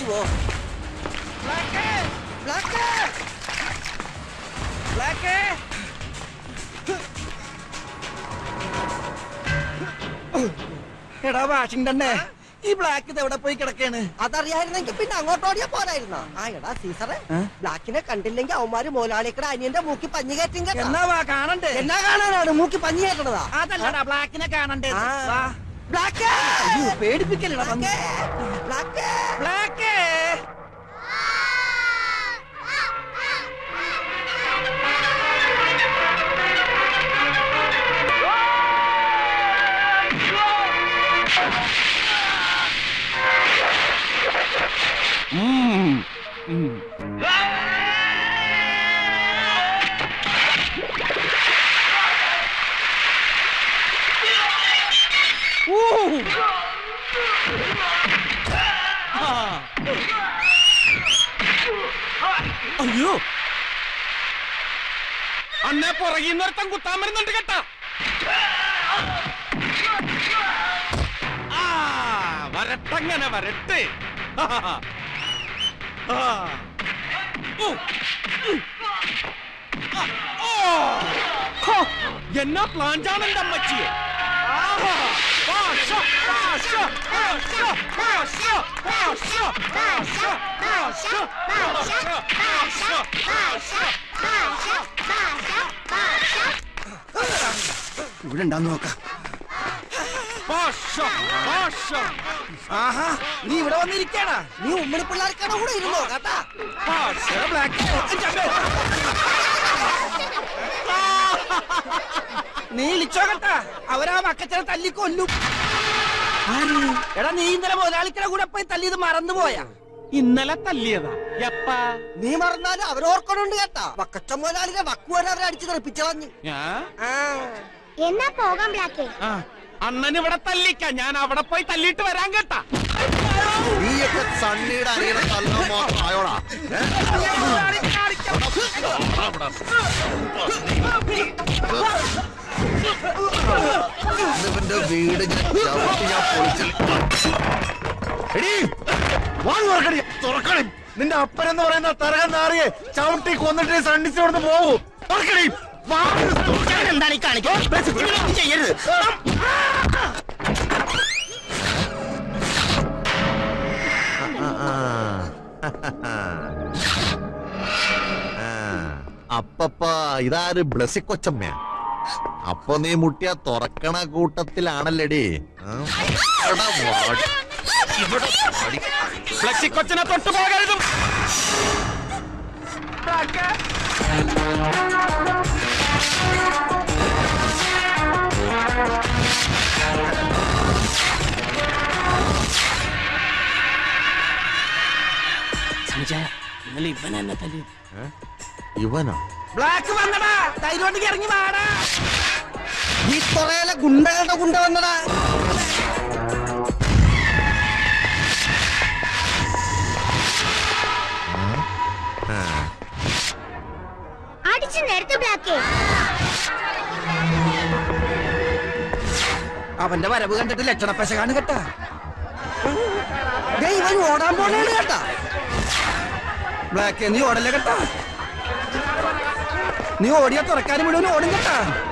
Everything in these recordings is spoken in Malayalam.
പോ ബ്ലാക്ക് ബ്ലാക്ക് ബ്ലാക്ക് എടാ വാഷിംഗ്ടണ്ണേ ഈ ബ്ലാക്ക് ഇത് എവിടെ പോയി കിടക്കാണ് അതറിയായിരുന്നെങ്കിൽ പിന്നെ അങ്ങോട്ട് ഓടിയാ പോരായിരുന്നോ ആ എടാ സീസറെ ഏ? ബ്ലാക്കിനെ കണ്ടില്ലെങ്കിൽ അവന്മാര് മോലാളിക്കടെ അനിയന്റെ മൂക്കി പഞ്ഞു കയറ്റും കേട്ടോ എന്നാ വാ കാണണ്ടേ എന്നാ കാണാനാണ് മൂക്കി പഞ്ഞു കയറ്റണതാ അതല്ലടാ ബ്ലാക്കിനെ കാണണ്ടേ ആ. വാ. ബ്ലാക്ക് അയ്യോ, പേടിപ്പിക്കലടാ ബ്ലാക്ക് ബ്ലാക്ക് ബ്ലാക്ക് അയ്യോ അന്നെ പുറകിൽ നിർത്തം കുത്താൻ വരുന്നുണ്ട് കേട്ടാ ആ വരട്ടങ്ങനെ വരട്ടെ ആ. ഉ. ഉം. ആ. ഓ. ഹോ. എന്നാ പ്ലാഞ്ചാണ് എന്റെ അമ്മച്ചിയെ ആഹാ. ഭാഷ, ഭാഷ, ഭാഷ, ഭാഷ, ഭാഷ, ഭാഷ, ഭാഷ, ഭാഷ, ഇവിടെ ഉണ്ടാന്ന് നോക്കാം ഭാഷ, ഭാഷ, ആഹാ നീ ഇവിടെ വന്നിരിക്കാടാ നീ ഉമ്മണി പിള്ളേർക്കടെ കൂടെ ഇരുന്നോ കേട്ടാ ഭാഷ. ബ്ലാക്ക് നീ ഇളിച്ചോ കേട്ടാ അവരാ മക്കച്ചനെ തല്ലി കൊല്ലും ആര്? എടാ നീ ഇന്നലെ മുതലാളിക്കടെ കൂടെ പോയി തല്ലിയത് മറന്നുപോയാ ഇന്നലെ തല്ലിയതാ എപ്പാ നീ മറന്നാലും അവരോർക്കണുണ്ട് കേട്ടാ വക്കച്ച മോലാളിനെ വക്കുവരെ അവരെ അടിച്ചു തെറിപ്പിച്ചു കളഞ്ഞു ഞാൻ ആ എന്നാ പോകാം ബ്ലാക്കേ ആ അണ്ണൻ ഇവിടെ തല്ലിക്ക ഞാൻ അവിടെ പോയി തല്ലിയിട്ട് വരാൻ കേട്ടാ നീയൊക്കെ സണ്ണിയുടെ അനിയനെ തല്ലാൻ മാത്രം ആയോടാ ഇവന്റെ വീട് ഞാൻ ചവിട്ടി ഞാൻ പൊളിച്ചില്ല എടീ, വാ തുറക്കടി, തുറക്കടി. നിന്റെ അപ്പനെന്ന് പറയുന്ന തരകൻ നാറിയെ ചവിട്ടി കൊന്നിട്ട് ഈ സണ്ണിച്ച് ഇവിടുന്ന് പോകൂ തുറക്കടി. വാ, തുറക്കടി. എന്താണ് ഈ കാണിക്കുന്നത് ചെയ്യരുത് അപ്പപ്പ ഇതാര് ബ്ലസി കൊച്ചമ്മ അപ്പൊ നീ മുട്ടിയ തുറക്കണ കൂട്ടത്തിലാണല്ലേടി ആ? എടാ വാടി. ഇവിടെ വാടി. ഫ്ലക്സി കൊച്ചിനെ തൊട്ടു പോകരുതും ഏ? ഇവനോ ബ്ലാക്ക് വന്നടാ ധൈര്യം ഇറങ്ങി വാടാ ഈ കൊറേലെ ഗുണ്ടകളുടെ ഗുണ്ട വന്നടാ ആ. അടിച്ചു നേരത്തെ ബ്ലാക്കേ അവന്റെ വരവ് കണ്ടിട്ട് ലക്ഷണപ്പശകാണ് കേട്ടാ ദേ ഇവൻ ഓടാൻ പോണേണ് കേട്ടാ ബ്ലാക്ക് നീ ഓടല്ലേ കേട്ടാ നീ ഓടിയാ തുറക്കാനും മുഴുവൻ ഓടും കേട്ടാ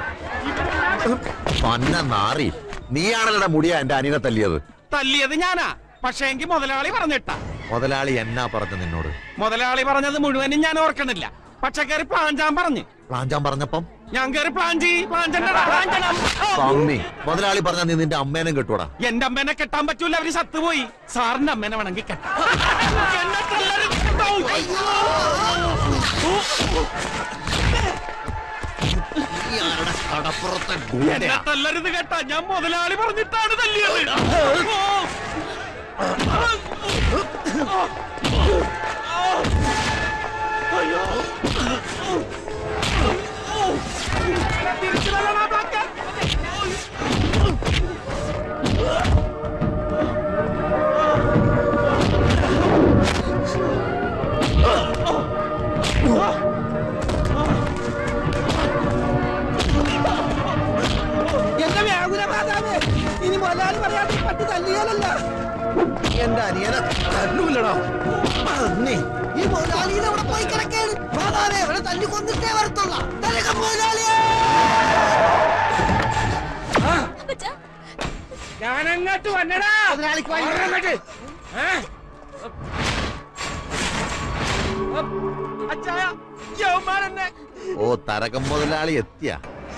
പന്ന നാറി നീയാണല്ലോടാ മുടിയ എന്റെ അനിയനെ തല്ലിയത് തല്ലിയത് ഞാനാ പക്ഷേ എങ്കിൽ മുതലാളി പറഞ്ഞിട്ടാ മുതലാളി എന്നാ പറഞ്ഞു നിന്നോട് മുതലാളി പറഞ്ഞത് മുഴുവനും ഞാൻ ഓർക്കണില്ല പക്ഷെ കയറി പ്ലാൻ ചെയ്യാൻ പറഞ്ഞു പ്ലാഞ്ചാൻ പറഞ്ഞപ്പം ഞാൻ കയറി പ്ലാൻ ചെയ്യ് പ്ലാൻ ചെയ്യണ്ടടാ, പ്ലാൻ ചെയ്യണം. ഓ. പന്നി മുതലാളി പറഞ്ഞ നീ നിന്റെ അമ്മേനെ കെട്ടൂടാ എന്റെ അമ്മേനെ കെട്ടാൻ പറ്റൂല അവര് സത്തുപോയി സാറിന്റെ അമ്മേനെ വേണമെങ്കിൽ കെട്ടാം എന്നെ തല്ലരുത് കേട്ടോ. നീ ആരുടെ കടപ്പുറത്തെ എന്നെ ഗുണ്ടയാ? തല്ലരുത് കേട്ടാ ഞാൻ മുതലാളി പറഞ്ഞിട്ടാണ് തല്ലിയത് ഓ. തിരിച്ചു തല്ലണ ബ്ലാക്ക്. എന്റെ വ്യാകുല മാതാവേ ഇനി മുതലാളി പറയാതെ പട്ടി തല്ലിയാലല്ല എന്റെ അനിയനെ തല്ലൂലടാ നീ ഈ മുതലാളിയിൽ അവിടെ പോയി കിടക്കാണ് മാതാവേ ഇവിടെ തല്ലി കൊന്നിട്ടേ വരത്തുള്ള തലക മുതലാളിയെ ഞാനങ്ങോട്ട് വന്നടാ മുതലാളിക്ക് വാങ്ങി. അങ്ങോട്ട്. ഏ? അച്ചായ യവന്മാരെന്നെ ഓ തരകം മുതലാളി എത്തിയ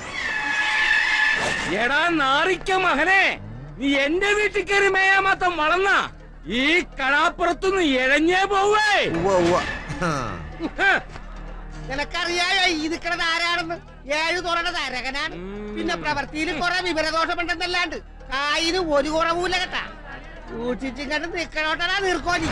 എടാ നാറിക്ക മകനെ നീ എന്റെ വീട്ടിൽ കയറി മേയാൻ മാത്രം വളർന്ന ഈ കടാപ്പുറത്തുനിന്ന് എഴഞ്ഞേ പോവേ ഉവ്വ ഉവ്വ ഹാ. ഹ്. നിനക്കറിയായോ ഈ നിക്കണത് ആരാണെന്ന് ഏഴ് തുറന്നത് അരകനാണ് പിന്നെ പ്രവൃത്തിയിൽ കുറെ വിവരദോഷമുണ്ടെന്നല്ലാണ്ട് കായിന് ഒരു കുറവുമില്ല കേട്ടാ സൂക്ഷിച്ചിങ്ങട്ട് നിക്കണോട്ടനാ നീർക്കോലി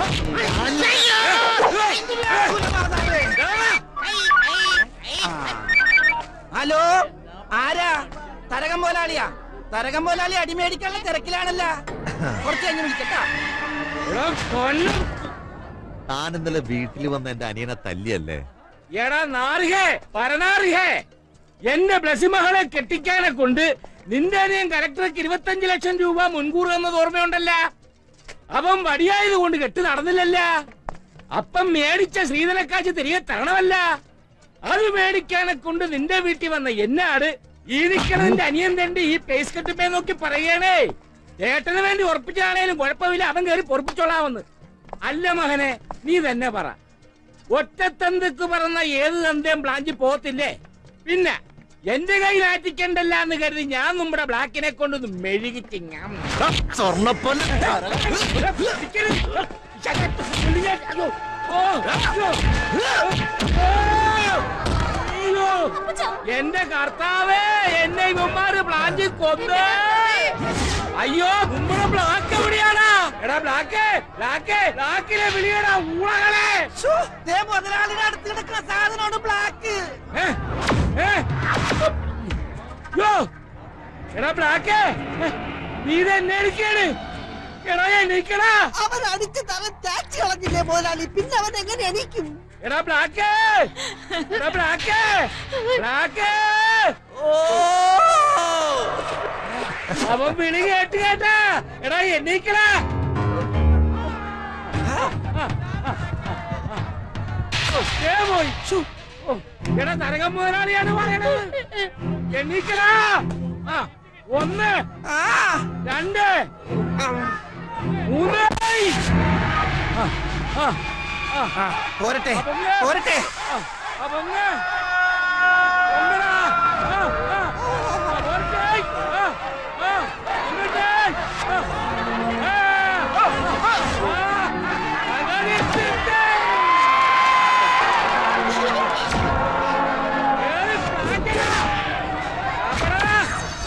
ഹലോ ആരാ തരകം പോലാളിയാ തരകം പോലാളി അടിമേടിക്കാനുള്ള തിരക്കിലാണല്ല കുറച്ച് കഴിഞ്ഞ് വിളിക്കട്ടാ എടാ കൊല്ലും. താൻ ഇന്നലെ വീട്ടിൽ വന്ന എന്റെ അനിയനെ തല്ലിയല്ലേ എടാ നാറിഹേ പരനാറിഹേ എന്റെ ബ്ലസിമകളെ കെട്ടിക്കാനെ കൊണ്ട് നിന്റെ അനിയൻ കലക്ടർക്ക് ഇരുപത്തഞ്ച് ലക്ഷം രൂപ മുൻകൂർ എന്നത് ഓർമ്മയുണ്ടല്ല അവൻ വടിയായത് കൊണ്ട് കെട്ട് നടന്നില്ലല്ല അപ്പം മേടിച്ച ശ്രീധനക്കാശ് തിരികെ തരണമല്ല അത് മേടിക്കാനെ കൊണ്ട് നിന്റെ വീട്ടിൽ വന്ന എന്നാട് ഈ നിൽക്കണതിന്റെ അനിയൻ തണ്ടി ഈ പേസ് കെട്ടുമ്പേ നോക്കി പറയണേ ഏട്ടന് വേണ്ടി ഉറപ്പിച്ചാണേലും കുഴപ്പമില്ല അവൻ കയറി പൊറപ്പിച്ചോളാമെന്ന് അല്ല മകനെ നീ തന്നെ പറ ഒറ്റത്തന്തക്ക് പറഞ്ഞ ഏത് തന്തയും പ്ലാഞ്ചി പോകത്തില്ലേ പിന്നെ എന്റെ കയ്യിൽ ആറ്റിക്കണ്ടല്ല എന്ന് കരുതി ഞാൻ നമ്മുടെ ബ്ലാക്കിനെ കൊണ്ടൊന്ന് മെഴുകിച്ച് ഞാൻ സ്വർണ്ണപ്പല്ല അയ്യോ. എന്റെ കർത്താവേ എന്നെ ഇവന്മാര് പ്ലാഞ്ചി കൊന്നേ അയ്യോ നമ്മുടെ ബ്ലാക്ക് എവിടെയാണാ എടാ ബ്ലാക്ക് ബ്ലാക്ക് ബ്ലാക്കിലെ വിളിയടാ ഊളകളെ ശ്ശോ, ദേ മുതലാളിയുടെ അടുത്ത് കിടക്കുന്ന സാധനമാണ് ബ്ലാക്ക് ഏ? ഏ? യ്യോ! എടാ ബ്ലാക്ക് ഏ, നീ ഇതെന്നെ അടിക്കാണ് എടാ എണീക്കടാ അവൻ അടിച്ച് തല ചാച്ചി കളഞ്ഞില്ലേ മുതലാളി പിന്നെ അവൻ എങ്ങനെ എണീക്കും എടാ ബ്ലാക്ക് എടാ ബ്ലാക്ക് ബ്ലാക്ക് ഓ അവൻ വിളി കേട്ട് കേട്ടാ എടാ എണീക്കടാ ഓ, ദേ പോയി ശ്ശോ. ഓ, എടാ തരകം മുതലാളിയാണ് പറയണത് എണീക്കടാ ആ ഒന്ന് ആ രണ്ട് മൂന്ന് ആ, ആ, ആ, ആ. പോരട്ടെ അപ്പൊന്ന്. പോരട്ടെ ആ, അപ്പൊന്ന്. ഒന്നെടാ. ആ, ആ. ആ, പോരട്ടെ. ആ, ആ. ഒന്നിട്ടെ. ആ. ആ. ആ. അങ്ങനെ എത്തിട്ടെ. കേറി പാഞ്ഞെടാ. അപ്പടാ.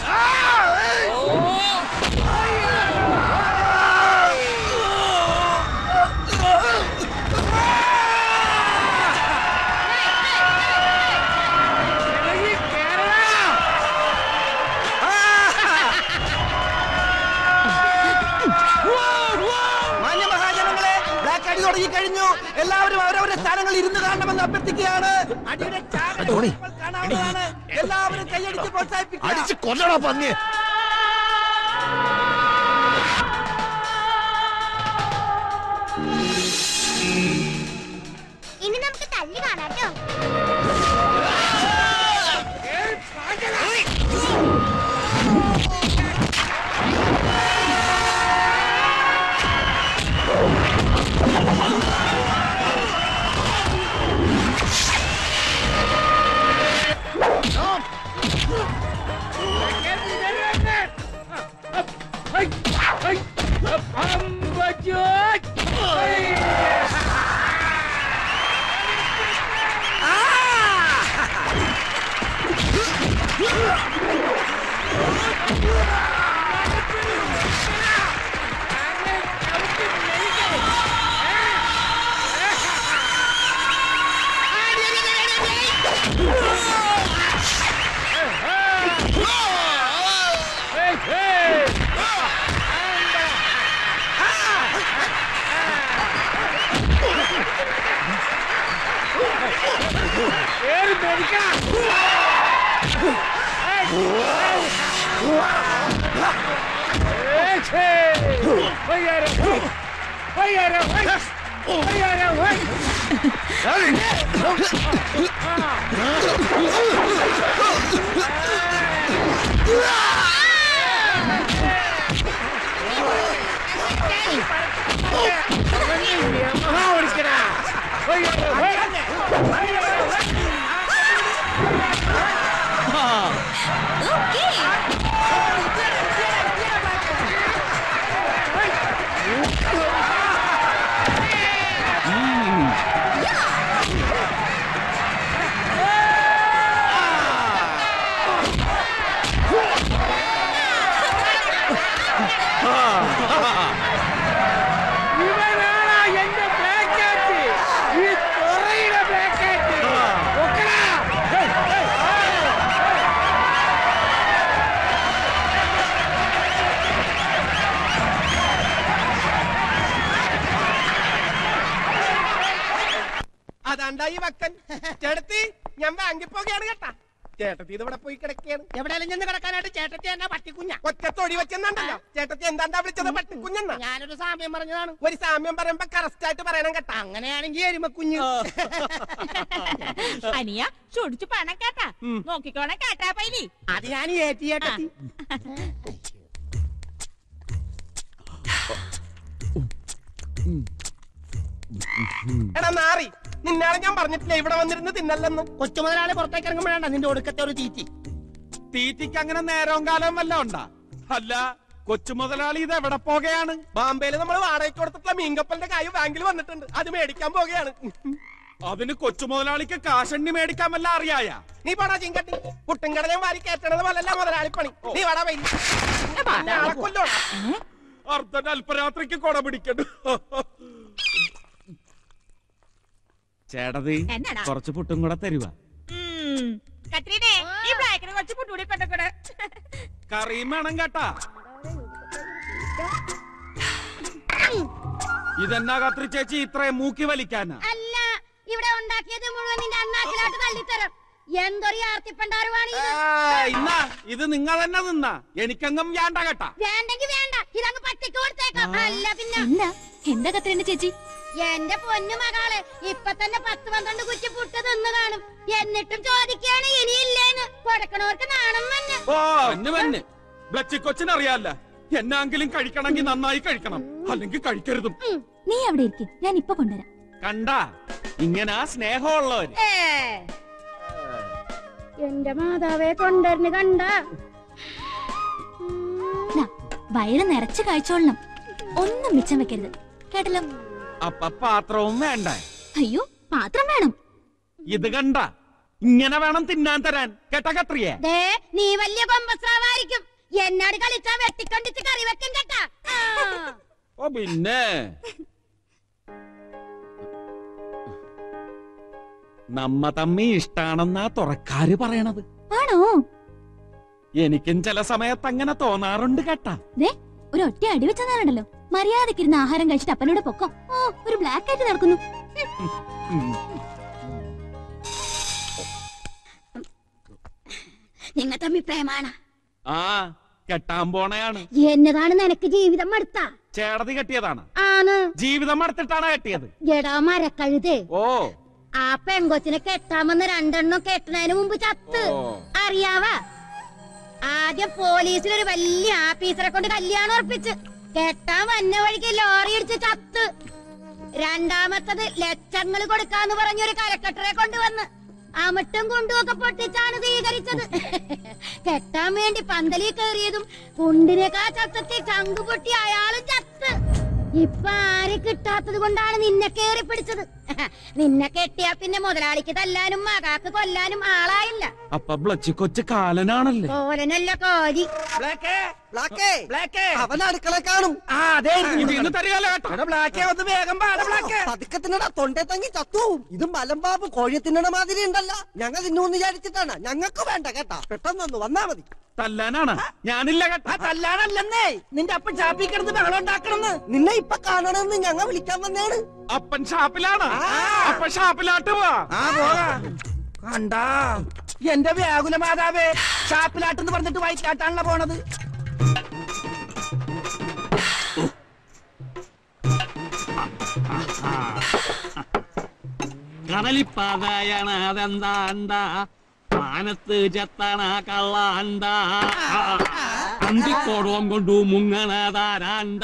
ഇറങ്ങി കേറടാ. മാന്യ മഹാജനങ്ങളെ ബ്ലാക്ക് അടി തുടങ്ങി കഴിഞ്ഞു എല്ലാവരും അവരവരുടെ സ്ഥാനങ്ങളിൽ ഇരുന്ന് കാണണമെന്ന് അഭ്യർത്ഥിക്കുകയാണ് അടിയുടെ ചാകര ധോണി. ഇപ്പോൾ കാണാവുന്നതാണ് എല്ലാവരും കൈയടിച്ച് പ്രോത്സാഹിപ്പിക്കുക അടിച്ച് കൊല്ലടാ പന്നിയെ ഇനി നമുക്ക് തല്ലി കാണാട്ടോ കേറി പാഞ്ഞെടാ. കേറി കേറി. ആ, ഹൈ, ഹൈ, അമ്പജോ. ഹൈ. Hey, hey! കേറി മേടിക്കാം ഏ, ഛേ. ഓയ്യാരെ. വയ്യാരെ, വയ്യ. വയ്യാരെ, വയ്യ. മഹാ ഓടിക്കടാ. വയ്യാരെ, വയ്യ. ഇവനാണ് എന്റെ ബ്ലാക്ക് കാറ്റ് ഈ തുറയുടെ ബ്ലാക്ക് കാറ്റ് ഒക്കടാ. Hey, hey. അതാണ്ടായി വക്കൻ ചേട്ടത്തി ഞാൻ ബാങ്കിൽ പോകുകയാണ് കേട്ടാ ചേട്ടത്തി ഇത് ഇവിടെ പോയി കിടക്കുകയാണ് എവിടെയെങ്കിലും ചെന്ന് കിടക്കാനായിട്ട് ചേട്ടത്തി എന്നാ പട്ടിക്കുഞ്ഞ ഒറ്റ തൊടി വെച്ചെന്നുണ്ടല്ലോ ചേട്ടത്തി എന്താണ്ടാ വിളിച്ചത് പട്ടിക്കുഞ്ഞെന്നാ ഞാനൊരു സാമ്യം പറഞ്ഞതാണ് ഒരു സാമ്യം പറയുമ്പോ കറക്റ്റ് ആയിട്ട് പറയണം കേട്ടാ അങ്ങനെയാണെങ്കിൽ എരുമക്കുഞ്ഞ് അനിയ ചൊടിച്ചു പണം കേട്ടാ നോക്കിക്കോണേ കേട്ടാ പൈലി അത് ഞാൻ ഏറ്റി ചേട്ടത്തി എടാ നാറി നിന്നാളെ ഞാൻ പറഞ്ഞിട്ടില്ല ഇവിടെ വന്നിരുന്ന് തിന്നല്ലെന്ന് കൊച്ചു മുതലാളി പുറത്തേക്ക് ഇറങ്ങുമ്പോഴാണ് നിന്റെ ഒടുക്കത്തെ ഒരു തീറ്റി തീറ്റിക്ക് അങ്ങനെ നേരവും കാലവും വല്ല ഉണ്ടാ അല്ല കൊച്ചു മുതലാളി ഇത് എവിടെ പോകുകയാണ് ബാംബെയിൽ നമ്മൾ വാടകയ്ക്ക് കൊടുത്തിട്ടുള്ള മീൻകപ്പലിന്റെ കായ് ബാങ്കിൽ വന്നിട്ടുണ്ട് അത് മേടിക്കാൻ പോകുകയാണ് അതിന് കൊച്ചു മുതലാളിക്ക് കാശണ്ണി മേടിക്കാൻ വല്ല അറിയായ നീ പാടാ ചിങ്കട്ടി പുട്ടുംകട ഞാൻ വാരി കയറ്റണത് പോലല്ല മുതലാളിപ്പണി നീ വാടാ വൈ നാളെ കൊല്ലോടാ അർദ്ധൻ അല്പരാത്രിക്ക് കൊട പിടിക്കണ്ട ചേട്ടതി എന്നാടാ? കുറച്ച് പുട്ടും കൂടെ തരുക കത്രീനെ ഈ ബ്ലാക്കിനെ കുറച്ച് പുട്ടൂടി കൊണ്ടക്കൂടെ കറിയും വേണം കേട്ടാ ഇതെന്നാ കത്രി ചേച്ചി ഇത്രയും മൂക്കി വലിക്കാനാ അല്ല ഇവിടെ ഉണ്ടാക്കിയത് മുഴുവൻ നിന്റെ അണ്ണാക്കിലോട്ട് തള്ളിത്തരം എന്തൊരു ആർത്തിപ്പണ്ടാറുവാണ് ഇത് ആ, ഇന്നാ ഇത് നിങ്ങൾ തന്നെ നിന്നാ എനിക്കെങ്ങും വേണ്ട കേട്ടാ വേണ്ടെങ്കി വേണ്ട ഇതങ്ങ് പട്ടിക്ക് കൊടുത്തേക്കാം അല്ല പിന്നെ എന്താ എന്താ കത്രീന ചേച്ചി എന്റെ പൊന്നു മകളെ ഇപ്പൊ തന്നെ പത്ത് പന്ത്രണ്ട് കുറ്റി പുട്ട് തിന്നു കാണും എന്നിട്ടും ചോദിക്കാണ് ഇനിയില്ലേന്ന് കൊടുക്കണവർക്ക് നാണം തന്നെ ഓ എന്ന് തന്നെ ബ്ലച്ചിക്കൊച്ചിനറിയാല്ല എന്നാങ്കിലും കഴിക്കണമെങ്കിൽ നന്നായി കഴിക്കണം അല്ലെങ്കിൽ കഴിക്കരുതും നീ അവിടെ ഇരിക്കും ഞാൻ ഇപ്പൊ കൊണ്ടുവരാം കണ്ടാ ഇങ്ങനെ സ്നേഹമുള്ളവര് ഏ. എന്റെ മാതാവെ കൊണ്ടുവരുന്നു കണ്ട ദാ, വയറ് നിറച്ച് കഴിച്ചോളണം ഒന്നും മിച്ചം വെക്കരുത് കേട്ടല്ലോ അപ്പൊ പാത്രവും വേണ്ട അയ്യോ പാത്രം വേണം ഇത് കണ്ട ഇങ്ങനെ വേണം തിന്നാൻ തരാൻ കേട്ട കത്രിയെ ദേ നീ വലിയ കൊമ്പസ്രാവായിരിക്കും എന്നോട് കളിച്ചാ വെട്ടിക്കൊണ്ടിച്ച് കറി വെക്കും കേട്ടാ ആ. ഓ പിന്നെ നമ്മ തമ്മി ഇഷ്ടാണെന്നാ തുറക്കാര് പറയണത് ആണോ എനിക്കും ചില സമയത്ത് അങ്ങനെ തോന്നാറുണ്ട് കേട്ടാ ദേ ഒരു ഒറ്റ അടി വെച്ചതാണല്ലോ മര്യാദക്കിരുന്ന് ആഹാരം കഴിച്ചിട്ട് അപ്പനോട് പൊക്കം ഓ ഒരു ബ്ലാക്ക് ആയിട്ട് നടക്കുന്നു ഉം. നിങ്ങൾ തമ്മി പ്രേമാണ് ആ കെട്ടാൻ പോണയാണ് എന്നതാണ് നിനക്ക് ജീവിതം മടുത്ത ചേടതി കെട്ടിയതാണ് ആണ് ജീവിതം മടുത്തിട്ടാണ് കെട്ടിയത് ജടാ മരക്കഴുതേ ഓ ആ പെങ്കൊച്ചിനെ കെട്ടാമെന്ന് രണ്ടെണ്ണം കെട്ടണതിന് മുമ്പ് ചത്ത് ഓ. അറിയാവാ ആദ്യം പോലീസിൽ ഒരു വലിയ ആഫീസറെ കൊണ്ട് കല്യാണം ഉറപ്പിച്ച് കെട്ടാൻ വന്ന വഴിക്ക് ലോറി ഇടിച്ച് ചത്ത് രണ്ടാമത്തത് ലക്ഷങ്ങൾ കൊടുക്കാന്ന് പറഞ്ഞൊരു കലക്കട്ടറെ കൊണ്ടുവന്ന് അമിട്ടും കുണ്ടുമൊക്കെ പൊട്ടിച്ചാണ് സ്വീകരിച്ചത് കെട്ടാൻ വേണ്ടി പന്തലിൽ കയറിയതും കുണ്ടിനേക്കാ ചത്തത്തിൽ ചങ്കു പൊട്ടി അയാളും ചത്ത് ഇപ്പൊ ആരെ കിട്ടാത്തത് കൊണ്ടാണ് നിന്നെ കേറി പിടിച്ചത് നിന്നെ കെട്ടിയാ പിന്നെ മുതലാളിക്ക് തല്ലാനും മകാക്ക് കൊല്ലാനും ആളായില്ല അപ്പൊ ബ്ലച്ചിക്കൊച്ച് കാലനാണല്ലേ കോലനല്ല കോലി ബ്ലാക്കേ ബ്ലാക്കേ ബ്ലാക്കേ അവൻ അടുക്കള കാണും ആ അതെ ഇത് ഇന്ന് തരികയല്ല കേട്ടോ എടാ ബ്ലാക്കേ ഒന്ന് വേഗം പാട ബ്ലാക്കേ പതുക്കെ തിന്നട തൊണ്ടേ തങ്ങി ചത്തു ഇത് മലമ്പാമ്പ് കോഴി തിന്നണ മാതിരി ഉണ്ടല്ല ഞങ്ങൾ തിന്നൂന്ന് വിചാരിച്ചിട്ടാണ് ഞങ്ങൾക്ക് വേണ്ട കേട്ടാ പെട്ടെന്നൊന്ന് വന്നാ മതി തല്ലാനാണ് ഞാനില്ല ആ കേട്ടാ തല്ലാനല്ലെന്നേ നിന്റെ അപ്പൻ ചാപ്പി കിടന്ന് ബഹളം ഉണ്ടാക്കണെന്ന് നിന്നെ ഇപ്പൊ കാണണമെന്ന് ഞങ്ങൾ വിളിക്കാൻ വന്നാണ് അപ്പൻ ഷാപ്പിലാണ് അപ്പൊ ഷാപ്പിലാട്ട് പോവാ ആ പോകാ കണ്ടാ എന്റെ വ്യാകുല മാതാവേ ഷാപ്പിലാട്ടെന്ന് പറഞ്ഞിട്ട് വയറ്റിലാട്ടാണല്ലോ പോണത് കടലിപ്പാതയണ അതെന്താണ്ട മാനത്ത് ചെത്തണ കള്ളാണ്ട അന്തിക്കോടോം കൊണ്ടു മുങ്ങണതാരാണ്ട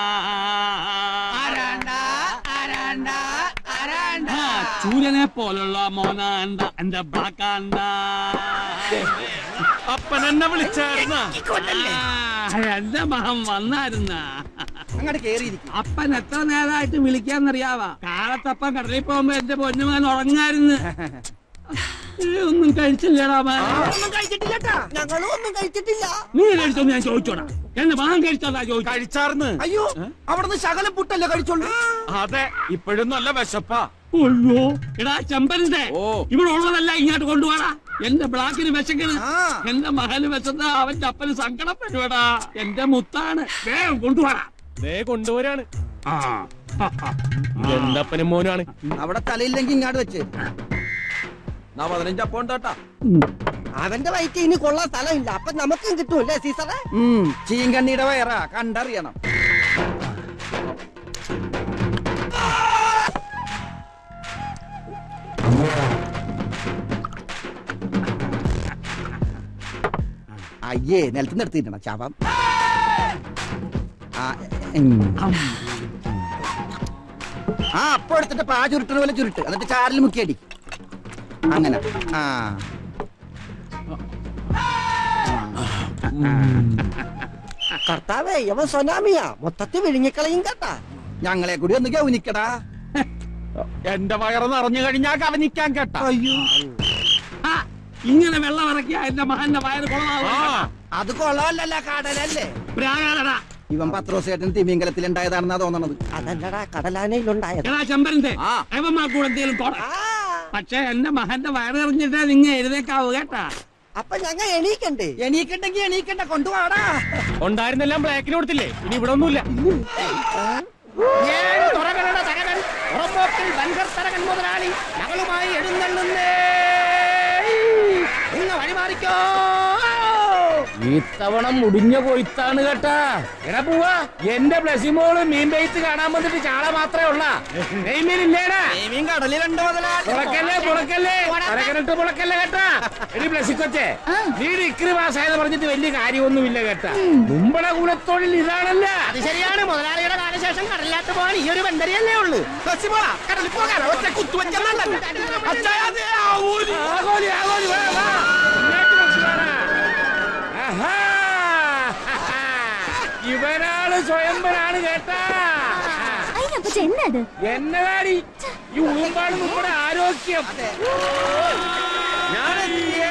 ആ, ചൂരനെ പോലുള്ള മോനാണ്ട എന്റെ ബ്ലാക്കാണ്ട അപ്പൻ എന്നെ വിളിച്ചായിരുന്ന ആ, എന്റെ മഹം വന്നായിരുന്ന അങ്ങോട്ട് കേറിയിരിക്കും അപ്പൻ എത്ര നേരമായിട്ട് വിളിക്കാന്നറിയാവാ കാലത്തപ്പൻ കടലിൽ പോകുമ്പോ എന്റെ പൊന്നുമാൻ ഉറങ്ങായിരുന്നു ഏ, ഒന്നും കഴിച്ചില്ലടാ മാൻ ഒന്നും കഴിച്ചിട്ടില്ലട്ടാ ഞങ്ങളും ഒന്നും കഴിച്ചിട്ടില്ല നീ കഴിച്ചോന്ന് ഞാൻ ചോദിച്ചോടാ എന്റെ മകൻ കഴിച്ചോന്നാ ചോദിച്ചു കഴിച്ചാർന്ന് അയ്യോ അവിടുന്ന് ശകലം പുട്ടല്ലേ കഴിച്ചോളൂ അതെ ഇപ്പോഴും നല്ല വിശപ്പാ അയ്യോ എടാ ചെമ്പരന്റെ ഓ. ഇവിടെ ഉള്ളതല്ല ഇങ്ങോട്ട് കൊണ്ടുപോടാ എന്റെ ബ്ലാക്കിന് വിശക്കണ് ആ. എന്റെ മകന് വിശന്ന അവന്റെ അപ്പന് സങ്കടപ്പെടുവടാ എന്റെ മുത്താണ് വേഗം കൊണ്ടുപോടാ ദേ കൊണ്ടുവരാണ് ആ എന്തപ്പനും മോനാണ് അവിടെ തലയില്ലെങ്കിൽ ഇങ്ങാട് വെച്ച് നാ പതിനഞ്ചപ്പം ഉണ്ടാട്ടാ അവന്റെ വയറ്റ് ഇനി കൊള്ളാൻ സ്ഥലമില്ല അപ്പൊ നമുക്കും കിട്ടൂല്ലേ സീസറെ ഉം ചീങ്കണ്ണിയുടെ വയറാ കണ്ടറിയണം അയ്യേ നിലത്ത് നിർത്തിയിട്ടണം ചാപം ആ, ഉം. ആ അപ്പൊ എടുത്തിട്ട് പാ ചുരുട്ടണ പോലെ ചുരുട്ട് എന്നിട്ട് ചാറിൽ മുക്കിയടി അങ്ങനെ ആ കർത്താവേ ഇവൻ സൊനാമിയാ മൊത്തത്തിൽ വിഴുങ്ങിക്കളയും കേട്ടാ ഞങ്ങളെ കൂടി ഒന്ന് ഗൗനിക്കടാ എന്റെ വയറ് നിറഞ്ഞു കഴിഞ്ഞാ കവനിക്കാൻ കേട്ടാ അയ്യോ ആ, ഇങ്ങനെ വെള്ളം ഇറക്കിയ എന്റെ മകന്റെ വയറ് ആ കൊള്ളാവും അത് കൊള്ളാമല്ലല്ല കടലല്ലേ പ്രാകാരടാ ഇവൻ പത്രോസേട്ടൻ തിമിംഗലത്തിൽ ഉണ്ടായതാണെന്നാ തോന്നണത് അതല്ലടാ കടലാനയിലുണ്ടായത് എടാ ചെമ്പരന്റെ ആ. അവന്മാർക്കൂടെ എന്തെങ്കിലും തോട പക്ഷെ എന്റെ മകന്റെ വയറ് എറിഞ്ഞിട്ടാ നിങ്ങ എഴുതേക്കാവൂ കേട്ടാ അപ്പൊ ഞങ്ങ എണീക്കണ്ടേ എണീക്കണ്ടെങ്കി എണീക്കണ്ട കൊണ്ടുപോടാ ഉണ്ടായിരുന്നെല്ലാം ബ്ലാക്കിന് കൊടുത്തില്ലേ ഇനി ഇവിടെ ഒന്നുമില്ല ഏഴ് തുറകളുടെ തരകൻ പുറമ്പോക്കിൽ ബൻഗർ തരകൻ മുതലാളി ഞങ്ങളുമായി എഴുന്നള്ളുന്നേ ഇന്ന് വഴിമാറിക്കോ ഇത്തവണ മുടിഞ്ഞ കൊയ്ത്താണ് കേട്ടാ എടാ പോവാ എന്റെ ബ്ലസിമോള് മീൻ പെയ്ത്ത് കാണാൻ വന്നിട്ട് ചാള മാത്രമേ ഉള്ള നെയ്മീനില്ലേടാ മീൻ കടലിലുണ്ട് മുതലാളി പുളക്കല്ലേ പുളക്കല്ലേ തരകനിട്ട് പുളക്കല്ലേ കേട്ടാ എടി ബ്ലസിക്കൊച്ചേ നീ ഇക്രി പാസ്സായെന്ന് പറഞ്ഞിട്ട് വലിയ കാര്യമൊന്നുമില്ല കേട്ടാ മുമ്പളെ കുലത്തൊഴിൽ ഇതാണല്ല അത് ശരിയാണ് മുതലാളിയുടെ കാലശേഷം കടലിലാട്ട് പോകാൻ ഈ ഒരു ബന്ധരിയല്ലേ ഉള്ളൂ ബസ്സിമോള കടലിൽ പോകാൻ ഒറ്റ കുത്തുവെച്ചെന്നല്ല ആഗോലി ആഗോലി വാ വാ ഇങ്ങോട്ട് വിളിച്ച് വാടാ. ആഹാ. ഇവനാള് സ്വയംവരാണ് കേട്ടാ അതിനപ്പച്ച എന്നത് എന്നതാടി ഈ ഉളുമ്പാണ് നമ്മുടെ ആരോഗ്യം ഞാനെത്തിയേ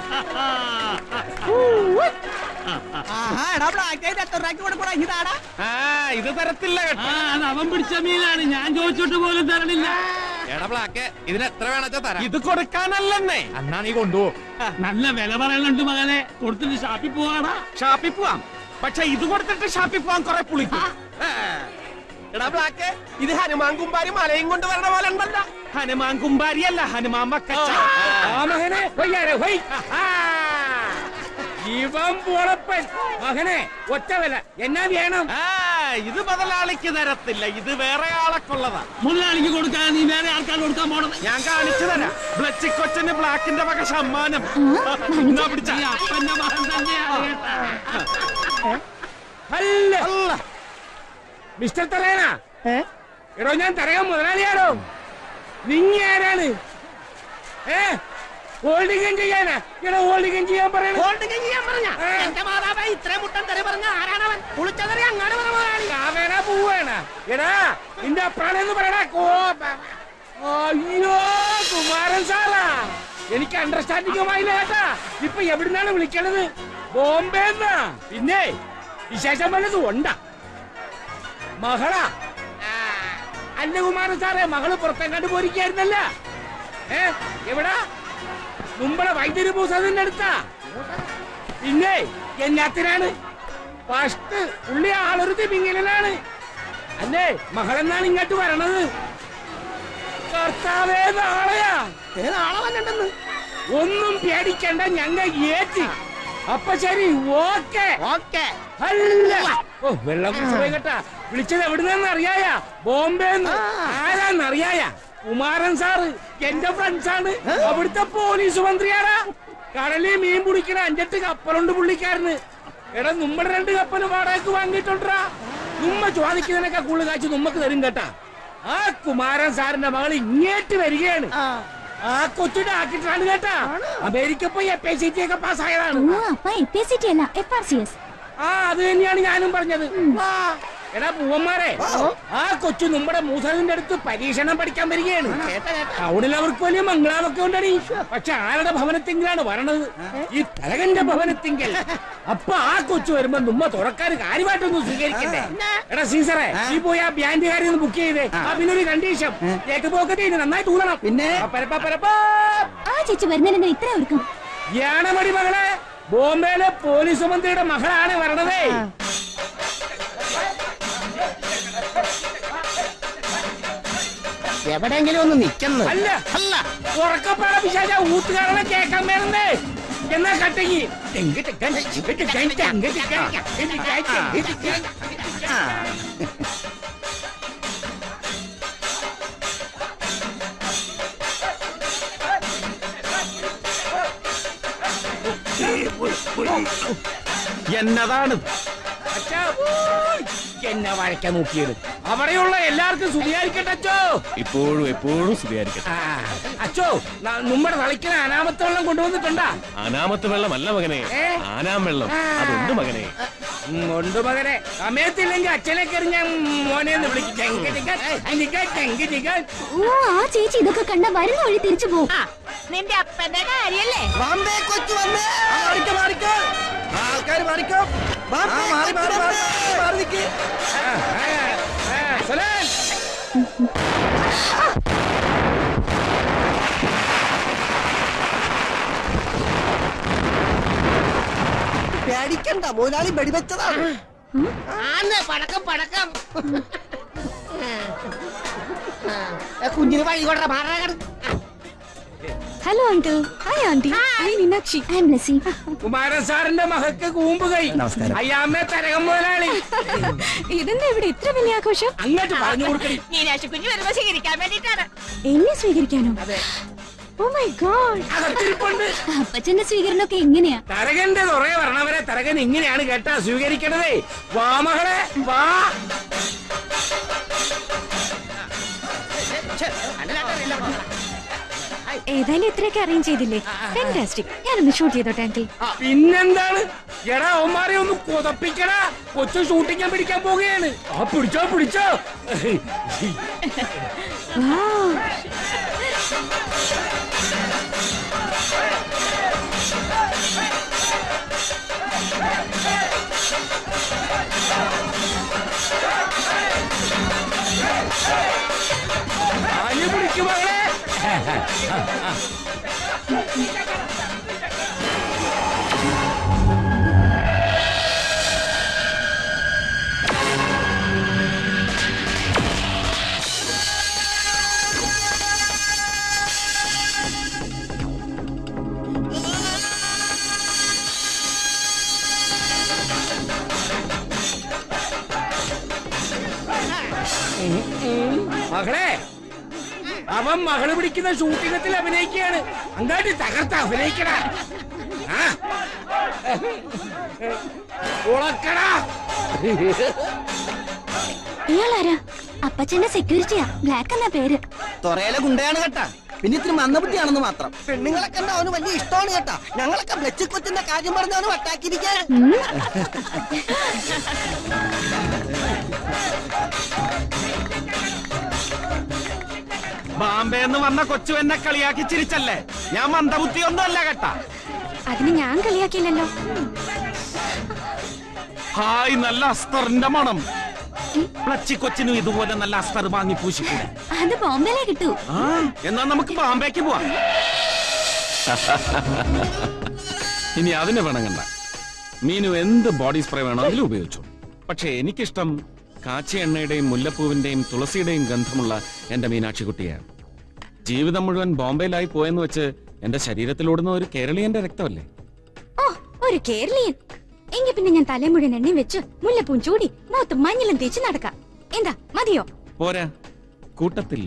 ആ ഇത് തരത്തില്ല ആ കേട്ടാ അത് അവൻ പിടിച്ച മീനാണ് ഞാൻ ചോദിച്ചിട്ട് പോലും തരണില്ല എടാ ബ്ലാക്ക് ഇതിന് എത്ര വേണച്ചാ തരാം ഇത് കൊടുക്കാനല്ലെന്നേ അന്നാ നീ കൊണ്ടുപോ നല്ല വില പറയലുണ്ട് മകനെ കൊടുത്തിട്ട് ഷാപ്പിൽ പോവാടാ ഷാപ്പിൽ പോവാം പക്ഷെ ഇത് കൊടുത്തിട്ട് ഷാപ്പിൽ പോവാൻ കുറെ പുളിക്കും എടാ ബ്ലാക്ക് ഇത് ഹനുമാൻ കുമ്പാരി മലയും കൊണ്ട് വരണ പോലെ ഉണ്ടല്ലോ ഹനുമാൻ കുമ്പാരി അല്ല ഹനുമാൻ വക്കച്ച ആ മകനെ ഹൊയ്യാരെ ഹൊയ് ആ. ഇവൻ പൊളപ്പൻ മകനെ ഒറ്റ വില എന്നാ വേണം ആ ഇത് മുതലാളിക്ക് തരത്തില്ല ഇത് വേറെ ആളൊക്കൊള്ളതാ മുതലാളിക്ക് കൊടുക്കാൻ നീ വേറെ ആൾക്കാർ കൊടുക്കാൻ പോണത് ഞാൻ കാണിച്ചു തരാം ബ്ലച്ചിക്കൊച്ചന് ബ്ലാക്കിന്റെ വക സമ്മാനം എന്നാ പിടിച്ച ഈ അപ്പന്റെ മകൻ തന്നെയാണ് കേട്ടാ അല്ല മിസ്റ്റർ തറയന എടോ ഞാൻ തറയാൻ മുതലാളിയാണോ നിങ്ങ ആരാണ് ഏ ഹോൾഡിംഗ് ചെയ്യാനാ എടോ ഹോൾഡിംഗ് ചെയ്യാൻ പറയണ ചെയ്യാൻ പറഞ്ഞ എന്റെ മാതാവേ ഇത്രയും മുട്ടൻ തെറി പറഞ്ഞ ആരാണവൻ കുളിച്ചതെറി അങ്ങാട് പറ മുതലാളി കാവേന പോവാണ് എടാ നിന്റെ അപ്രാണെന്ന് പറയടാ കോ അയ്യോ കുമാരൻ സാറാ എനിക്ക് അണ്ടർസ്റ്റാൻഡിംഗ് ആയില്ല കേട്ടാ ഇപ്പൊ എവിടുന്നാണ് വിളിക്കണത് ബോംബെ പിന്നെ വിശേഷം വല്ലതും ഉണ്ടാ മകള അല്ല കുമാരൻ സാറേ മകള് പുറത്തെങ്ങാണ്ട് പോരിക്കായിരുന്നല്ല ഏ എവിടാ മുമ്പളെ വൈദ്യുതി പൂസതിന്റെ അടുത്താ പിന്നെ എന്നാത്തിനാണ് ഫസ്റ്റ് പുള്ളി ആളൊരു തിമിങ്ങലാണ് അല്ലേ മകളെന്നാണ് ഇങ്ങോട്ട് വരണത് കർത്താവേ നാളെയാ നാളെ വന്നിട്ടെന്ന് ഒന്നും പേടിക്കണ്ട ഞങ്ങ ഏറ്റി അപ്പൊ ശരി ഓക്കെ ഓക്കെ അല്ല ഓ വെള്ളം കുടിച്ചു പോയി കേട്ടാ വിളിച്ചത് എവിടുന്നെന്ന് അറിയായ ബോംബെ ആരാന്നറിയായ കുമാരൻ സാറ് എന്റെ ഫ്രണ്ട്സാണ് അവിടുത്തെ പോലീസ് മന്ത്രിയാടാ കടലിൽ മീൻ പിടിക്കണ അഞ്ചെട്ട് കപ്പലുണ്ട് പുള്ളിക്കാരന് എടാ നമ്മുടെ രണ്ട് കപ്പല് വാടകയ്ക്ക് വാങ്ങിയിട്ടുണ്ടാ നമ്മ ചോദിക്കുന്നതിനൊക്കെ കൂടുതൽ കാശ് നമ്മക്ക് തരും കേട്ടാ ആ കുമാരൻ സാറിന്റെ മകൾ ഇങ്ങേറ്റ് വരികയാണ് ആ കൊച്ചിയുടെ ആക്കിട്ടാണ് കേട്ടാ അമേരിക്ക പോയി എഫ് എസ് സി ടി ഒക്കെ പാസ്സായതാണ് ഓ അപ്പ എഫ് എസ് സി ടി അല്ല എഫ് ആർ സി എസ് ആ അത് തന്നെയാണ് ഞാനും പറഞ്ഞത് ആ, എടാ പൂവന്മാരെ ആ കൊച്ചു നമ്മുടെ മൂസലിന്റെ അടുത്ത് പരീക്ഷണം പഠിക്കാൻ വരികയാണ് ടൗണിൽ അവർക്ക് വലിയ മംഗളാവൊക്കെ ഉണ്ടടി പക്ഷെ ആരുടെ ഭവനത്തിങ്കിലാണ് വരണത് ഈ തലകന്റെ ഭവനത്തിങ്കൽ അപ്പൊ ആ കൊച്ചു വരുമ്പോ നമ്മ തുറക്കാൻ കാര്യമായിട്ടൊന്നും സ്വീകരിക്കണ്ടേ എടാ സീസറെ നീ പോയി ആ ബാൻഡുകാരി ഒന്ന് ബുക്ക് ചെയ്തേ ആ പിന്നെ ഒരു കണ്ടീഷൻ കേക്ക് പോക്കത്തെ ഇനി നന്നായിട്ട് ഊതണം പിന്നെ പരപ്പാ പരപ്പാ ആ ചേച്ചി വരുന്നതിനെന്താ ഇത്ര ഒരുക്കം യാണമടി മകളെ ബോംബെയിലെ പോലീസ് മന്ത്രിയുടെ മകളാണ് വരണതേ എവിടെയെങ്കിലും ഒന്ന് നിക്കുന്നു അല്ല അല്ല ഉറക്കപ്പാട പിശാച ഊത്തുകാരനെ കേക്കാൻ വരുന്നേ എന്നാ കട്ടങ്ങി തെങ്ക് തെക്കൻ, തെങ്ക് തെക്കൻ, തെങ്ക് തെക്കൻ, തെങ്ക് തെക്കൻ, തെങ്ക് തെക്കൻ. എന്നതാണ് അച്ഛാ, ഊയ്, എന്നെ വരയ്ക്കാൻ നോക്കിയത് അവിടെയുള്ള എല്ലാവർക്കും സുഖിയായിരിക്കട്ടെ അച്ചോ ഇപ്പോഴും എപ്പോഴും സ്തുതിയായിരിക്കട്ടെ ആ, അച്ചോ ന- നമ്മുടെ തളിക്കണ അനാമത്തെ വെള്ളം കൊണ്ടുവന്നിട്ടുണ്ടാ അനാമത്ത് വെള്ളമല്ല മകനെ ഏ? ആനാം വെള്ളം അതുണ്ട് മകനെ ഉം, ഉണ്ട് മകനെ സമയത്തില്ലെങ്കിൽ അച്ഛനെ കയറി ഞാൻ മോനെ എന്ന് വിളിക്കും ചെങ്ക് ചിക്ക, ചിക്ക, ചെങ്ക് ചിക്ക. ഓ ആ ചേച്ചി ഇതൊക്കെ കണ്ട വരുന്ന വഴി തിരിച്ചു പോകും ആ നിന്റെ അപ്പന്റെ കാര്യല്ലേ ബോംബെ കൊച്ചു വന്നേ മാറിക്കോ മാറിക്കോ ആൾക്കാർ മാറിക്കോ ആ, മാറി മാറി മാറി മാറി നിക്ക് ആ, ആ, ആ, സലാം. പേടിക്കണ്ട മുതലാളി വെടിവെച്ചതാണ് ആന്ന് പടക്കം പടക്കം ഏ, കുഞ്ഞിന് വഴി കൊണ്ട മാറാകട് hello uncle hi aunty I Meenakshi I am Blessy Kumaran സാറിന്റെ മകക്ക് കൂമ്പ് കൈ നമസ്കാരം. അയ്യാമ്മേ തരകം മുതലാളി ഇതെന്താ ഇവിടെ ഇത്ര വലിയ ആഘോഷം അങ്ങോട്ട് പറഞ്ഞു കൊടുക്കണി മീനാക്ഷി കുഞ്ഞു വരുമ്പോ സ്വീകരിക്കാൻ വേണ്ടിട്ടാണ് എന്നെ സ്വീകരിക്കാനോ ഓ മൈ ഗോഡ് അകത്തിരിപ്പുണ്ട് അപ്പച്ചന്റെ സ്വീകരണമൊക്കെ എങ്ങനെയാ തരകന്റെ തുറയെ വരണവരെ തരകൻ ഇങ്ങനെയാണ് കേട്ടാ സ്വീകരിക്കണതേ വാ മകളെ വാ ഏതായാലും ഇത്രയൊക്കെ അറേഞ്ച് ചെയ്തില്ലേ ഫാന്റാസ്റ്റിക് ഞാനൊന്ന് ഷൂട്ട് ചെയ്തോട്ടെ ആന്റി പിന്നെന്താണ് എടാ അവന്മാരെ ഒന്ന് കൊതപ്പിക്കടാ കൊച്ചു ഷൂട്ടിക്കാൻ പിടിക്കാൻ പോവുകയാണ് ആ പിടിച്ചോ പിടിച്ചോ ആഞ്ഞു പിടിക്കും മകളെ മകളെ അവൻ മകള് പിടിക്കുന്ന ഷൂട്ടിംഗത്തിൽ അഭിനയിക്കുകയാണ് അങ്ങാട്ട് തകർത്ത് അഭിനയിക്കടാ ആ? ഉളക്കടാ ഇയാളാരാ അപ്പച്ചന്റെ സെക്യൂരിറ്റിയാ ബ്ലാക്ക് എന്നാ പേര് തൊറയിലെ ഗുണ്ടയാണ് കേട്ടാ പിന്നെ ഇത്തിരി മന്ദബുദ്ധിയാണെന്ന് മാത്രം പെണ്ണുങ്ങളെ കണ്ട അവന് വലിയ ഇഷ്ടമാണ് കേട്ടാ ഞങ്ങളൊക്കെ ബ്ലച്ച് കൊച്ചിന്റെ കാര്യം പറഞ്ഞ് അവന് വട്ടാക്കിയിരിക്കാൻ ബാംബെ എന്ന് വന്ന കൊച്ചു എന്നെ കളിയാക്കി ചിരിച്ചല്ലേ ഞാൻ മന്ദബുദ്ധിയൊന്നും അല്ല കേട്ടാ അതിന് ഞാൻ കളിയാക്കിയില്ലല്ലോ ഹായ് നല്ല അസ്തറിന്റെ മണം പ്ലച്ചി കൊച്ചിനും ഇതുപോലെ നല്ല അസ്തർ വാങ്ങി പൂശിക്കൂടെ അത് ബോംബെയിലേ കിട്ടൂ ആ എന്നാ നമുക്ക് ബാംബേക്ക് പോവാം ഇനി അതിന് വേണങ്ങണ്ട മീനു എന്ത് ബോഡി സ്പ്രേ വേണമെങ്കിലും ഉപയോഗിച്ചു പക്ഷെ എനിക്കിഷ്ടം കാച്ചി എണ്ണയുടെയും മുല്ലപ്പൂവിന്റെയും തുളസിയുടെയും ഗന്ധമുള്ള എന്റെ മീനാക്ഷി കുട്ടിയാണ് ജീവിതം മുഴുവൻ ബോംബെയിലായി പോയെന്ന് വെച്ച് എന്റെ ശരീരത്തിലോടുന്ന ഒരു കേരളീയന്റെ രക്തമല്ലേ ഓ ഒരു കേരളീയൻ എങ്കിൽ പിന്നെ ഞാൻ തലേ മുഴുവൻ എണ്ണയും വെച്ച് മുല്ലപ്പൂം ചൂടി മുഖത്ത് മഞ്ഞളും തേച്ച് നടക്കാം എന്താ മതിയോ പോരാ കൂട്ടത്തിൽ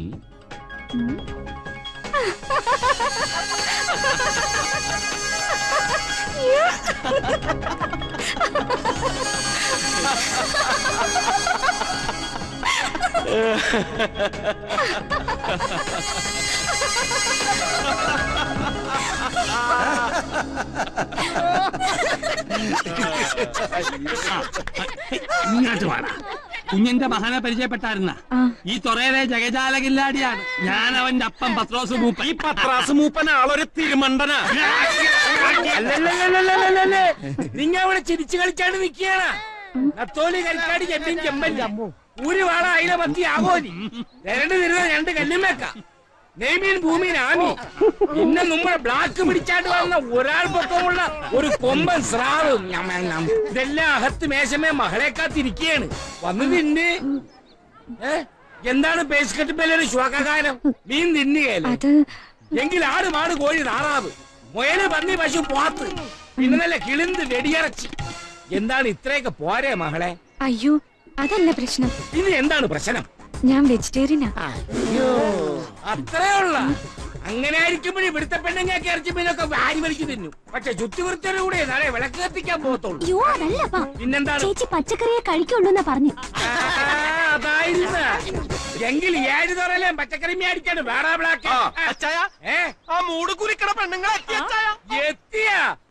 ഇങ്ങോട്ട് വേണം കുഞ്ഞിന്റെ മകനെ പരിചയപ്പെട്ടായിരുന്ന ഈ തൊറയിലെ ജഗജാലകില്ലാടിയാണ് ഞാൻ അവന്റെ അപ്പം പത്രോസ് മൂപ്പൻ ഈ പത്രാസ് മൂപ്പൻ ആളൊരു തിരുമണ്ടനാ അല്ലല്ലല്ലല്ലല്ലല്ലല്ലേ. നിങ്ങ അവിടെ ചിരിച്ചു കളിച്ചാണ്ട് നിക്കുകയാണ് നത്തോലി കരിക്കാടി ചെമ്പിൻ ചെമ്പല്ല ഒരു വാള അയില മത്തി ആകോലി രണ്ട് തിരുന്ന രണ്ട് കല്ലുമേക്ക നെയ്മീൻ ഭൂമീൻ ആമി പിന്നെ നമ്മുടെ ബ്ലാക്ക് പിടിച്ചാണ്ട് വന്ന ഒരാൾ പൊക്കമുള്ള ഒരു കൊമ്പൻ സ്രാവ് ഞമ ഞം. ഇതെല്ലാം അകത്ത് മേശമേ മകളെ കാത്തിരിക്കുകയാണ് വന്ന് തിന്ന് ഏ എന്താണ് പേസ് കെട്ടിപ്പല്ലൊരു ശ്വാസകാലം മീൻ തിന്നുകയല്ലേ അത് എങ്കിൽ ആട് മാട് കോഴി താറാവ് മുയല് പന്നി പശു പോത്ത് പിന്നെ നല്ല കിളിന്ത് വെടിയിറച്ചി എന്താണ് ഇത്രയൊക്കെ പോരെ മകളെ അയ്യോ അതല്ല പ്രശ്നം ഇത് എന്താണ് പ്രശ്നം ഞാൻ വെജിറ്റേറിയനാ അത്രേ ഉള്ള അങ്ങനെ ആയിരിക്കുമ്പോഴേ ഇവിടുത്തെ പെണ്ണുങ്ങൾക്ക് ഇറച്ചി മീനൊക്കെ വാരി വലിച്ചു തിന്നു പക്ഷെ ചുറ്റുവൃത്തിയോടുകൂടെ നാളെ വിളക്ക് കത്തിക്കാൻ പോകത്തുള്ളൂ അയ്യോ അതല്ല അപ്പാ പിന്നെന്താണ് ചേച്ചി പച്ചക്കറിയെ കഴിക്കുള്ളൂ എന്നാ പറഞ്ഞു ആ, അതായിരുന്ന എങ്കിൽ ഏഴ് തുറല്ലേ പച്ചക്കറി മേടിക്കാണ് വേറെ ബ്ലാക്ക് ഏ ആ മൂട് കുലിക്കണ പെണ്ണുങ്ങളെ എത്തിയ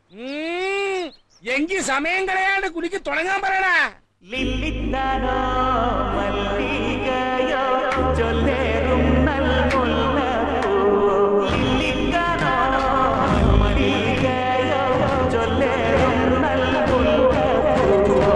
എങ്കിൽ സമയം കളയാണ്ട് കുലിക്ക് തുടങ്ങാൻ പറയടാ ലില്ലിത്താനോ മല്ലികയോ ചൊല്ലേറും നൽമുല്ലപ്പൂവോ ലില്ലിത്താനോ മല്ലികയോ ചൊല്ലേറും നൽമുല്ലപ്പൂവോ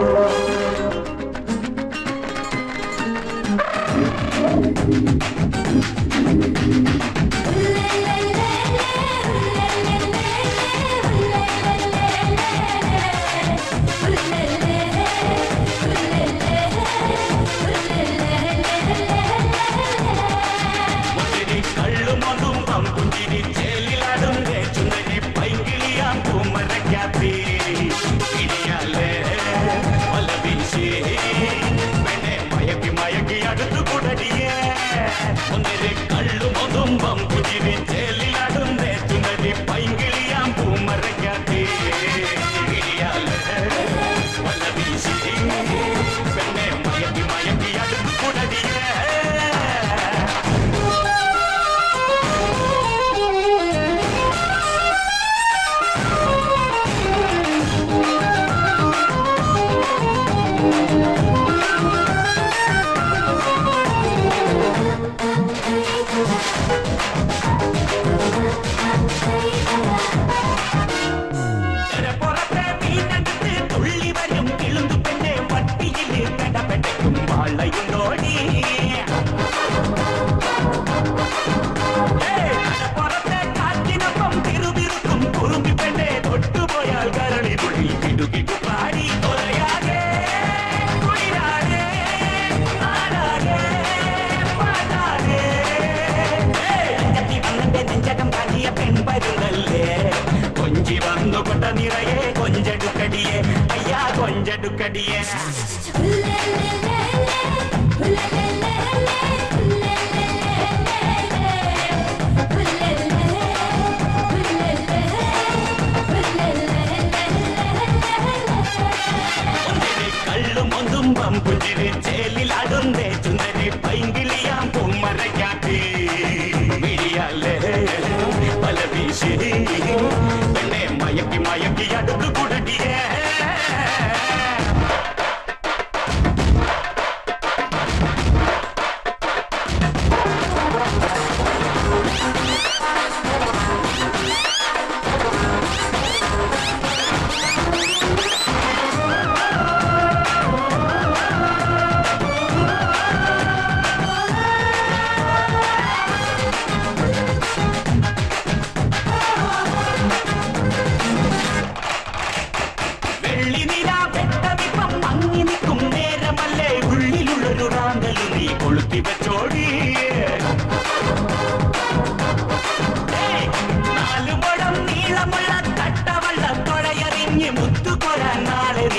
മുന്തിരി കള്ളുമൊന്നും പമ്പുഞ്ചിരി ചേലിലാടും ചുന്ദരി പൈങ്കിളിയാം പൂമരക്കാത്തി ഇടിയാലേ വല വീശി പെണ്ണെ മയക്കി മയക്കി അടുത്തു കുടടിയേ മുന്തിരി കള്ളുമൊന്നും പമ്പുഞ്ചിരി ചേലിലാടും ചുന്ദരി പൈങ്കിളിയാം പൂമരക്കാത്തി ഇടിയാലേ വല വീശി പെണ്ണെ മയക്കി മയക്കി അടുത്തു കുടടിയേ പുറത്തെ മീനകത്ത് തുള്ളി വരും കിളുന്തു പെണ്ണെ വട്ടിയിൽ കടപെട്ടക്കും വാളയുണ്ടോടി പുറത്തെ കാറ്റിനൊപ്പം തിരുതിരുക്കും കുറുമ്പി പെണ്ണെ തൊട്ടുപോയാൽ കരളി തുള്ളി കിടുകിടു പാടി കൊലയാകെ കുളിരാകെ ആടാകെ പാടാകെ അഞ്ചത്തി വന്നന്റെ നെഞ്ചകം കാട്ടിയ പെൺപരുന്നല്ലേ കൊഞ്ചി വന്നു കൊണ്ട നിറയെ കൊഞ്ചടുക്കടിയെ അയ്യാ കൊഞ്ചടുക്കടിയെ ഒന്നിരി കള്ളും ഒന്നും പമ്പുചിരി ചേലിലാടുന്നേ ചുന്ദരി പൈങ്കിളിയാം പൂമരക്കാട്ടി മിഴിയാലേ പല വീശി പെണ്ണെ മയക്കി മയക്കി അടുക്ക് കുടടിയേ വെള്ളി നില വെട്ടമിപ്പം മങ്ങി നിൽക്കും നേരമല്ലേ ഉള്ളിലുള്ളൊരു റാന്തല് നീ കൊളുത്തി വെച്ചോടി ഏയ്, നാലു മുഴം നീളമുള്ള തട്ടവള്ള തുഴയറിഞ്ഞ് മുത്തുകൊരാൻ നാളെ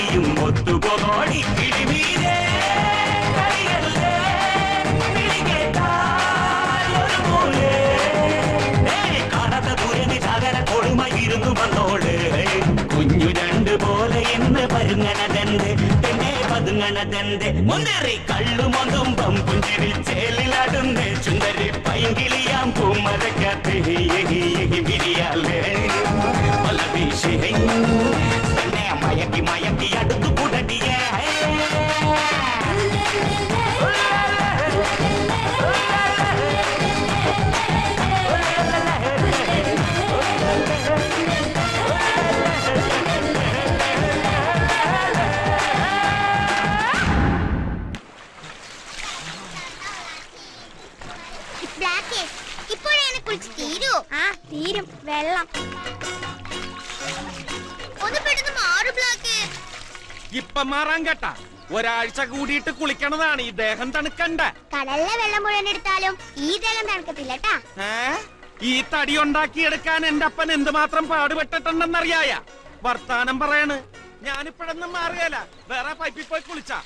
മുങ്ങണതെന്റെ മുന്നേറി കള്ളുമൊതുമ്പം പുഞ്ചിരി ചേലിലാടുന്നേ ചുണ്ടരി പൈങ്കിളിയാം പൂമരക്കാത്ത് വിരിയാലേ പല വീശി തന്നെ മയക്കി മയക്കി അടുത്തു കുടടിയേ ബ്ലാക്ക് ഇപ്പോഴാണ് കുളിച്ച് തീരൂ ആ തീരും വെള്ളം ഒന്ന് പെട്ടെന്ന് മാറു ബ്ലാക്ക് ഇപ്പൊ മാറാൻ കേട്ടാ ഒരാഴ്ച കൂടിയിട്ട് കുളിക്കണതാണ് ഈ ദേഹം തണുക്കണ്ട കടലിലെ വെള്ളം മുഴുവൻ എടുത്താലും ഈ ദേഹം തണുക്കത്തില്ല ട്ടാ ഏ ഈ തടി ഉണ്ടാക്കിയെടുക്കാൻ എന്റെ അപ്പൻ എന്തുമാത്രം പാടുപെട്ടിട്ടുണ്ടെന്നറിയായ വർത്താനം പറയണ് ഞാനിപ്പോഴൊന്നും മാറിയല്ല വേറെ പൈപ്പിൽ പോയി കുളിച്ചാ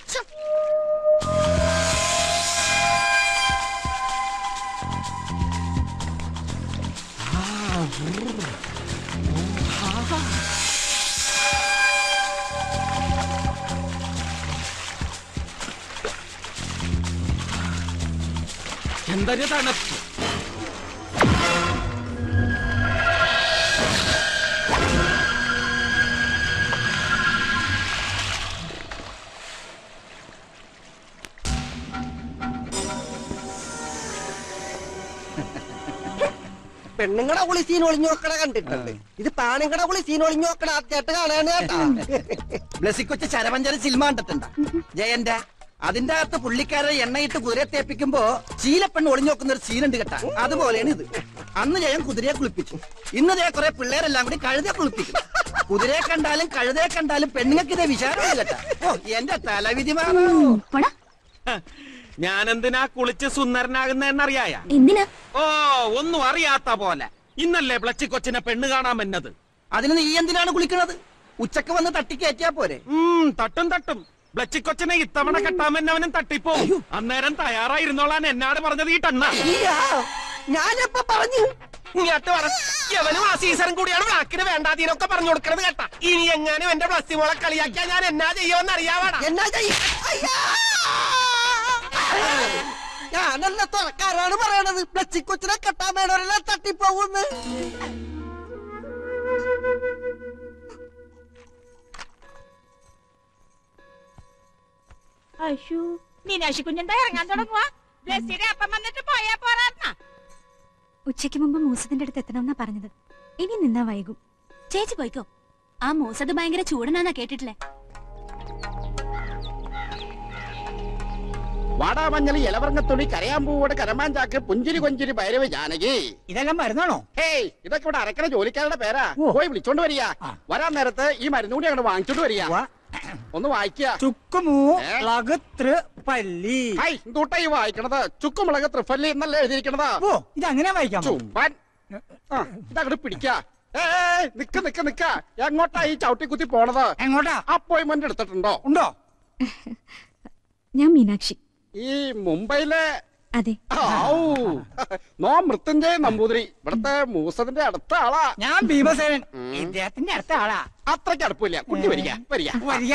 എന്തൊരു തണുപ്പ് പെണ്ണുങ്ങളുടെ കുളി സീൻ ഒളിഞ്ഞു നോക്കണ കണ്ടിട്ടുണ്ട് ഇത് പാണുങ്ങളുടെ കുളി സീൻ ഒളിഞ്ഞു നോക്കണ ആദ്യമായിട്ട് കാണാണ് കേട്ടാ ബ്ലസിക്കൊച്ച് ചരവഞ്ചര സിനിമ കണ്ടിട്ടുണ്ട ജയന്റെ അതിന്റെ അകത്ത് പുള്ളിക്കാരെ എണ്ണയിട്ട് കുതിരയെ തേപ്പിക്കുമ്പോ ചീലപ്പെണ്ണ് ഒളിഞ്ഞു നോക്കുന്ന ഒരു സീനുണ്ട് കേട്ടാ അതുപോലെയാണ് ഇത് അന്ന് ജയൻ കുതിരയെ കുളിപ്പിച്ചു ഇന്ന് ജയ കുറെ പിള്ളേരെല്ലാം കൂടി കഴുതയെ കുളിപ്പിക്കും കുതിരയെ കണ്ടാലും കഴുതയെ കണ്ടാലും പെണ്ണുങ്ങൾക്ക് ഇതേ വിചാരമില്ല കേട്ടാ ഓ എന്റെ തലവിധി മാറോ ഞാനെന്തിനാ കുളിച്ച് സുന്ദരനാകുന്നറിയായ എന്തിനാ ഓ ഒന്നും അറിയാത്ത പോലെ ഇന്നല്ലേ പ്ലച്ചി കൊച്ചിനെ പെണ്ണ് കാണാൻ വന്നത് അതിന് നീ എന്തിനാണ് കുളിക്കണത് ഉച്ചക്ക് വന്ന് തട്ടിക്കയറ്റിയാ പോരെ ഉം, തട്ടും തട്ടും ബ്ലച്ചിക്കൊച്ചിനെ ഇത്തവണ കെട്ടാമെന്നവനും തട്ടിപ്പോ അന്നേരം തയ്യാറായിരുന്നോളാൻ എന്നാട് പറഞ്ഞത് ഈ ടണ്ണ ഞാനെപ്പ പറഞ്ഞു ഇങ്ങോട്ട് പറ യവനും ആ സീസണും കൂടിയാണ് വാക്കിന് വേണ്ടാതീനൊക്കെ പറഞ്ഞു കൊടുക്കണത് കേട്ടാ ഇനി എങ്ങാനും എന്റെ പ്ലസ് മോളെ കളിയാക്കിയാ ഞാൻ എന്നാ ചെയ്യുമെന്ന് അറിയാവാടാ എന്നാ ചെയ്യ ഞാനല്ല തുറക്കാരാണ് പറയണത് പ്ലച്ചിക്കൊച്ചിനെ കെട്ടാൻ വേണവരെല്ലാം തട്ടിപ്പോകുന്ന് അയ്യോ മീനാക്ഷി കുഞ്ഞെന്താ ഇറങ്ങാൻ തുടങ്ങുവാ ബ്ലസ്സിയുടെ അപ്പം വന്നിട്ട് പോയാ പോരാ ഉച്ചയ്ക്ക് മുമ്പ് മൂസത്തിന്റെ അടുത്ത് എത്തണമെന്നാ പറഞ്ഞത് ഇനി നിന്നാ വൈകും ചേച്ചി പോയിക്കോ ആ മൂസത് ഭയങ്കര ചൂടനാന്നാ കേട്ടിട്ടില്ലേ വാടാമഞ്ഞളി ഇലവർങ്ങത്തുള്ളി കരയാൻ പൂവോട് കരമാഞ്ചാക്ക് പുഞ്ചിരി കൊഞ്ചിരി ഭൈരവ ജാനകി ഇതെല്ലാം മരുന്നാണോ ഹേയ് ഇതൊക്കെ ഇവിടെ അരക്കണ ജോലിക്കാരുടെ പേരാ പോയി വിളിച്ചോണ്ട് വരിക വരാൻ നേരത്ത് ഈ മരുന്ന് കൂടി അങ്ങോട്ട് വാങ്ങിച്ചോണ്ട് വരിക ഒന്ന് വായിക്കുക ചുക്കുമൂ ലകതൃ പല്ലി ഹൈ എന്തൂട്ടാ ഈ വായിക്കണത് ചുക്കുമുളക് ത്രിഫല്ലി എന്നല്ലേ എഴുതിയിരിക്കണത് ഓ ഇത് അങ്ങനെ വായിക്കാം ചുമ്പാൻ ആ, ഇതങ്ങോട്ട് പിടിക്ക ഏ നിക്ക നിക്ക നിക്ക എങ്ങോട്ടാ ഈ ചവിട്ടി കുത്തി പോണത് എങ്ങോട്ടാ അപ്പോയിന്റ്മെന്റ് എടുത്തിട്ടുണ്ടോ ഉണ്ടോ ഞാൻ മീനാക്ഷി ഈ മുംബൈയിലെ അതെ ഔ, നോ മൃത്യുഞ്ജയ നമ്പൂതിരി ഇവിടത്തെ മൂസത്തിന്റെ അടുത്ത ആളാ ഞാൻ ഭീമസേനൻ ഇദ്ദേഹത്തിന്റെ അടുത്ത ആളാ അത്രയ്ക്ക് അടുപ്പില്ല കുട്ടി വരിക വരിക വരിക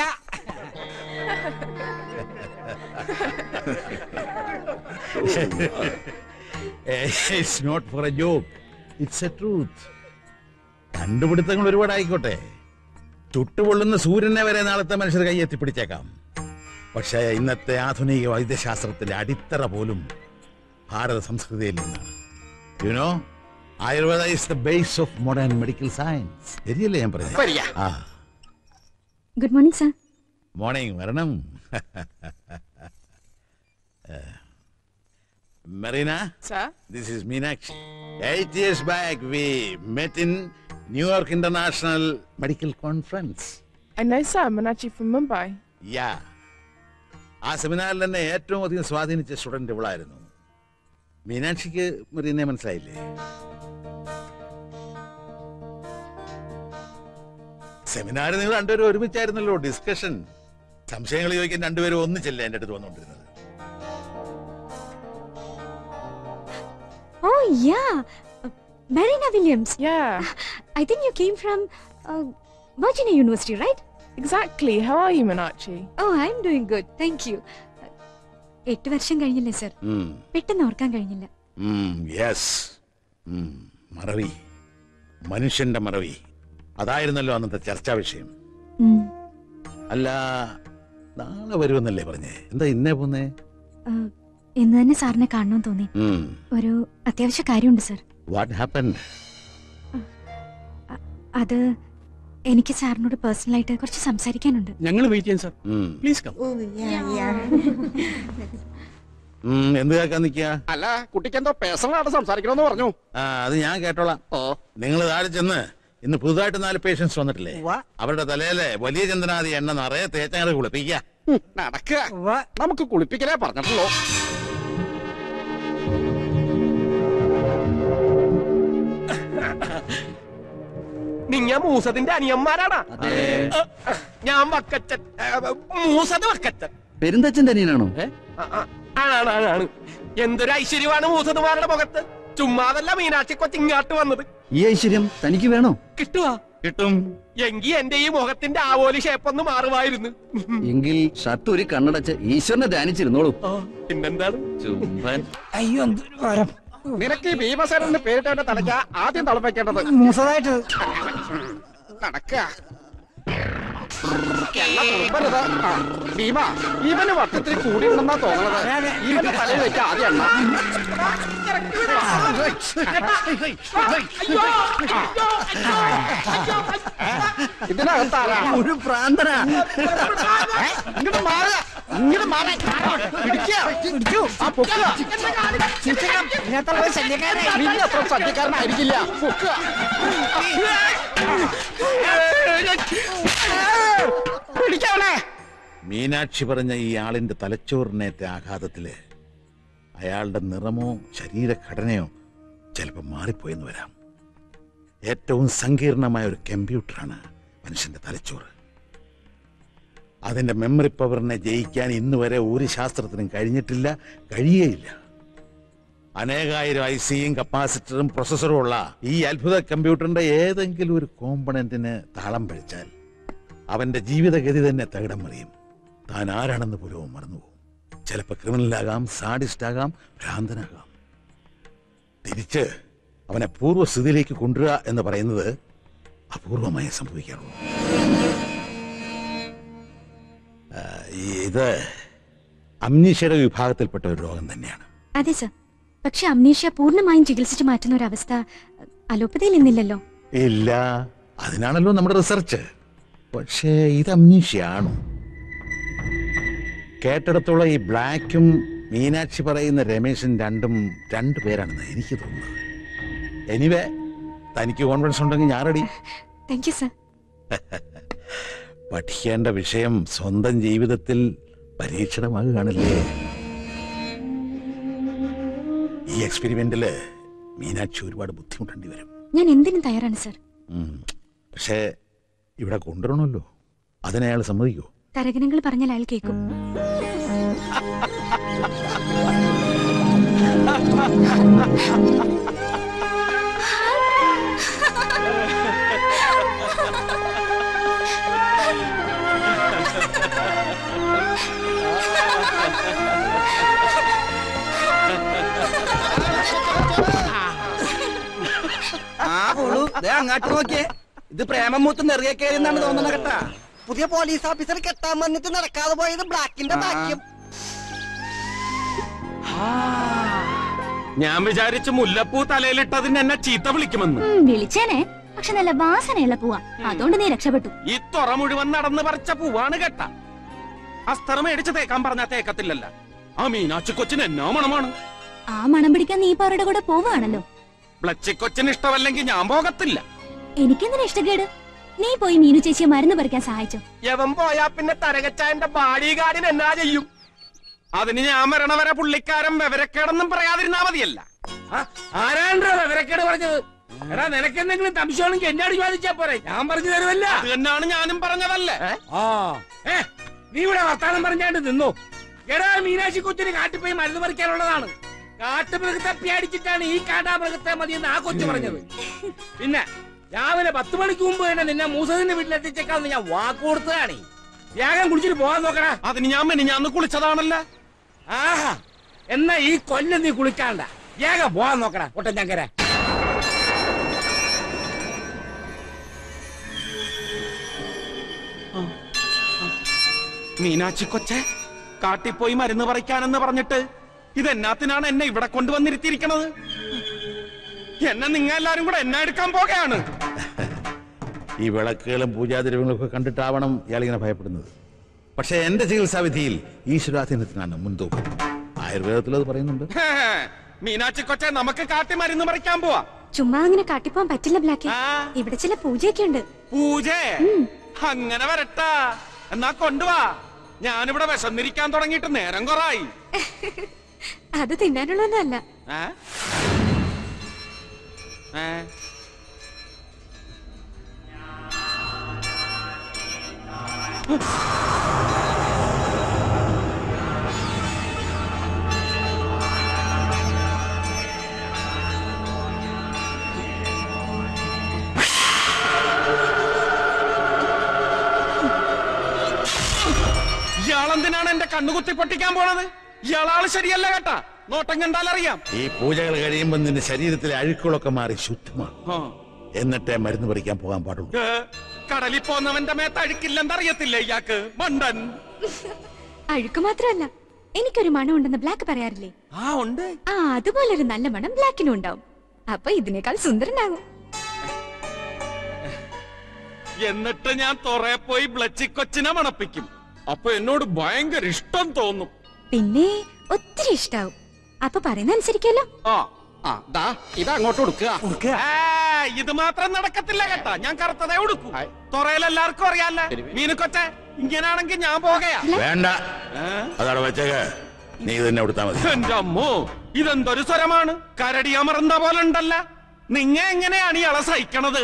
it's not for a joke it's a truth കണ്ടുപിടുത്തങ്ങൾ ഒരുപാടായിക്കോട്ടെ ചുട്ടുപൊള്ളുന്ന സൂര്യനെ വരെ നാളത്തെ മനുഷ്യർ കൈയെത്തിപ്പിടിച്ചേക്കാം പക്ഷേ ഇന്നത്തെ ആധുനിക വൈദ്യശാസ്ത്രത്തിന്റെ അടിത്തറ പോലും ഭാരത സംസ്കൃതിയിൽ നിന്നാണ് you know Ayurveda is the base of modern medical science ശരിയല്ലേ ഞാൻ വരിക. പറഞ്ഞത് ആ ഗുഡ് മോർണിംഗ് സാർ മോർണിംഗ് വരണം Merina Sir? This is Meenakshi. Eight years back, we met in New York International Medical Conference. I know sir, Meenakshi from Mumbai. Yeah. ആ സെമിനാറിൽ തന്നെ ഏറ്റവും അധികം സ്വാധീനിച്ച സ്റ്റുഡന്റ് ഇവളായിരുന്നു മീനാക്ഷിക്ക് മെറീനെ മനസ്സിലായില്ലേ സെമിനാറിൽ നിങ്ങൾ രണ്ടുപേരും ഒരുമിച്ചായിരുന്നല്ലോ ഡിസ്കഷൻ സംശയങ്ങൾ ചോദിക്കാൻ രണ്ടുപേരും ഒന്നിച്ചല്ലേ എന്റെ അടുത്ത് വന്നുകൊണ്ടിരുന്നത് Oh, yeah. Uh, Marina Williams. Yeah. I think you came from uh, Virginia University, right? Exactly. How are you, Minachi? Oh I am doing good thank you എട്ട് വർഷം കഴിഞ്ഞില്ലേ സർ പെട്ടെന്ന് ഓർക്കാൻ കഴിഞ്ഞില്ല യെസ് മറവി മനുഷ്യന്റെ മറവി അതായിരുന്നല്ലോ അന്നത്തെ ചർച്ചാ വിഷയം ഉം. അല്ല നാളെ വരുമെന്നല്ലേ പറഞ്ഞേ എന്താ ഇന്നേ പോന്നേ ആ, ഇന്ന് തന്നെ സാറിനെ കാണണമെന്ന് തോന്നി ഉം. ഒരു അത്യാവശ്യ കാര്യമുണ്ട് സർ വാട്ട് ഹാപ്പൻ അത് എനിക്ക് സാറിനോട് പേഴ്സണലായിട്ട് കുറച്ച് സംസാരിക്കാനുണ്ട് ഞങ്ങൾ വെയിറ്റ് ചെയ്യാൻ സാർ പ്ലീസ് കം എന്ത് കേൾക്കാൻ നിക്കാ അല്ല കുട്ടിക്ക് എന്തോ പേഴ്സണലായിട്ട് സംസാരിക്കണമെന്ന് പറഞ്ഞു ആ അത് ഞാൻ കേട്ടോളാം നിങ്ങൾ താഴെ ചെന്ന് ഇന്ന് പുതുതായിട്ട് നാല് പേഷ്യൻസ് വന്നിട്ടില്ലേ അവരുടെ തലയിലെ വലിയ ചന്ദ്രനാദി എണ്ണ നിറയെ തേച്ചങ്ങട് കുളിപ്പിക്ക നടക്കുക നമുക്ക് കുളിപ്പിക്കലേ പറഞ്ഞിട്ടുള്ളൂ നിങ്ങ മൂസത്തിന്റെ അനിയന്മാരാണ് ഞാൻ വക്കച്ചൻ ഏ, മൂസത് വക്കച്ചൻ പെരുന്തച്ഛന്റെ അനിയനാണോ ആ, ആ, ആണ് ആണ് ആണ് എന്തൊരു ഐശ്വര്യമാണ് മൂസതുമാരുടെ മുഖത്ത് ചുമ്മാതല്ല മീനാക്ഷി കൊച്ച് ഇങ്ങാട്ട് വന്നത് ഈ ഐശ്വര്യം തനിക്ക് വേണോ കിട്ടുവാ കിട്ടും എങ്കി എന്റെ ഈ മുഖത്തിന്റെ ആവോലി ഷേപ്പൊന്ന് മാറുമായിരുന്നു എങ്കിൽ ഷർട്ട് ഒരു കണ്ണടച്ച് ഈശ്വരനെ ധ്യാനിച്ചിരുന്നോളൂ പിന്നെന്താണ് അയ്യോ എന്തൊരു ഭാരം നിനക്ക് ഈ ഭീമസേനന്റെ പേരിട്ടവന്റെ തലയ്ക്ക ആദ്യം തളപ്പിക്കേണ്ടത് മൂസതായിട്ട് നടക്കുക എണ്ണ തുളുമ്പരുത്. ആ, ഭീമ ഇവന് വട്ടത്തിൽ കൂടിയുണ്ടെന്നാ തോന്നണത് ഇവന്റെ തലയിൽ വെച്ച ആദ്യം എണ്ണ ഇതിനകത്താരാ ഒരു പ്രാന്തനാ ഇങ്ങോട്ട് മാറുക ഇങ്ങോട്ട് മാറാൻ പിടിക്കുക പിടിച്ചു ആ പൊക്കുക നിന്നെ അത്ര ശല്യക്കാരനായിരിക്കില്ല പൊക്കുക പിടിക്കവനെ മീനാക്ഷി പറഞ്ഞ ഈ ആളിന്റെ തലച്ചോറിനേറ്റ ആഘാതത്തില് അയാളുടെ നിറമോ ശരീരഘടനയോ ചിലപ്പോൾ മാറിപ്പോയെന്ന് വരാം ഏറ്റവും സങ്കീർണമായ ഒരു കമ്പ്യൂട്ടറാണ് മനുഷ്യന്റെ തലച്ചോറ് അതിന്റെ മെമ്മറി പവറിനെ ജയിക്കാൻ ഇന്ന് വരെ ഒരു ശാസ്ത്രത്തിനും കഴിഞ്ഞിട്ടില്ല കഴിയേയില്ല അനേകായിരം ഐ സിയും കപ്പാസിറ്ററും പ്രൊസസ്സറും ഉള്ള ഈ അത്ഭുത കമ്പ്യൂട്ടറിന്റെ ഏതെങ്കിലും ഒരു കോമ്പണന്റിന് താളം പഴിച്ചാൽ അവന്റെ ജീവിതഗതി തന്നെ തകിടം മറിയും താൻ ആരാണെന്ന് പോലും അവൻ മറന്നുപോകും ചിലപ്പോൾ ക്രിമിനലാകാം സാഡിസ്റ്റ് ആകാം ഭ്രാന്തനാകാം തിരിച്ച് അവനെ പൂർവ്വസ്ഥിതിയിലേക്ക് കൊണ്ടുവരിക എന്ന് പറയുന്നത് അപൂർവമായി സംഭവിക്കാറുള്ളൂ ആ, ഈ- ഇത് അമ്നീഷയുടെ വിഭാഗത്തിൽപ്പെട്ട ഒരു രോഗം തന്നെയാണ് അതെ സർ പക്ഷെ അമ്നീഷ്യ പൂർണ്ണമായും ചികിത്സിച്ചു മാറ്റുന്ന ഒരു അവസ്ഥ അലോപ്പതിയിൽ ഇന്നില്ലല്ലോ ഇല്ല അതിനാണല്ലോ നമ്മുടെ റിസർച്ച് പക്ഷേ ഇത് അമ്നീഷയാണോ കേട്ടിടത്തോളം ഈ ബ്ലാക്കും മീനാക്ഷി പറയുന്ന രമേശൻ രണ്ടും രണ്ടു പേരാണെന്ന് എനിക്ക് തോന്നുന്നത് എനിവേ തനിക്ക് കോൺഫിഡൻസ് ഉണ്ടെങ്കിൽ ഞാൻ റെഡി താങ്ക് യു സർ പഠിക്കേണ്ട വിഷയം സ്വന്തം ജീവിതത്തിൽ പരീക്ഷണമാകുകയാണല്ലേ ഈ എക്സ്പെരിമെന്റില് മീനാക്ഷി ഒരുപാട് ബുദ്ധിമുട്ടേണ്ടി വരും ഞാൻ എന്തിനും തയ്യാറാണ് സർ ഉം. പക്ഷേ ഇവിടെ കൊണ്ടുവരണമല്ലോ അതിനയാൾ സമ്മതിക്കോ തരകനങ്ങൾ പറഞ്ഞാൽ അയാൾ കേൾക്കും ആ പുളു ദേ അങ്ങാട്ട് നോക്കിയേ ഇത് പ്രേമം മൂത്ത് നെറിയ കയറിയെന്നാണ് തോന്നുന്നത് കേട്ടാ പുതിയ പോലീസ് ഓഫീസർ കെട്ടാൻ വന്നിട്ട് നടക്കാതെ പോയത് ബ്ലാക്കിന്റെ ഭാഗ്യം ഞാൻ വിചാരിച്ചു മുല്ലപ്പൂ തലയിലിട്ടതിന് എന്നെ ചീത്ത വിളിക്കുമെന്ന് ഉം, വിളിച്ചേനെ പക്ഷെ നല്ല വാസനയുള്ള പൂവാ അതുകൊണ്ട് നീ രക്ഷപ്പെട്ടു ഈ തുറ മുഴുവൻ നടന്ന് പറിച്ച പൂവാണ് കേട്ട അസ്തറ മേടിച്ച് തേക്കാൻ പറഞ്ഞാ തേക്കത്തില്ലല്ല ആ മീനാച്ചി കൊച്ചിന് എന്നോ മണമാണ് ആ മണം പിടിക്കാൻ നീ ഇപ്പൊ അവരുടെ കൂടെ പോവാണല്ലോ ബ്ലച്ചിക്കൊച്ചിന് ഇഷ്ടമല്ലെങ്കിൽ ഞാൻ പോകത്തില്ല എനിക്കെന്തിനാ ഇഷ്ടക്കേട് നീ പോയി മീനു ചേച്ചിയെ മരുന്ന് പറിക്കാൻ സഹായിച്ചോ യവൻ പോയാ പിന്നെ തരകച്ചായന്റെ ബാഡി ഗാർഡിന് എന്നാ ചെയ്യും അതിന് ഞാൻ വരണ വരെ പുള്ളിക്കാരൻ വിവരക്കേടൊന്നും പറയാതിരുന്നാ മതിയല്ല ആരാണ്ടോ വിവരക്കേട് പറഞ്ഞത് എടാ നിനക്ക് എന്തെങ്കിലും സംശയമാണെങ്കിൽ എന്നോട് ചോദിച്ചാ പോരെ ഞാൻ പറഞ്ഞു തരുമല്ല അത് തന്നെയാണ് ഞാനും പറഞ്ഞതല്ലേ ആ ഏ നീ ഇവിടെ വർത്താനം പറഞ്ഞാണ്ട് നിന്നു എടാ മീനാക്ഷി കൊച്ചിന് കാട്ടിപ്പോയി മരുന്ന് പറിക്കാനുള്ളതാണ് കാട്ടുമൃഗത്തെ പേടിച്ചിട്ടാണ് ഈ കാട്ടാമൃഗത്തെ മതിയെന്ന് ആ കൊച്ചു പറഞ്ഞത് പിന്നെ രാവിലെ പത്ത് മണിക്ക് മുമ്പ് തന്നെ നിന്നെ മൂസദിന്റെ വീട്ടിലെത്തിച്ചേക്കാന്ന് ഞാൻ വാക്ക് കൊടുത്തതാണ് വേഗം കുളിച്ചിട്ട് പോകാൻ നോക്കടാ അതിന് ഞാൻ പിന്നെ ഞാൻ കുളിച്ചതാണല്ലോ ആഹാ എന്നാ ഈ കൊല്ലം നീ കുളിക്കാണ്ട വേഗം പോകാൻ നോക്കടാ ഒട്ടഞ്ഞങ്കര മീനാക്ഷി കൊച്ചെ കാട്ടിപ്പോയി മരുന്ന് പറിക്കാനെന്ന് പറഞ്ഞിട്ട് ഇതെന്നാത്തിനാണ് എന്നെ ഇവിടെ കൊണ്ടുവന്നിരുത്തിയിരിക്കണത് എന്നെ നിങ്ങ എല്ലാരും കൂടെ എന്നെ എടുക്കാൻ പോകുകയാണ് ഈ വിളക്കുകളും പൂജാദ്രവ്യങ്ങളും ഒക്കെ കണ്ടിട്ടാവണം ഇയാളിങ്ങനെ ഭയപ്പെടുന്നത് പക്ഷെ എന്റെ ചികിത്സാവിധിയിൽ ഈശ്വരാധീനത്തിനാണ് മുൻതൂക്കം ആയുർവേദത്തിൽ അത് പറയുന്നുണ്ട് ഹേ, മീനാക്ഷി കൊച്ചെ നമുക്ക് കാട്ടി മരുന്ന് പറിക്കാൻ പോവാ ചുമ്മാ അങ്ങനെ കാട്ടിപ്പോവാൻ പറ്റില്ല ബ്ലാക്ക് ഇവിടെ ചില പൂജയൊക്കെ ഉണ്ട് പൂജ അങ്ങനെ വരട്ടാ എന്നാ കൊണ്ടുവാ ഞാനിവിടെ വിശന്നിരിക്കാൻ തുടങ്ങിയിട്ട് നേരം കൊറായി അത് തിന്നാനുള്ളതല്ല ഏ? ഏ? ഇയാളെന്തിനാണ് എന്റെ കണ്ണുകുത്തി പൊട്ടിക്കാൻ പോണത് ഇയാളാള് ശരിയല്ല കേട്ടാ നോട്ടം കണ്ടാൽ അറിയാം ഈ പൂജകൾ കഴിയുമ്പോൾ നിന്റെ ശരീരത്തിലെ അഴുക്കുകളൊക്കെ മാറി ശുദ്ധമാണ് ആ. എന്നിട്ടേ മരുന്ന് പറിക്കാൻ പോകാൻ പാടുള്ളൂ ഏ, കടലിൽ പോന്നവന്റെ മേത്ത് അഴുക്കില്ലെന്നറിയത്തില്ലേ ഇയാൾക്ക് മണ്ടൻ അഴുക്ക് മാത്രമല്ല എനിക്കൊരു മണം ഉണ്ടെന്ന് ബ്ലാക്ക് പറയാറില്ലേ ആ ഉണ്ട് ആ അതുപോലൊരു നല്ല മണം ബ്ലാക്കിനും ഉണ്ടാവും അപ്പൊ ഇതിനേക്കാൾ സുന്ദരനാകും എന്നിട്ട് ഞാൻ തുറേ പോയി ബ്ലച്ചിക്കൊച്ചിനെ മണപ്പിക്കും അപ്പൊ എന്നോട് ഭയങ്കര ഇഷ്ടം തോന്നും പിന്നെ ഒത്തിരി ഇഷ്ടാവും അപ്പൊ പറയുന്ന അനുസരിക്കല്ലോ ആ ആ ദാ ഇത് അങ്ങോട്ട് കൊടുക്കുക ഏ, ഇത് മാത്രം നടക്കത്തില്ല കേട്ടാ ഞാൻ കറുത്തതേ ഉടുക്കൂ തുറയിൽ എല്ലാവർക്കും അറിയാല്ല മീനുക്കൊച്ച ഇങ്ങനാണെങ്കിൽ ഞാൻ പോകയാ വേണ്ട അതവിടെ വെച്ചേക്ക് നീ തന്നെ കൊടുത്താ മതി എന്റെ അമ്മോ ഇതെന്തൊരു സ്വരമാണ് കരടി അമർന്ന പോലെ ഉണ്ടല്ല നിങ്ങ എങ്ങനെയാണ് ഇയാളെ സഹിക്കണത്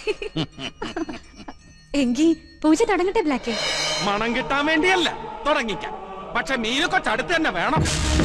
എങ്കി പൂജ തുടങ്ങട്ടെ ബ്ലാക്ക് മണം കിട്ടാൻ വേണ്ടിയല്ല തുടങ്ങിക്കാം പക്ഷെ മീന് കൊച്ചടുത്ത് തന്നെ വേണം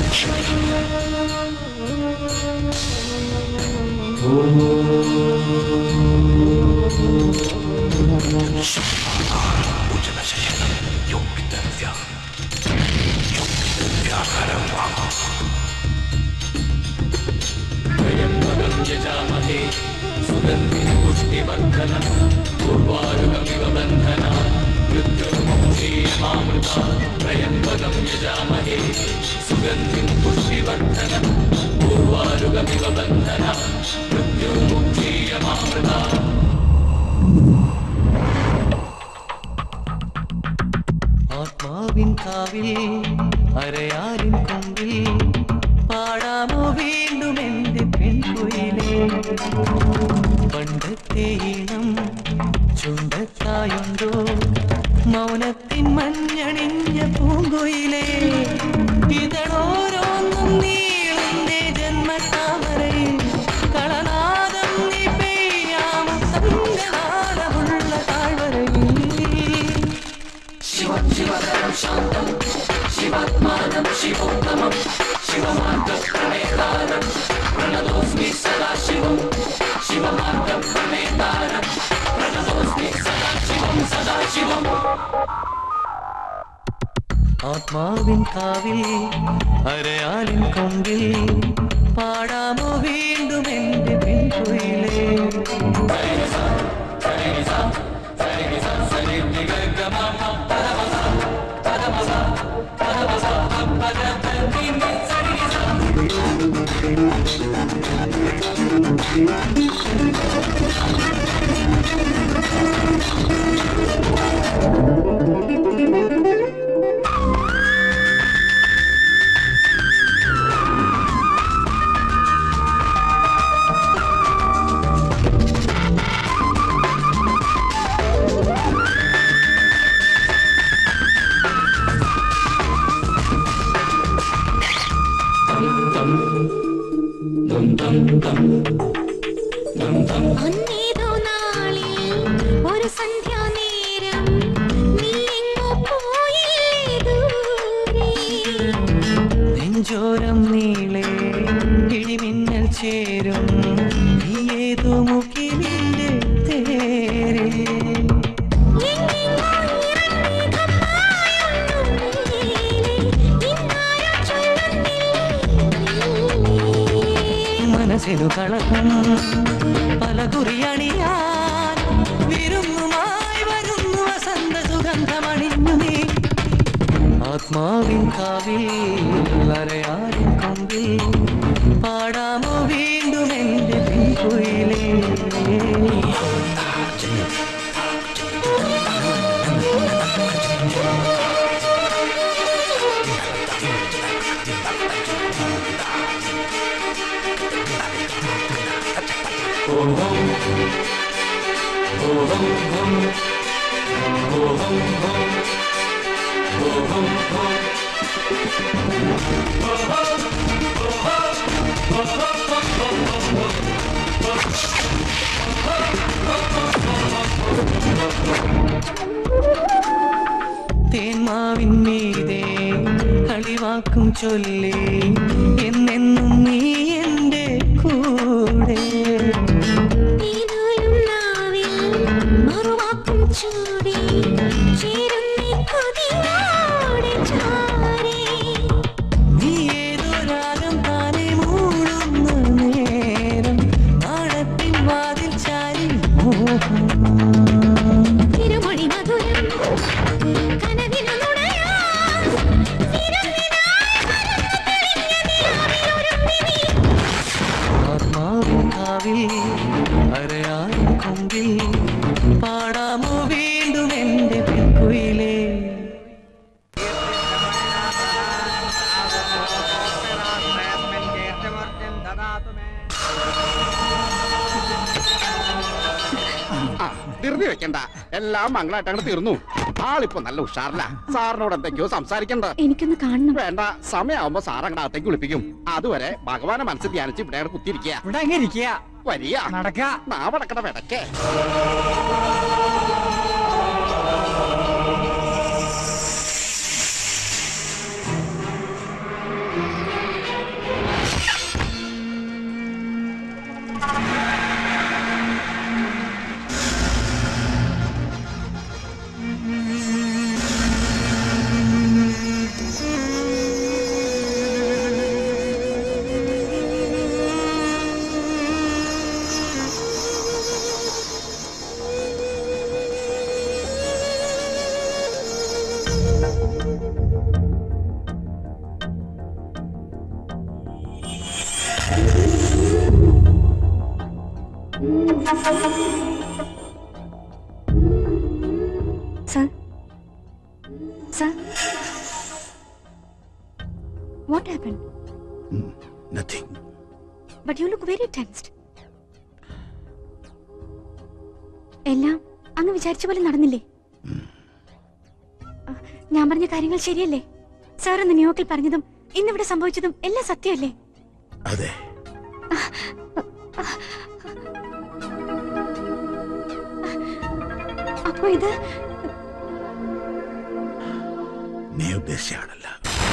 ആത്മാവിൻ കാവിൽ അരയാലിൻ കൊമ്പിൽ പാടാമോ വീണ്ടും എന്റെ പെൺകുയിലേ പണ്ടത്തെ ഈണം ചുണ്ടത്തായുണ്ടോ മൗനത്തിൻ മഞ്ഞണിഞ്ഞ പൂങ്കുയിലേ ഇതളോരോന്നും നീളുന്നേ ജന്മത്താമരയിൽ കളനാദം നീ പെയ്യാമോ തങ്കനാളമുള്ള താഴ്വരയിൽ ശിവം ശിവതരം ശാന്തം ശിവാത്മാനം ശിവോത്തമം ശിവമാർഗ പ്രണേതാരം പ്രണതോസ്മി സദാ ശിവം ശിവമാർഗ പ്രണേതാരം പ്രണതോസ്മി സദാ ശിവം സദാ ശിവം ആത്മാവിൻ കാവിൽ അരയാലിൻ കൊമ്പിൽ പാടാമോ വീണ്ടും എന്റെ പെൺകുയിലേ അന്നേതോ നാളിൽ ഒരു സന്ധ്യാനേരം നീ എങ്ങോ പോയില്ലേ ദൂരെ നെഞ്ചോരം നീളെ ഇടിമിന്നൽ ചേരും നീ ഏതോ മുഖിലിന്റെ മനസ്സിനു കളക്കം പല കുറിയണിയാൻ വിരുന്നുമായി വരുന്നു വസന്ത സുഗന്ധമണിഞ്ഞു നീ ആത്മാവിൻ കാവിൽ അരയാറിൻ കൊമ്പിൽ പാടാമോ വീണ്ടും എന്റെ പിൻകുയിലേ തേന്മാവിൻ മീതേ കളിവാക്കും ചൊല്ലി എന്നെന്നും നീ എന്റെ കൂടെ മറുവാക്കും ചൂടി ചേരുന്നേ കൊതിയോടെ ചാരേ നീ ഏതോ രാഗം താനെ മൂടുന്ന നേരം നാളത്തിൻ വാതിൽ ചാരി മോഹം തിരുമൊഴി മധുരം കനവിനു നുണയാ ആത്മാവിൻ കാവിൽ അരയാറിൻ കൊമ്പിൽ പാടാമോ വീണ്ടും എന്റെ പെൺകുയിലേ ധൃതി വെക്കണ്ട എല്ലാം മംഗളായിട്ട് അങ്ങ് തീർന്നു ആളിപ്പോ നല്ല ഉഷാറില്ല സാറിനോട് എന്തൊക്കെയോ സംസാരിക്കണ്ട എനിക്കൊന്ന് കാണണം വേണ്ട സമയമാകുമ്പോ സാർ അങ്ങടെ അകത്തേക്ക് വിളിപ്പിക്കും അതുവരെ ഭഗവാനെ മനസ്സിൽ ധ്യാനിച്ച് ഇവിടെ അങ്ങട് കുത്തിയിരിക്കുക ഇവിടെ അങ്ങ് ഇരിക്കുക വരിക നടക്ക നാവടക്കട വിടക്കേ Sir? Sir? What happened? Nothing. But you look very tensed. എല്ലാം അങ്ങ് വിചാരിച്ച പോലെ നടന്നില്ലേ അഹ്, ഞാൻ പറഞ്ഞ കാര്യങ്ങൾ ശരിയല്ലേ സാർ ഇന്ന് ന്യൂയോർക്കിൽ പറഞ്ഞതും ഇന്നിവിടെ സംഭവിച്ചതും എല്ലാം സത്യമല്ലേ അതെ അപ്പൊ ഇത് നീ ഉദ്ദേശിച്ച ആളല്ല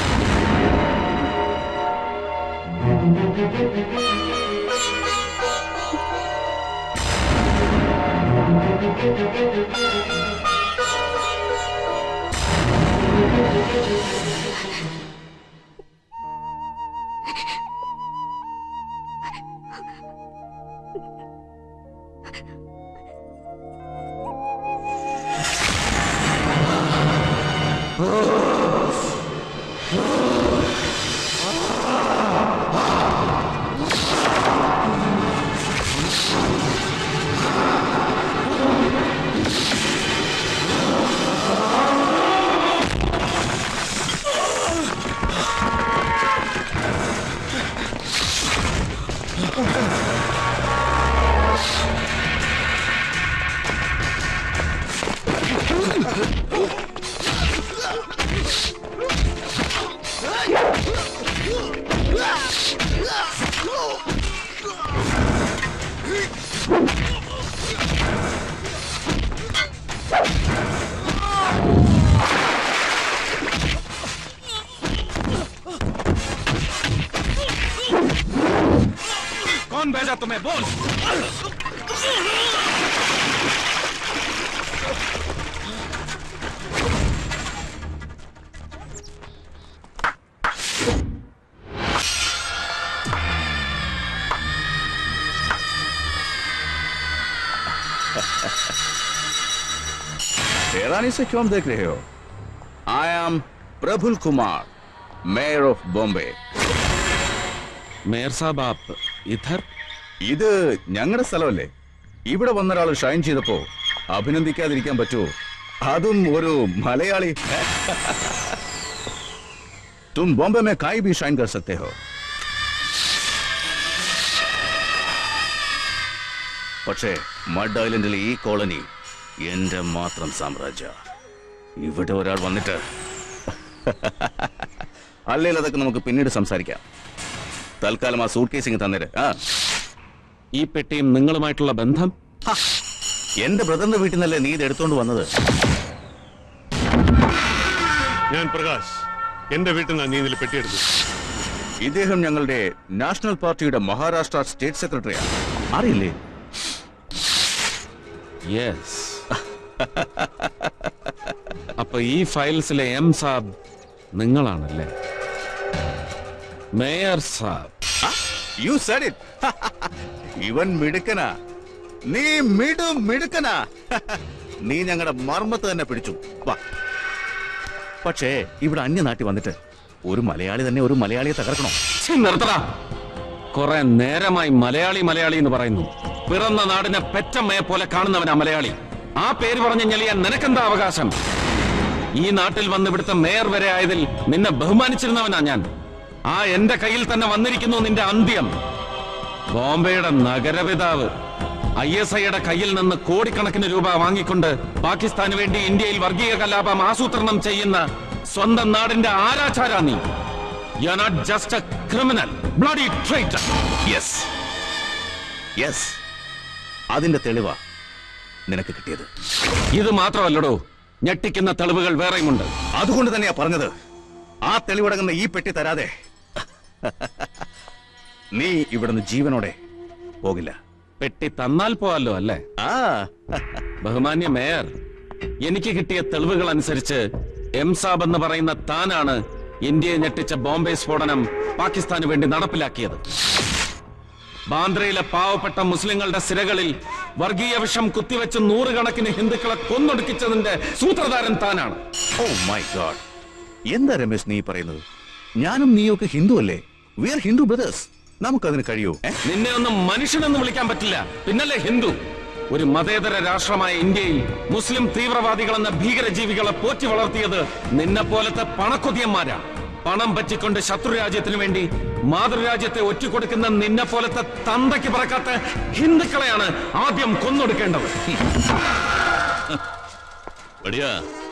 कौन भेजा तुम्हें बोल हैरानी से क्यों देख रहे हो I am Prafull Kumar mayor of Bombay mayor സാബ് ആപ്പ് ഇധർ ഇത് ഞങ്ങളുടെ സ്ഥലമല്ലേ ഇവിടെ വന്നൊരാൾ ഷൈൻ ചെയ്തപ്പോ അഭിനന്ദിക്കാതിരിക്കാൻ പറ്റുമോ അതും ഒരു മലയാളി तुम बॉम्बे में काई भी शाइन कर सकते हो പക്ഷേ മഡ് ഐലൻഡിലെ ഈ കോളനി എന്റെ മാത്രം സാമ്രാജ്യ ഇവിടെ ഒരാൾ വന്നിട്ട് അല്ലെങ്കിൽ അതൊക്കെ നമുക്ക് പിന്നീട് സംസാരിക്കാം തൽക്കാലം ആ സൂട്ട് കേസിങ് തന്നേര് ആ ഈ പെട്ടിയും നിങ്ങളുമായിട്ടുള്ള ബന്ധം എന്റെ ബ്രദറിന്റെ വീട്ടിൽ നിന്നല്ലേ നീ ഇത് എടുത്തോണ്ട് വന്നത് ഞാൻ പ്രകാശ് എന്റെ വീട്ടിൽ നിന്ന് നീ ഇതിൽ പെട്ടിയെടുത്തു ഇദ്ദേഹം ഞങ്ങളുടെ നാഷണൽ പാർട്ടിയുടെ മഹാരാഷ്ട്ര സ്റ്റേറ്റ് സെക്രട്ടറിയാണ് അറിയില്ലേ യെസ് അപ്പൊ ഈ ഫയൽസിലെ എം സാബ് നിങ്ങളാണല്ലേ മേയർ സാബ് യു സെഡ് ഇറ്റ് ഇവൻ മിടുക്കനാ നീ മിടു മിടുക്കനാ നീ ഞങ്ങളുടെ മർമ്മത്ത് തന്നെ പിടിച്ചു വാ പക്ഷേ ഇവിടെ അന്യനാട്ടി വന്നിട്ട് ഒരു മലയാളി തന്നെ ഒരു മലയാളിയെ തകർക്കണോ ഛെ, നിർത്തടാ കുറെ നേരമായി മലയാളി മലയാളി എന്ന് പറയുന്നു പിറന്ന നാടിനെ പെറ്റമ്മയെ പോലെ കാണുന്നവനാ മലയാളി ആ പേര് പറഞ്ഞ് ഞെളിയാൻ നിനക്കെന്താ അവകാശം ഈ നാട്ടിൽ വന്ന് ഇവിടുത്തെ മേയർ വരെ ആയതിൽ നിന്നെ ബഹുമാനിച്ചിരുന്നവനാ ഞാൻ ആ എന്റെ കയ്യിൽ തന്നെ വന്നിരിക്കുന്നു നിന്റെ അന്ത്യം ബോംബെയുടെ നഗരപിതാവ് ഐ എസ് ഐയുടെ കയ്യിൽ നിന്ന് കോടിക്കണക്കിന് രൂപ വാങ്ങിക്കൊണ്ട് പാകിസ്ഥാന് വേണ്ടി ഇന്ത്യയിൽ വർഗീയ കലാപം ആസൂത്രണം ചെയ്യുന്ന സ്വന്തം നാടിന്റെ ആരാചാരാ നീ you are not just a criminal bloody traitor yes yes അതിന്റെ തെളിവാ നിനക്ക് കിട്ടിയത് ഇത് മാത്രമല്ലടോ ഞെട്ടിക്കുന്ന തെളിവുകൾ വേറെയുമുണ്ട് അതുകൊണ്ട് തന്നെയാ പറഞ്ഞത് ആ തെളിവടങ്ങുന്ന ഈ പെട്ടി തരാതെ നീ ഇവിടുന്ന് ജീവനോടെ പോകില്ല പെട്ടി തന്നാൽ പോവല്ലോ അല്ലേ ആ ബഹുമാന്യ മേയർ എനിക്ക് കിട്ടിയ തെളിവുകൾ അനുസരിച്ച് എംസാബ് എന്ന് പറയുന്ന താനാണ് ഇന്ത്യയെ ഞെട്ടിച്ച ബോംബെ സ്ഫോടനം പാകിസ്ഥാന് വേണ്ടി നടപ്പിലാക്കിയത് ബാന്ദ്രയിലെ പാവപ്പെട്ട മുസ്ലിങ്ങളുടെ സിരകളിൽ വർഗീയ വിഷം കുത്തിവെച്ച് നൂറുകണക്കിന് ഹിന്ദുക്കളെ കൊന്നൊടുക്കിച്ചതിന്റെ സൂത്രധാരൻ താനാണ് ഓ മൈ ഗോഡ് എന്താ രമേശ് നീ പറയുന്നത് ഞാനും നീയൊക്കെ ഹിന്ദു അല്ലേ വി ആർ ഹിന്ദു ബ്രദേഴ്സ് നമുക്കതിന് കഴിയൂ ഏ? നിന്നെ ഒന്നും മനുഷ്യനെന്ന് വിളിക്കാൻ പറ്റില്ല പിന്നല്ലേ ഹിന്ദു ഒരു മതേതര രാഷ്ട്രമായ ഇന്ത്യയിൽ മുസ്ലിം തീവ്രവാദികളെന്ന ഭീകരജീവികളെ പോറ്റി വളർത്തിയത് നിന്നെ പോലത്തെ പണക്കൊതിയന്മാരാ പണം പറ്റിക്കൊണ്ട് ശത്രുരാജ്യത്തിന് വേണ്ടി മാതൃരാജ്യത്തെ ഒറ്റുകൊടുക്കുന്ന നിന്നെ പോലത്തെ തന്തയ്ക്ക് പറക്കാത്ത ഹിന്ദുക്കളെയാണ് ആദ്യം കൊന്നൊടുക്കേണ്ടത് बढ़िया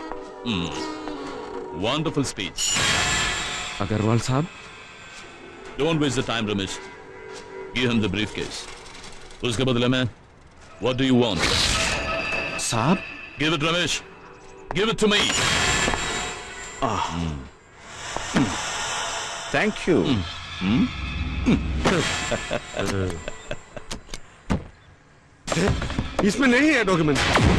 वंडरफुल स्पीच അഗർവാൾ സാബ് don't waste the time Ramesh give him the briefcase उसके बदले में व्हाट डू यू वांट साहब give it Ramesh give it to me thank you इसमें नहीं है document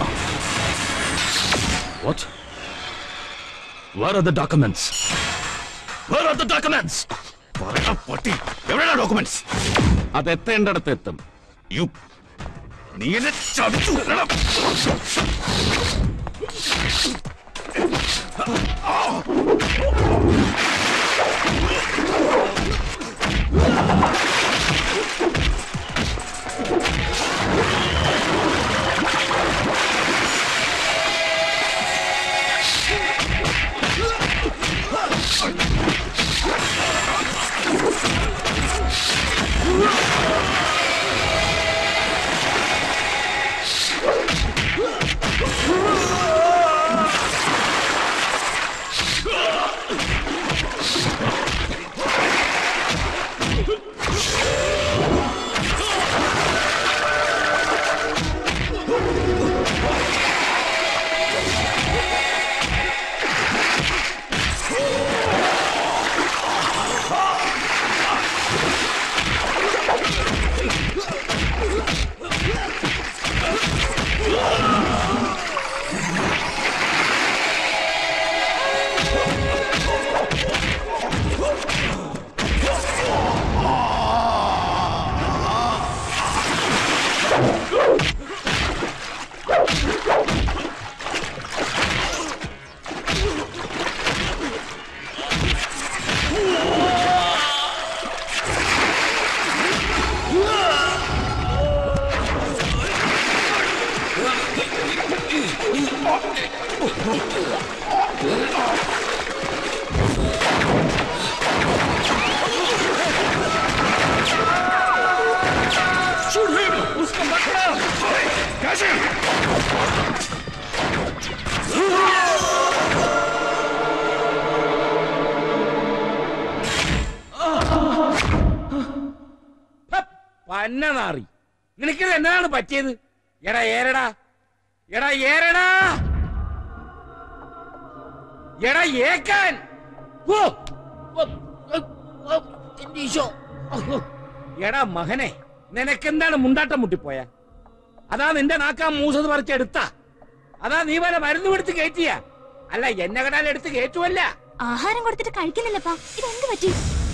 What? Where are the documents? Where are the documents? പറയാ പട്ടി എവിടെയാണ് ഡോക്യുമെന്റ്സ് അത് എത്തേണ്ടടുത്ത് എത്തും യു നീ എന്നെ ചതിച്ചു അല്ലടാ. പന്ന നാറി നിനക്കിത് എന്താണ് പറ്റിയത് എടാ ഏരടാ എടാ ഏരടാ എടാ ഏക്കാൻ ഓ! ഓ! ഓ! ഓ! എന്റെ ഈശോ! ഓ! എടാ മകനെ നിനക്കെന്താണ് മുണ്ടാട്ടം മുട്ടിപ്പോയ അതാ നിന്റെ നാക്കാ മൂസത് പറിച്ചെടുത്ത അതാ നീ വല്ല മരുന്ന് പിടിച്ച് കയറ്റിയ അല്ല എന്നെ കടാൽ എടുത്ത് കയറ്റുമല്ല ആഹാരം കൊടുത്തിട്ട് കഴിക്കുന്നില്ലപ്പാ ഇതെന്ത് പറ്റി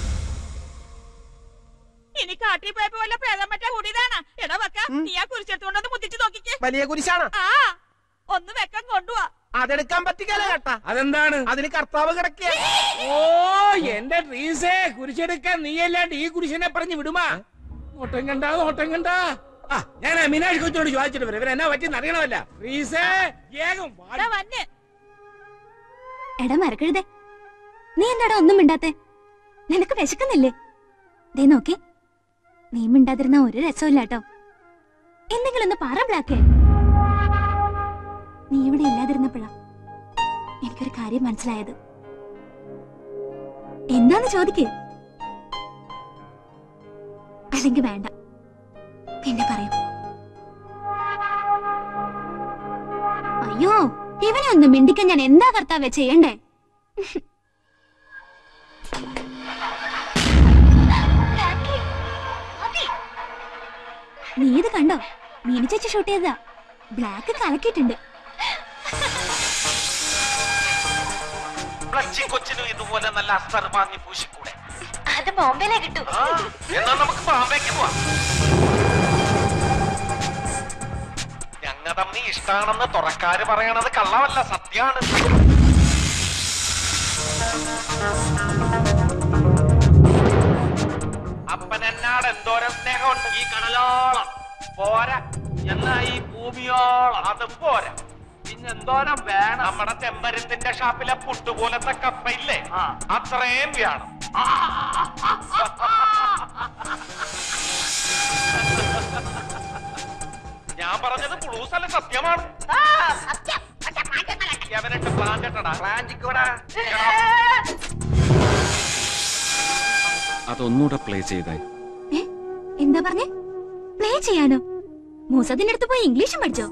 ഇനി കാട്ടിൽ പോയപ്പോ വല്ല പ്രേതം പറ്റാ കൂടിയതാണ് എടാ വെക്ക നീ ആ കുരിശെടുത്തോണ്ടൊന്ന് മുത്തിച്ച് നോക്കിക്കേ വലിയ കുരിശാണ് ആ ഒന്ന് വെക്കം കൊണ്ടുവാ അതെടുക്കാൻ പറ്റിക്കല കേട്ടാ അതെന്താണ് അതിന് കർത്താവ് കിടക്കിയ ഓ എന്റെ ട്രീസേ കുരിശെടുക്കാൻ നീയല്ലാണ്ട് ഈ കുരിശനെ പറഞ്ഞു വിടുമാ നോട്ടം കണ്ടാ നോട്ടം കണ്ടാ ആ ഞാൻ മീനാക്ഷി കൊച്ചോട് ചോദിച്ചിട്ട് വരാം ഇവരെന്നാ പറ്റിയെന്ന് അറിയണമല്ല ട്രീസേ വേഗം വാടി. വന്നെ എടാ മരക്കഴുതേ നീ എന്താടാ ഒന്നും മിണ്ടാത്തെ നിനക്ക് വിശക്കുന്നില്ലേ ദേ നോക്കി നീ മിണ്ടാതിരുന്ന ഒരു രസമില്ല കേട്ടോ എന്തെങ്കിലും ഒന്ന് പറ ബ്ലാക്കേ നീ ഇവിടെ ഇല്ലാതിരുന്നപ്പോഴാ എനിക്കൊരു കാര്യം മനസ്സിലായത് എന്താന്ന് ചോദിക്കേ അല്ലെങ്കിൽ വേണ്ട പിന്നെ പറയും അയ്യോ ഇവനെ ഒന്ന് മിണ്ടിക്കാൻ ഞാൻ എന്താ കർത്താവേ ചെയ്യണ്ടേ നീ ഇത് കണ്ടോ മീനി ചേച്ചി ഷൂട്ട് ചെയ്തതാ ബ്ലാക്ക് കലക്കിയിട്ടുണ്ട് കൊച്ചിനും ഇതുപോലെ നല്ല അസ്തർ വാങ്ങി പൂശിക്കൂടെ അത് ബോംബെയിലേ കിട്ടൂ എന്നാ നമുക്ക് ബോംബേക്ക് പോവാം ഞങ്ങ തമ്മി ഇഷ്ടാണെന്ന് തുറക്കാര് പറയണത് കള്ളമല്ല സത്യാണ് അപ്പൻ എന്നാട് എന്തോരം സ്നേഹമുണ്ട് ഈ കടലോളം പോരാ എന്നാ ഈ ഭൂമിയോളം അതും പോരാ പിന്നെ എന്തോരം വേണം നമ്മുടെ ചെമ്പരത്തിന്റെ ഷാപ്പിലെ പുട്ടുപോലത്തെ കപ്പയില്ലേ അത്രയും വേണം ഞാൻ പറഞ്ഞത് ബ്ലൂസ് അല്ല സത്യമാണ് അവനിട്ട് പ്ലാൻ കെട്ടടാ പ്ലാൻ ചിക്കോടാ അതൊന്നുകൂടെ പ്ലേ ചെയ്തേ എന്താ പറഞ്ഞേ പ്ലേ ചെയ്യാനോ മൂസദിന്റെ അടുത്ത് പോയി ഇംഗ്ലീഷും പഠിച്ചോ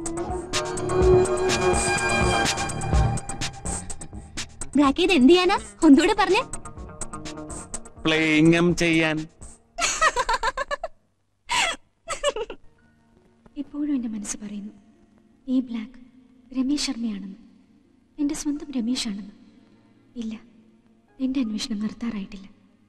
ബ്ലാക്ക് ചെയ്ത് എന്ത് ചെയ്യാനാ ഒന്നുകൂടെ പറഞ്ഞേ പ്ലേയിങ്ങം ചെയ്യാൻ ഇപ്പോഴും എന്റെ മനസ്സ് പറയുന്നു ഈ ബ്ലാക്ക് രമേശ് ശർമ്മയാണെന്ന് എന്റെ സ്വന്തം രമേശാണെന്ന് ഇല്ല എന്റെ അന്വേഷണം നിർത്താറായിട്ടില്ല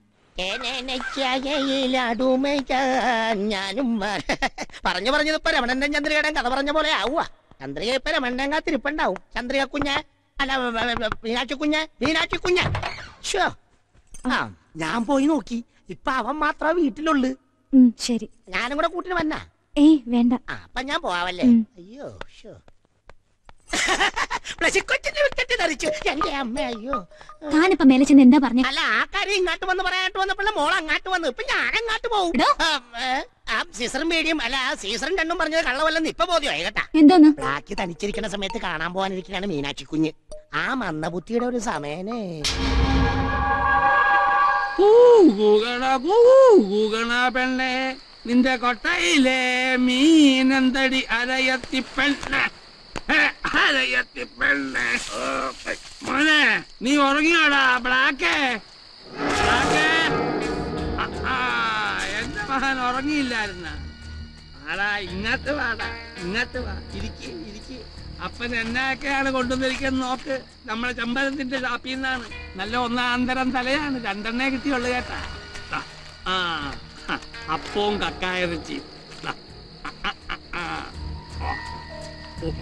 ഞാനും പറഞ്ഞു പറഞ്ഞത് ഇപ്പൊ രമണന്റെ ചന്ദ്രികയുടെ കഥ പറഞ്ഞ പോലെ ആവുക ചന്ദ്രിക ഇപ്പൊ രമണന്റെ തിരിപ്പുണ്ടാവും ചന്ദ്രിക കുഞ്ഞ അല്ല വ- വ- വ- മീനാക്ഷി കുഞ്ഞ മീനാക്ഷി കുഞ്ഞ ശ്ശോ. ആ ഞാൻ പോയി നോക്കി ഇപ്പൊ അവൻ മാത്രമേ വീട്ടിലുള്ളു ഉം, ശരി ഞാനും കൂടെ കൂട്ടിന് വന്നാ ഏയ് വേണ്ട ആ അപ്പൊ ഞാൻ പോവാവല്ലേ ഉം. അയ്യോ ഷോ പ്ലസിക്കൊച്ചിന്റെ വിക്കറ്റ് തെറിച്ചു എന്റെ അമ്മ അയ്യോ താനിപ്പോ മേലെ ചെന്ന് എന്താ പറഞ്ഞേ അല്ല ആ കാര്യം ഇങ്ങോട്ട് വന്ന് പറയാനായിട്ട് വന്നപ്പോഴേ മോൾ അങ്ങോട്ട് വന്നു ഇപ്പൊ ഞാൻ അങ്ങോട്ട് പോകും ആ, ഏ, ആ സീസറും മീഡിയം അല്ല ആ സീസറും രണ്ടും പറഞ്ഞത് കള്ളവല്ലെന്ന് ഇപ്പൊ ബോധ്യമായി കേട്ടാ എന്തോന്ന് ബ്ലാക്ക് തനിച്ചിരിക്കുന്ന സമയത്ത് കാണാൻ പോകാനിരിക്കുകയാണ് മീനാക്ഷി കുഞ്ഞ് ആ മന്ദബുദ്ധിയുടെ ഒരു സമയനേ കൂകണ കൂകണ പെണ്ണെ നിന്റെ കൊട്ടയിലെ മീനെന്തടി അരയത്തി പെണ്ണെ ഹേ, അരയത്തി പെണ്ണെ ഓ, മോനെ നീ ഉറങ്ങിയോടാ ബ്ലാക്ക് ബ്ലാക്ക് ആ, ആ, എന്റെ മകൻ ഉറങ്ങിയില്ലായിരുന്ന ആടാ ഇങ്ങോട്ട് വാടാ ഇങ്ങോട്ട് വാ ഇരിക്ക് ഇരിക്ക് അപ്പൻ എന്നൊക്കെയാണ് കൊണ്ടുവന്നിരിക്കുന്നത് നോക്ക് നമ്മളെ ചമ്പരത്തിന്റെ ഷാപ്പിൽ നിന്നാണ് നല്ല ഒന്നാന്തരം തലയാണ് രണ്ടെണ്ണേ കിട്ടിയുള്ളു കേട്ടാ ദാ, ആ ഹ, അപ്പവും കക്കായിറച്ചി ദാ, ആ, ആ, ആ, ആ. ഓ.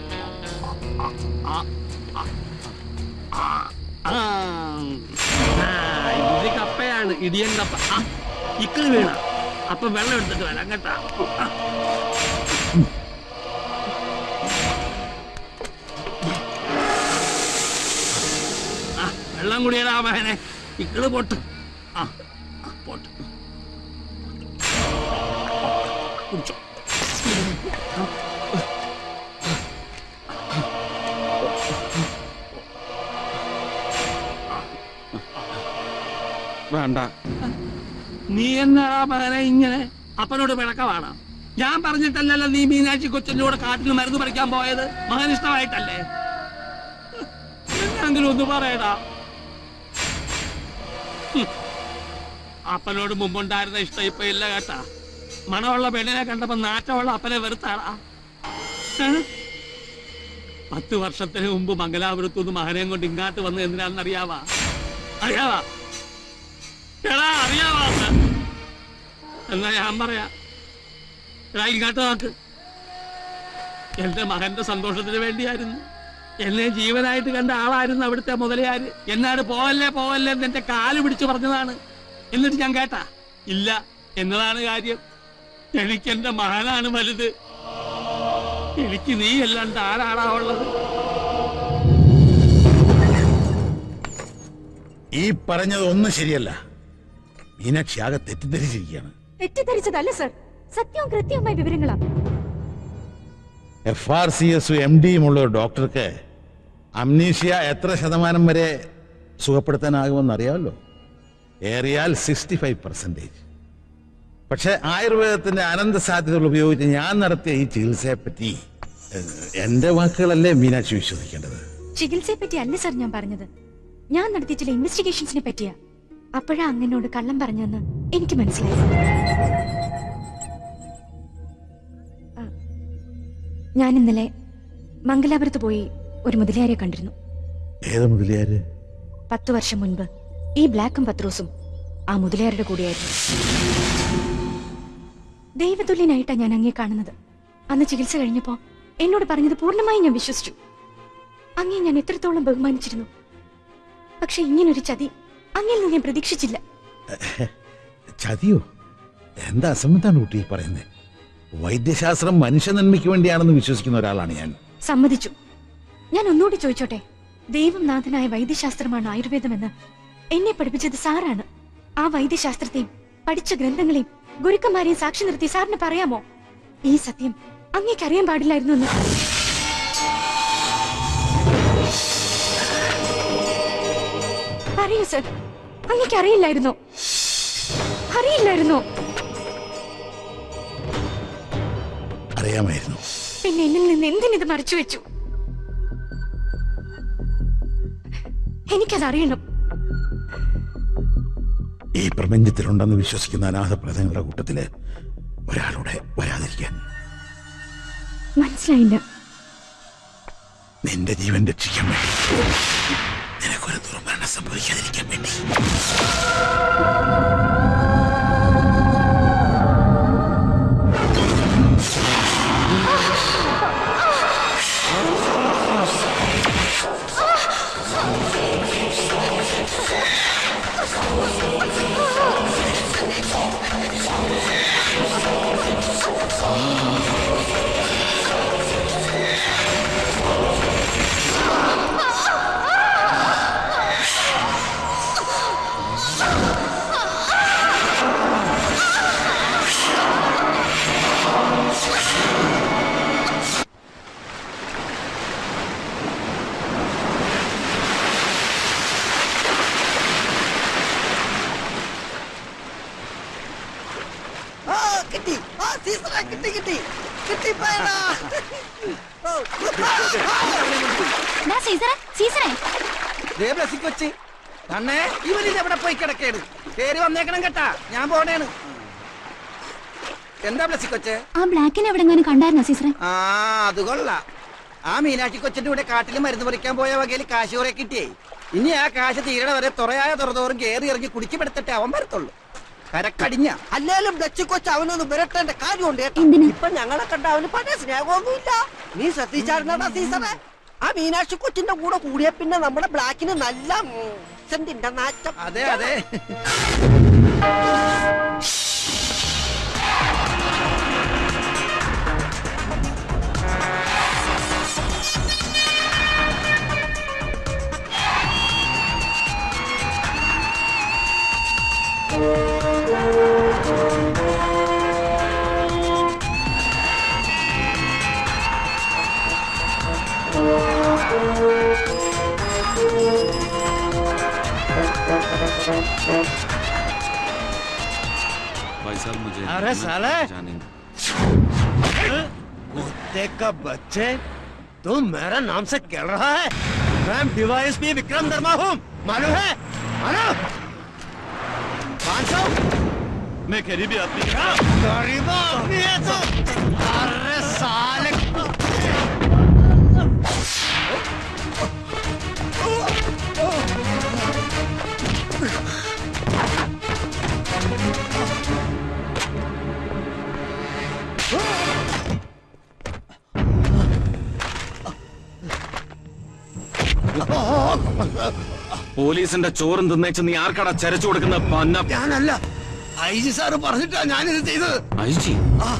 ആ, ആ, ആ, ആ. ആ, ഇത് കപ്പയാണ് ഇടിയൻ കപ്പ ആ, ഇക്കിള് വീണ അപ്പൊ വെള്ളം എടുത്തിട്ട് വരാം കേട്ടാ ആ. ആ, വെള്ളം കുടിയടാ മകനെ ഇക്കിള് പൊട്ട് ആ ആ, പൊട്ട് കുടിച്ചോ വേണ്ട നീ എന്നാടാ മകനെ ഇങ്ങനെ അപ്പനോട് പിണക്കമാണ് ഞാൻ പറഞ്ഞിട്ടല്ലല്ലോ നീ മീനാക്ഷി കൊച്ചന്റെ കൂടെ കാട്ടിൽ മരുന്ന് പറിക്കാൻ പോയത് മകൻ ഇഷ്ടമായിട്ടല്ലേ എന്നെങ്കിലും ഒന്ന് പറയടാ ഹും. അപ്പനോട് മുമ്പുണ്ടായിരുന്ന ഇഷ്ടം ഇപ്പൊ ഇല്ല കേട്ടാ മണമുള്ള പെണ്ണിനെ കണ്ടപ്പോ നാറ്റമുള്ള അപ്പനെ വെറുത്താടാ ഏ? പത്ത് വർഷത്തിന് മുമ്പ് മംഗലാപുരത്തു നിന്ന് മകനെയും കൊണ്ട് ഇങ്ങാട്ട് വന്ന് എന്തിനാണെന്ന് അറിയാവാ അറിയാവാ എടാ അറിയാവാ എന്ന്? എന്നാ ഞാൻ പറയാ എടാ ഇങ്ങോട്ട് നോക്ക് എന്റെ മകന്റെ സന്തോഷത്തിന് വേണ്ടിയായിരുന്നു എന്നെ ജീവനായിട്ട് കണ്ട ആളായിരുന്നു അവിടുത്തെ മുതലയാര് എന്നാട് പോവല്ലേ പോവല്ലേ എന്ന് എന്റെ കാല് പിടിച്ചു പറഞ്ഞതാണ് എന്നിട്ട് ഞാൻ കേട്ടാ ഇല്ല എന്നതാണ് കാര്യം എനിക്ക് എന്റെ മകനാണ് വലുത് എനിക്ക് നീ അല്ലാണ്ട് ആരാടാ ഉള്ളത് ഈ പറഞ്ഞത് ഒന്നും ശരിയല്ല മീനാക്ഷി ആകെ തെറ്റിദ്ധരിച്ചിരിക്കുകയാണ് തെറ്റിദ്ധരിച്ചതല്ല സർ സത്യവും കൃത്യവുമായ വിവരങ്ങളാ എഫ് ആർ സി എസും എം ഡിയും ഉള്ള ഒരു ഡോക്ടർക്ക് അംനീഷ്യ എത്ര ശതമാനം വരെ സുഖപ്പെടുത്താനാകുമെന്ന് അറിയാമല്ലോ ഏറിയാൽ സിക്സ്റ്റി ഫൈവ് പെർസെൻറ്റേജ് പക്ഷെ ആയുർവേദത്തിന്റെ അനന്ത സാധ്യതകൾ ഉപയോഗിച്ച് ഞാൻ നടത്തിയ ഈ ചികിത്സയെ പറ്റി ഏഹ്, എന്റെ വാക്കുകളല്ലേ മീനാക്ഷി വിശ്വസിക്കേണ്ടത് ചികിത്സയെ പറ്റി അല്ല സർ ഞാൻ പറഞ്ഞത് ഞാൻ നടത്തിയ ചില ഇൻവെസ്റ്റിഗേഷൻസിനെ പറ്റിയാ അപ്പോഴാ അങ്ങനോട് കള്ളം പറഞ്ഞെന്ന് എനിക്ക് മനസ്സിലായി ആ, ഞാൻ ഇന്നലെ മംഗലാപുരത്ത് പോയി ഒരു മുതലയാരെ കണ്ടിരുന്നു ഏത് മുതലിയാര് പത്തു വർഷം മുൻപ് ഈ ബ്ലാക്കും പത്രോസും ആ മുതലയാരുടെ കൂടെയായിരുന്നു ദൈവതുല്യനായിട്ടാ ഞാൻ അങ്ങേ കാണുന്നത് അന്ന് ചികിത്സ കഴിഞ്ഞപ്പോ എന്നോട് പറഞ്ഞത് പൂർണ്ണമായും ഞാൻ വിശ്വസിച്ചു അങ്ങേ ഞാൻ എത്രത്തോളം ബഹുമാനിച്ചിരുന്നു പക്ഷെ ഇങ്ങനൊരു ചതി അങ്ങയിൽ നിന്ന് ഞാൻ പ്രതീക്ഷിച്ചില്ല ചതിയോ എന്താ അസംബന്ധാണ് കുട്ടി ഈ പറയുന്നത് വൈദ്യശാസ്ത്രം മനുഷ്യ നന്മയ്ക്ക് വേണ്ടിയാണെന്ന് വിശ്വസിക്കുന്ന ഒരാളാണ് ഞാൻ സമ്മതിച്ചു ഞാൻ ഒന്നുകൂടി ചോദിച്ചോട്ടെ ദൈവം നാഥനായ വൈദ്യശാസ്ത്രമാണ് ആയുർവേദമെന്ന് എന്നെ പഠിപ്പിച്ചത് സാറാണ് ആ വൈദ്യശാസ്ത്രത്തെയും പഠിച്ച ഗ്രന്ഥങ്ങളെയും ഗുരുക്കന്മാരെയും സാക്ഷി നിർത്തി സാറിന് പറയാമോ ഈ സത്യം അങ്ങേക്ക് അറിയാൻ പാടില്ലായിരുന്നു എന്ന് പറയൂ സർ അങ്ങേക്ക് അറിയില്ലായിരുന്നോ അറിയില്ലായിരുന്നോ അറിയാമായിരുന്നു പിന്നെ എന്നിൽ നിന്ന് എന്തിനിത് മറച്ചു വെച്ചു എനിക്കതറിയണം ഈ പ്രപഞ്ചത്തിലുണ്ടെന്ന് വിശ്വസിക്കുന്ന അനാഥപ്രദങ്ങളുടെ കൂട്ടത്തില് ഒരാളുടെ വരാതിരിക്കാൻ മനസ്സിലായില്ല നിന്റെ ജീവൻ രക്ഷിക്കാൻ വേണ്ടി നിനക്കൊരു ദുർമരണം സംഭവിക്കാതിരിക്കാൻ വേണ്ടി ആ കിട്ടി ആ സീസറെ കിട്ടി കിട്ടി കിട്ടി പോയടാ ഓ, ദാ സീസറെ സീസറെ ദേ ബ്ലസ്സിക്ക് വെച്ച് കണ്ണേ ഇവനിത് എവിടെ പോയി കിടക്കേണ് കേറി വന്നേക്കണം കേട്ടാ ഞാൻ പോണേണ് എന്താ ബ്ലസ്സിക്ക് വെച്ച് ആ ബ്ലാക്കിനെ എവിടെങ്ങാനും കണ്ടായിരുന്നോ സീസറെ ആ അത് കൊള്ളാം ആ മീനാക്ഷി കൊച്ചിന്റെ കൂടെ കാട്ടിൽ മരുന്ന് പറിക്കാൻ പോയ വകയിൽ കാശ് കുറെ കിട്ടിയേ ഇനി ആ കാശ് തീരണ വരെ തുറയായ തുറതോറും കേറി ഇറങ്ങി കുടിക്കപ്പെടുത്തിട്ട് അവൻ വരത്തുള്ളൂ കരക്കടിഞ്ഞ അല്ലേലും ഡച്ച് കൊച്ച് അവനൊന്ന് വിരട്ടേണ്ട കാര്യമുണ്ട് കേട്ടോ ഇപ്പൊ ഞങ്ങളെ കണ്ട അവന് പഴയ സ്നേഹമൊന്നുമില്ല നീ ശ്രദ്ധിച്ചായിരുന്നടാ സീസറെ ആ മീനാക്ഷി കൊച്ചിന്റെ കൂടെ കൂടിയ പിന്നെ നമ്മുടെ ബ്ലാക്കിന് നല്ല സെന്റിന്റെ നാറ്റം അതെ അതെ Thank you. भाई साहब मुझे अरे साले! जाने कुत्ते का बच्चे तुम मेरा नाम से खेल रहा है मैं डिवाइस पी विक्रम वर्मा हूँ मालूम है मालूम पाँच सौ मैं गरीबी आदमी गरीब आदमी है तू अरे साले പോലീസിന്റെ ചോറും തിന്നേച്ച് നീ ആർക്കടാ ചരച്ചു കൊടുക്കുന്ന പന്ന ഞാനല്ല ഐ ജി സാറ് പറഞ്ഞിട്ടാ ഞാനിത് ചെയ്തത് ഐജി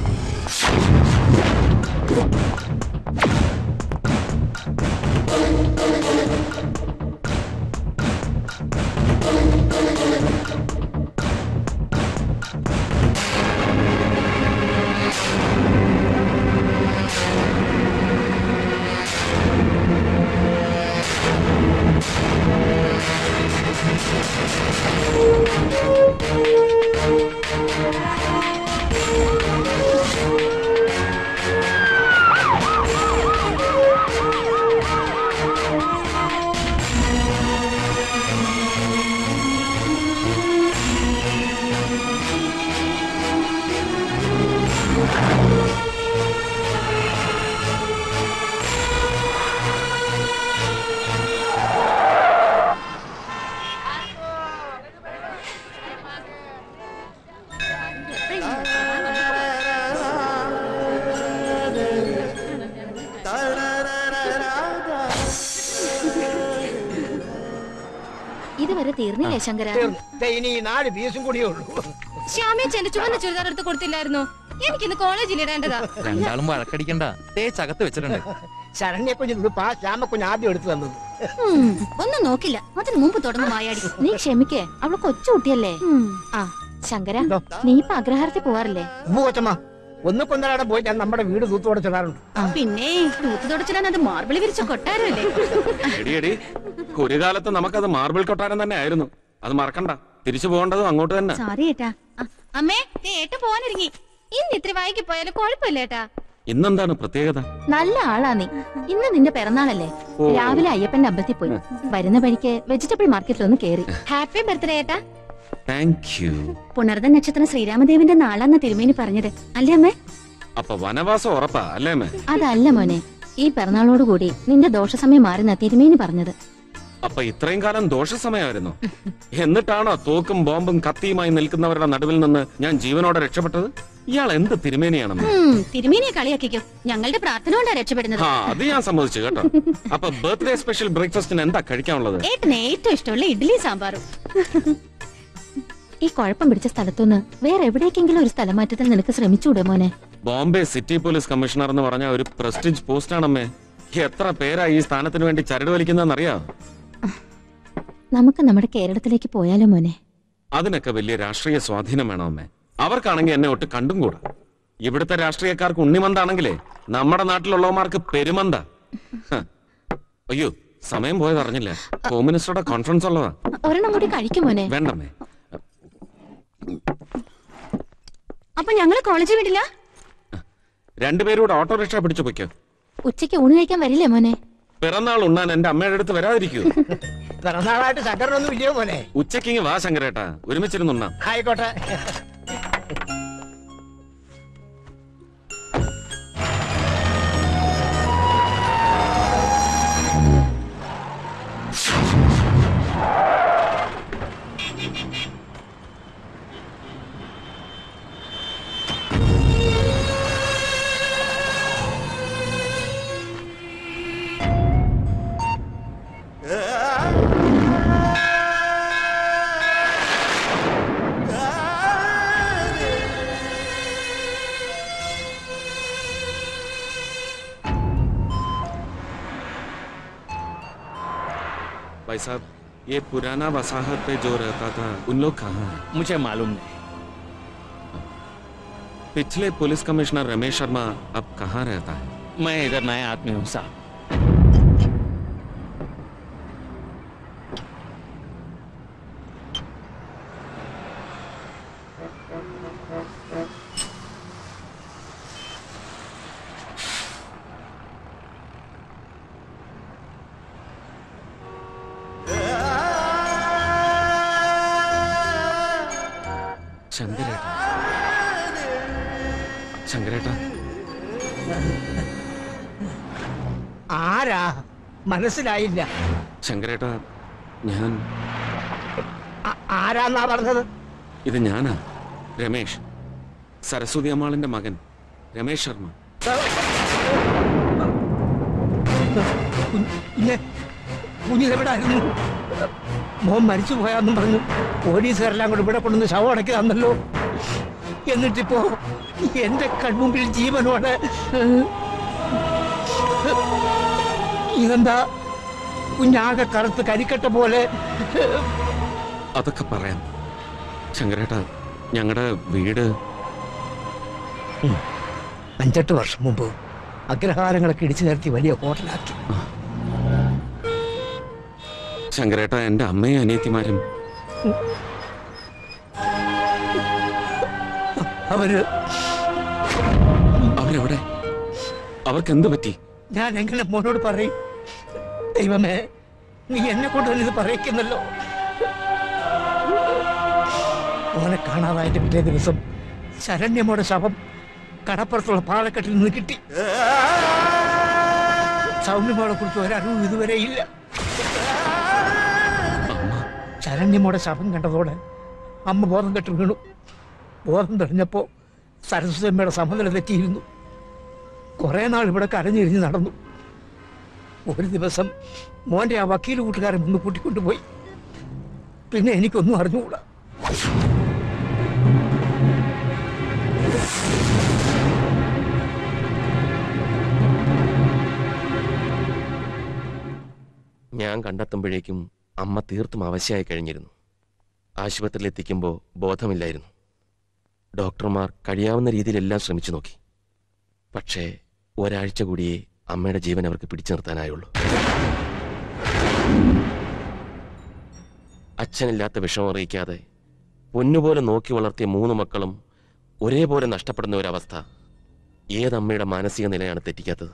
ഇതുവരെ തീർന്നില്ലേ ശങ്കര ദേ, ഇനി ഈ നാല് പീസും കൂടിയേ ഉള്ളൂ ശ്യാമേച്ചന്റെ ചുവന്ന ചുരിദാർ എടുത്ത് കൊടുത്തില്ലായിരുന്നോ എനിക്കിന്ന് കോളേജിൽ ഇടേണ്ടതാ രണ്ടാളും വഴക്കടിക്കണ്ട തേച്ചകത്ത് വെച്ചിട്ടുണ്ട് ശരണ്യ കുഞ്ഞിന് ഉടുപ്പാ ശ്യാമക്കുഞ്ഞ് ആദ്യം എടുത്തു തന്നത് ഉം, ഒന്നും നോക്കില്ല അതിന് മുമ്പ് തുടങ്ങും മായാടി നീ ക്ഷമിക്കേ അവള് കൊച്ചുകുട്ടിയല്ലേ ആ ശങ്കര നീ ഇപ്പൊ അഗ്രഹാരത്തിൽ പോവാറില്ലേ കൊച്ചമ്മ ഒന്ന് കൊന്നരാടെ പോയി ഞാൻ നമ്മുടെ വീട് തൂത്തോടെ ചെല്ലാറുണ്ട് പിന്നെ തൂത്ത് തുടച്ചിടാൻ അത് മാർബിൾ വിരിച്ച കൊട്ടാരല്ലേ എടി എടി ഒരു കാലത്ത് നമുക്കത് മാർബിൾ കൊട്ടാരം തന്നെ ആയിരുന്നു അത് മറക്കണ്ട തിരിച്ചു പോകേണ്ടതും അങ്ങോട്ട് തന്നെ സോറി ഏട്ടാ ആ, അമ്മേ ദേ ഏട്ട പോവാനിറങ്ങി ഇന്ന് ഇത്തിരി വൈകി പോയാലും കുഴപ്പമില്ല ഏട്ടാ ഇന്നെന്താണ് പ്രത്യേകത നല്ല ആളാ നീ ഇന്ന് നിന്റെ പിറന്നാളല്ലേ ഓ. രാവിലെ അയ്യപ്പന്റെ അമ്പലത്തിൽ പോയി വരുന്ന വഴിക്ക് വെജിറ്റബിൾ മാർക്കറ്റിൽ ഒന്ന് കേറി ഹാപ്പി ബർത്ത്ഡേ ഏട്ടാ താങ്ക് യു പുണർദ നക്ഷത്രം ശ്രീരാമദേവന്റെ നാളാന്ന തിരുമേനി പറഞ്ഞത് അല്ലേ അമ്മേ അപ്പൊ വനവാസം ഉറപ്പാ അല്ലേ മേ അതല്ല മോനെ ഈ പിറന്നാളോടുകൂടി നിന്റെ ദോഷസമയം മാറുന്ന തിരുമേനി പറഞ്ഞത് അപ്പൊ ഇത്രയും കാലം ദോഷസമയമായിരുന്നു എന്നിട്ടാണോ തോക്കും ബോംബും കത്തിയുമായി നിൽക്കുന്നവരുടെ നടുവിൽ നിന്ന് ഞാൻ ജീവനോടെ രക്ഷപ്പെട്ടത് ഇയാൾ എന്ത് തിരുമേനിയാണെന്ന് ഉം, തിരുമേനിയെ കളിയാക്കിക്കോ ഞങ്ങളുടെ പ്രാർത്ഥന കൊണ്ടാ രക്ഷപ്പെടുന്നത് ആ അത് ഞാൻ സമ്മതിച്ചു കേട്ടോ അപ്പൊ ബർത്ത്ഡേ സ്പെഷ്യൽ ബ്രേക്ക്ഫാസ്റ്റിന് എന്താ കഴിക്കാനുള്ളത് ഏട്ടന് ഏറ്റവും ഇഷ്ടമുള്ള ഇഡ്ഡലി സാമ്പാറും ഈ കുഴപ്പം പിടിച്ച സ്ഥലത്തുനിന്ന് വേറെ എവിടേക്കെങ്കിലും ഒരു സ്ഥലം മാറ്റത്തിൽ നിനക്ക് ശ്രമിച്ചൂടെ മോനെ ബോംബെ സിറ്റി പോലീസ് കമ്മീഷണർ എന്ന് പറഞ്ഞ ഒരു പ്രസ്റ്റീജ് പോസ്റ്റാണമ്മേ എത്ര പേരാ ഈ സ്ഥാനത്തിന് വേണ്ടി ചരട് വലിക്കുന്നതെന്നറിയാ നമുക്ക് നമ്മുടെ കേരളത്തിലേക്ക് പോയാലോ മോനെ അതിനൊക്കെ വലിയ രാഷ്ട്രീയ സ്വാധീനം വേണം അമ്മേ അവർക്കാണെങ്കിൽ എന്നെ ഒട്ട് കണ്ടും കൂടാ ഇവിടുത്തെ രാഷ്ട്രീയക്കാർക്ക് ഉണ്ണിമന്താണെങ്കിലേ നമ്മുടെ നാട്ടിലുള്ളവന്മാർക്ക് പെരുമന്ത ഹ. അയ്യോ സമയം പോയത് അറിഞ്ഞില്ല ഹോം മിനിസ്റ്ററുടെ കോൺഫറൻസ് ഉള്ളതാ ഒരെണ്ണം കൂടി കഴിക്കും മോനെ വേണ്ടമ്മേ അപ്പൊ ഞങ്ങള് കോളേജിൽ വിടില്ല രണ്ടുപേരൂടെ ഓട്ടോറിക്ഷ പിടിച്ചു പൊയ്ക്കോ ഉച്ചയ്ക്ക് ഊണ് കഴിക്കാൻ വരില്ലേ മോനെ പിറന്നാൾ ഉണ്ണാൻ എന്റെ അമ്മയുടെ അടുത്ത് വരാതിരിക്കൂ പിറന്നാളായിട്ട് ശങ്കരനൊന്നും ഇല്ലയോ പോലെ ഉച്ചക്കിങ് വാ ശങ്കരേട്ടാ ഒരുമിച്ചിരുന്നുണ്ണാം ആയിക്കോട്ടെ भाई साहब ये पुराना वसाहत पे जो रहता था उन लोग कहाँ हैं मुझे मालूम नहीं पिछले पुलिस कमिश्नर रमेश शर्मा अब कहाँ रहता है मैं इधर नया आदमी हूँ साहब ശങ്കരേട്ട ആരാ മനസ്സിലായില്ല ശങ്കരേട്ട ഞാൻ ആ- ആരാന്നാ പറഞ്ഞത് ഇത് ഞാനാ രമേഷ് സരസ്വതി അമ്മാളിന്റെ മകൻ രമേഷ് ശർമ്മ കുഞ്ഞ് കുഞ്ഞിതെവിടായിരുന്നു മോൻ മരിച്ചു പോയാന്നും പറഞ്ഞു പോലീസുകാരെല്ലാം കൂടെ ഇവിടെ കൊണ്ടുവന്ന് ശവം അടക്കി തന്നല്ലോ എന്നിട്ടിപ്പോ എന്റെ കൺമുമ്പിൽ ജീവനോടെ ഇതെന്താ കുഞ്ഞാകെ കറുത്ത് കരിക്കട്ട പോലെ അതൊക്കെ പറയാം ശങ്കരേട്ട ഞങ്ങളുടെ വീട് അഞ്ചെട്ട് വർഷം മുമ്പ് അഗ്രഹാരങ്ങളൊക്കെ ഇടിച്ചു നിരത്തി വലിയ ഹോട്ടലാക്കി ശങ്കരേട്ട എന്റെ അമ്മയും അനിയത്തിമാരും അവര് അവരെവിടെ അവർക്ക് എന്ത് പറ്റി ഞാൻ എങ്ങനെ മോനോട് പറയും ദൈവമേ നീ എന്നെ കൊണ്ട് തന്നെ ഇത് പറയിക്കുന്നല്ലോ മോനെ കാണാതായിട്ട് പിറ്റേ ദിവസം ശരണ്യമോടെ ശവം കടപ്പുറത്തുള്ള പാലക്കെട്ടിൽ നിന്ന് കിട്ടി സൗമ്യമോളെ കുറിച്ച് ഒരറിവും ഇതുവരെ ഇല്ല ശരണ്യമോടെ ശവം കണ്ടതോടെ അമ്മ ബോധം കെട്ട് വീണു ബോധം തെളിഞ്ഞപ്പോ സരസ്വതിയമ്മയുടെ സമനില തെറ്റിയിരുന്നു കുറെ നാൾ ഇവിടെ കരഞ്ഞിരിഞ്ഞ് നടന്നു ഒരു ദിവസം മോന്റെ ആ വക്കീൽ കൂട്ടുകാരൻ ഒന്ന് കൂട്ടിക്കൊണ്ടുപോയി പിന്നെ എനിക്കൊന്നും അറിഞ്ഞുകൂടാ ഞാൻ കണ്ടെത്തുമ്പോഴേക്കും അമ്മ തീർത്തും അവശയായി കഴിഞ്ഞിരുന്നു ആശുപത്രിയിൽ എത്തിക്കുമ്പോൾ ബോധമില്ലായിരുന്നു ഡോക്ടർമാർ കഴിയാവുന്ന രീതിയിലെല്ലാം ശ്രമിച്ചു നോക്കി പക്ഷേ ഒരാഴ്ച കൂടിയേ അമ്മയുടെ ജീവൻ അവർക്ക് പിടിച്ചു നിർത്താനായുള്ളൂ അച്ഛനില്ലാത്ത വിഷമം അറിയിക്കാതെ പൊന്നുപോലെ നോക്കി വളർത്തിയ മൂന്ന് മക്കളും ഒരേപോലെ നഷ്ടപ്പെടുന്ന ഒരവസ്ഥ ഏതമ്മയുടെ മാനസിക നിലയാണ് തെറ്റിക്കാത്തത്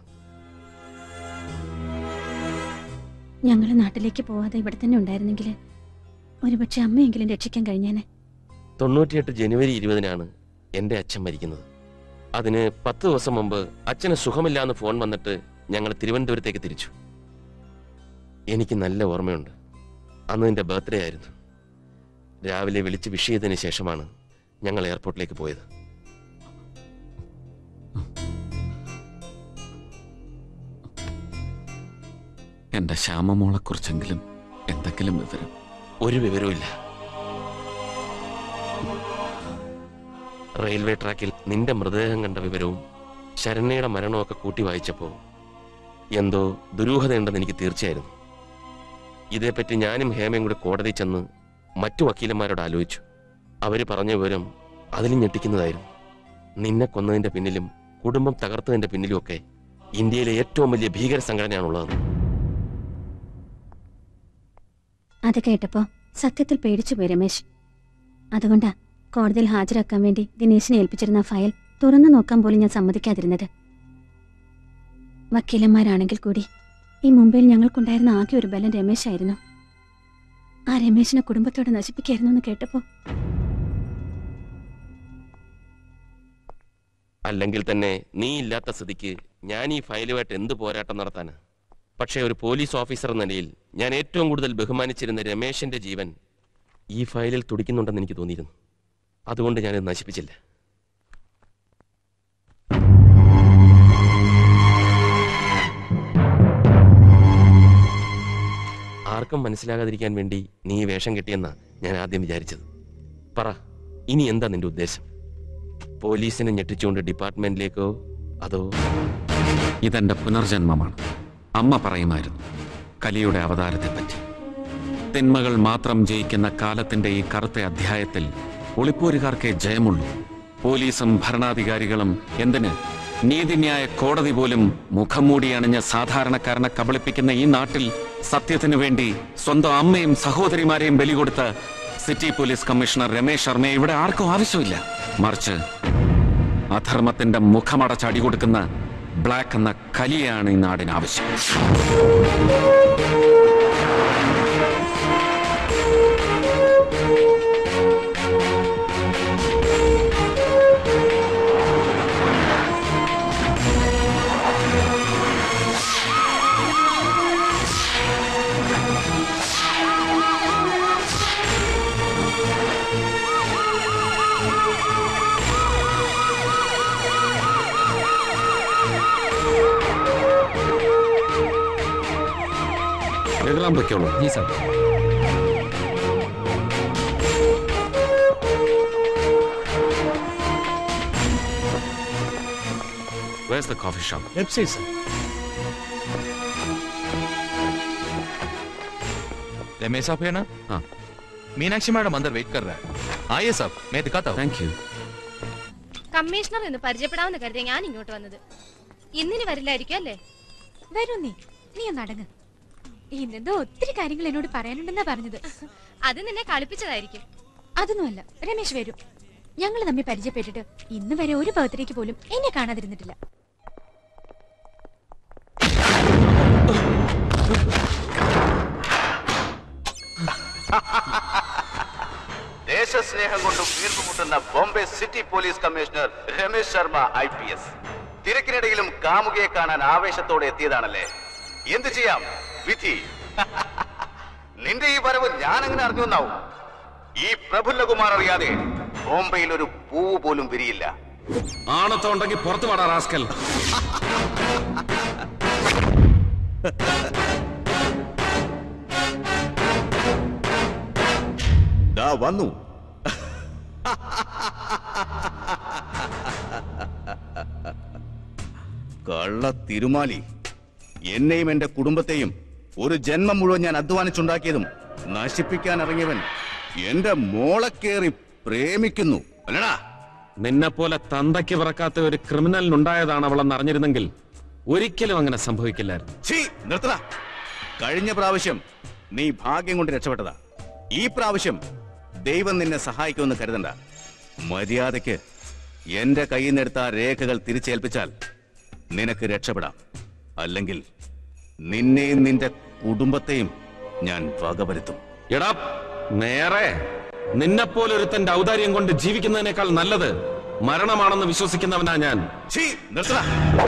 ഞങ്ങൾ നാട്ടിലേക്ക് പോവാതെ ഇവിടെ തന്നെ ഉണ്ടായിരുന്നെങ്കിൽ ഒരുപക്ഷെ അമ്മയെങ്കിലും രക്ഷിക്കാൻ കഴിഞ്ഞേനെ തൊണ്ണൂറ്റിയെട്ട് ജനുവരി ഇരുപതിനാണ് എൻ്റെ അച്ഛൻ മരിക്കുന്നത് അതിന് പത്ത് ദിവസം മുമ്പ് അച്ഛന് സുഖമില്ലാന്ന് ഫോൺ വന്നിട്ട് ഞങ്ങൾ തിരുവനന്തപുരത്തേക്ക് തിരിച്ചു എനിക്ക് നല്ല ഓർമ്മയുണ്ട് അന്ന് എൻ്റെ ബർത്ത്ഡേ ആയിരുന്നു രാവിലെ വിളിച്ച് വിഷ് ചെയ്തതിന് ശേഷമാണ് ഞങ്ങൾ എയർപോർട്ടിലേക്ക് പോയത് എന്റെ ശ്യാമമോളെ കുറിച്ചെങ്കിലും എന്തെങ്കിലും വിവരം ഒരു വിവരവുമില്ല റെയിൽവേ ട്രാക്കിൽ നിന്റെ മൃതദേഹം കണ്ട വിവരവും ശരണ്യയുടെ മരണമൊക്കെ കൂട്ടി വായിച്ചപ്പോൾ എന്തോ ദുരൂഹതയുണ്ടെന്ന് എനിക്ക് തീർച്ചയായിരുന്നു ഇതേപ്പറ്റി ഞാനും ഹേമയും കൂടി കോടതി ചെന്ന് മറ്റു വക്കീലന്മാരോട് ആലോചിച്ചു അവര് പറഞ്ഞ വിവരം അതിലും ഞെട്ടിക്കുന്നതായിരുന്നു നിന്നെ കൊന്നതിന്റെ പിന്നിലും കുടുംബം തകർത്തതിന്റെ പിന്നിലുമൊക്കെ ഇന്ത്യയിലെ ഏറ്റവും വലിയ ഭീകര സംഘടനയാണുള്ളതെന്ന് അത് കേട്ടപ്പോ സത്യത്തിൽ പേടിച്ചു പോയി രമേശ് അതുകൊണ്ടാ കോടതിയിൽ ഹാജരാക്കാൻ വേണ്ടി ദിനേശിനെ ഏൽപ്പിച്ചിരുന്ന ഫയൽ തുറന്നു നോക്കാൻ പോലും ഞാൻ സമ്മതിക്കാതിരുന്നത് വക്കീലന്മാരാണെങ്കിൽ കൂടി ഈ മുംബൈയിൽ ഞങ്ങൾക്കുണ്ടായിരുന്ന ആകെ ഒരു ബലം രമേശായിരുന്നു ആ രമേശിനെ കുടുംബത്തോടെ നശിപ്പിക്കായിരുന്നു എന്ന് കേട്ടപ്പോ അല്ലെങ്കിൽ തന്നെ നീ ഇല്ലാത്ത സ്ഥിതിക്ക് ഞാൻ ഈ ഫയലുമായിട്ട് എന്ത് പോരാട്ടം നടത്താന് പക്ഷേ ഒരു പോലീസ് ഓഫീസർ എന്ന നിലയിൽ ഞാൻ ഏറ്റവും കൂടുതൽ ബഹുമാനിച്ചിരുന്ന രമേശന്റെ ജീവൻ ഈ ഫയലിൽ തുടിക്കുന്നുണ്ടെന്ന് എനിക്ക് തോന്നിയിരുന്നു അതുകൊണ്ട് ഞാനിത് നശിപ്പിച്ചില്ല ആർക്കും മനസ്സിലാകാതിരിക്കാൻ വേണ്ടി നീ ഈ വേഷം കെട്ടിയെന്നാ ഞാൻ ആദ്യം വിചാരിച്ചത് പറ ഇനി എന്താ നിന്റെ ഉദ്ദേശം പോലീസിനെ ഞെട്ടിച്ചുകൊണ്ട് ഡിപ്പാർട്ട്മെന്റിലേക്കോ അതോ ഇതെന്റെ പുനർജന്മമാണ് അമ്മ പറയുമായിരുന്നു കലിയുടെ അവതാരത്തെപ്പറ്റി തിന്മകൾ മാത്രം ജയിക്കുന്ന കാലത്തിന്റെ ഈ കറുത്ത അധ്യായത്തിൽ ഒളിപ്പോരുകാർക്കേ ജയമുള്ളൂ പോലീസും ഭരണാധികാരികളും എന്തിന് നീതിന്യായ കോടതി പോലും മുഖം മൂടി അണിഞ്ഞ സാധാരണക്കാരനെ കബളിപ്പിക്കുന്ന ഈ നാട്ടിൽ സത്യത്തിനു വേണ്ടി സ്വന്തം അമ്മയും സഹോദരിമാരെയും ബലി കൊടുത്ത സിറ്റി പോലീസ് കമ്മീഷണർ രമേശ് ശർമ്മയെ ഇവിടെ ആർക്കും ആവശ്യമില്ല മറിച്ച് അധർമ്മത്തിന്റെ മുഖമടച്ചടി കൊടുക്കുന്ന ബ്ലാക്ക് എന്ന കലിയാണ് ഈ നാടിന് ആവശ്യം താൻ പൊയ്ക്കോളൂ ജി sir Where's the coffee shop? Left side sir Ramesh साहब है ना हाँ मीनाक्षी मैडम अंदर वेट कर रहा है आइए साहब मैं दिखाता हूँ थैंक यू കമ്മീഷണർ എന്ന് പരിചയപ്പെടാമെന്ന് കരുതിയ ഞാൻ ഇങ്ങോട്ട് വന്നത് ഇന്നിനി വരില്ലായിരിക്കും അല്ലേ വരൂ നീ നീ ഒന്ന് അടങ്ങ് ഇന്നെന്തോ ഒത്തിരി കാര്യങ്ങൾ എന്നോട് പറയാനുണ്ടെന്നാ പറഞ്ഞത് അത് നിന്നെ കളിപ്പിച്ചതായിരിക്കും അതൊന്നുമല്ല രമേശ് വരും ഞങ്ങൾ തമ്മിൽ പരിചയപ്പെട്ടിട്ട് ഇന്ന് വരെ ഒരു ബർത്ത്ഡേക്ക് പോലും എന്നെ കാണാതിരുന്നിട്ടില്ല ദേശസ്നേഹം കൊണ്ട് വീർപ്പുമുട്ടുന്ന Bombay city police commissioner Ramesh Sharma I P S തിരക്കിനിടയിലും കാമുകയെ കാണാൻ ആവേശത്തോടെ എത്തിയതാണല്ലേ എന്ത് ചെയ്യാം വിധി നിന്റെ ഈ വരവ് ഞാൻ എങ്ങനെ അറിഞ്ഞു എന്നാവും ഈ പ്രഫുല്ലകുമാർ അറിയാതെ ബോംബെയിൽ ഒരു പൂവ് പോലും വിരിയില്ല ആണത്തം ഉണ്ടെങ്കിൽ പുറത്തു പാടാ റാസ്കൽ ദാ വന്നു കള്ള തിരുമാലി എന്നെയും എന്റെ കുടുംബത്തെയും ഒരു ജന്മം മുഴുവൻ ഞാൻ അധ്വാനിച്ചുണ്ടാക്കിയതും നശിപ്പിക്കാൻ ഇറങ്ങിയവൻ എന്റെ മോളെ കേറി പ്രേമിക്കുന്നു അല്ലടാ നിന്നെ പോലെ തന്തയ്ക്ക് പിറക്കാത്ത ഒരു ക്രിമിനലിനുണ്ടായതാണ് അവളെന്ന് അറിഞ്ഞിരുന്നെങ്കിൽ ഒരിക്കലും അങ്ങനെ സംഭവിക്കില്ലായിരുന്നു ഛീ, നിർത്തടാ കഴിഞ്ഞ പ്രാവശ്യം നീ ഭാഗ്യം കൊണ്ട് രക്ഷപ്പെട്ടതാ ഈ പ്രാവശ്യം ദൈവം നിന്നെ സഹായിക്കുമെന്ന് കരുതണ്ട മര്യാദയ്ക്ക് എന്റെ കയ്യിൽ നിന്നെടുത്ത ആ രേഖകൾ തിരിച്ചേൽപ്പിച്ചാൽ നിനക്ക് രക്ഷപ്പെടാം അല്ലെങ്കിൽ നിന്നെയും നിന്റെ കുടുംബത്തെയും ഞാൻ വകവരുത്തും എടാ നേരെ നിന്നെപ്പോലെ ഒരുത്തന്റെ ഔദാര്യം കൊണ്ട് ജീവിക്കുന്നതിനേക്കാൾ നല്ലത് മരണമാണെന്ന് വിശ്വസിക്കുന്നവനാ ഞാൻ ഛീ, നിർത്തടാ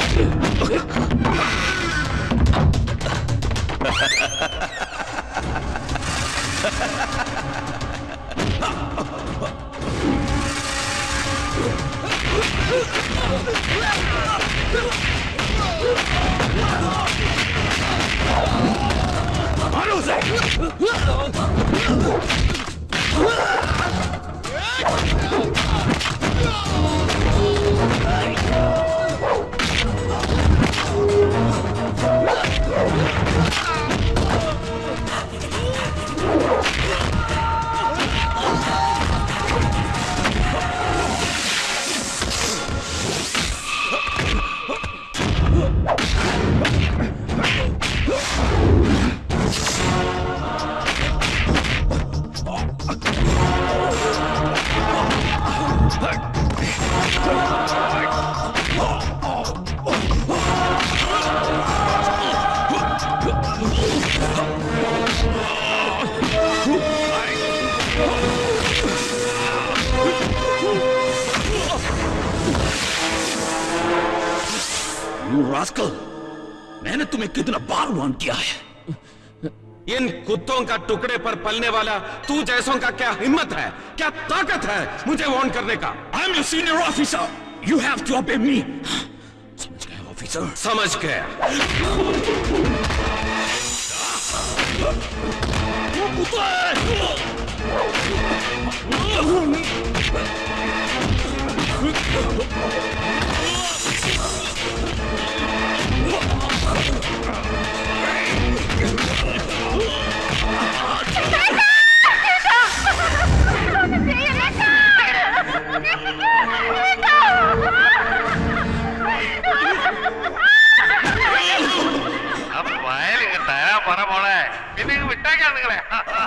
You rascal! मैंने तुम्हें कितना बार वार्न किया है इन कुत्तों का टुकड़े पर पलने वाला तू जैसों का क्या हिम्मत है क्या ताकत है मुझे वार्न करने का I am your senior officer you have to obey me समझ गए ऑफिसर समझ गए വയലിങ്ങ് തരാൻ പറ മോളെ പിന്നെ ഇങ്ങ് വിട്ടേക്കാം നിങ്ങളെ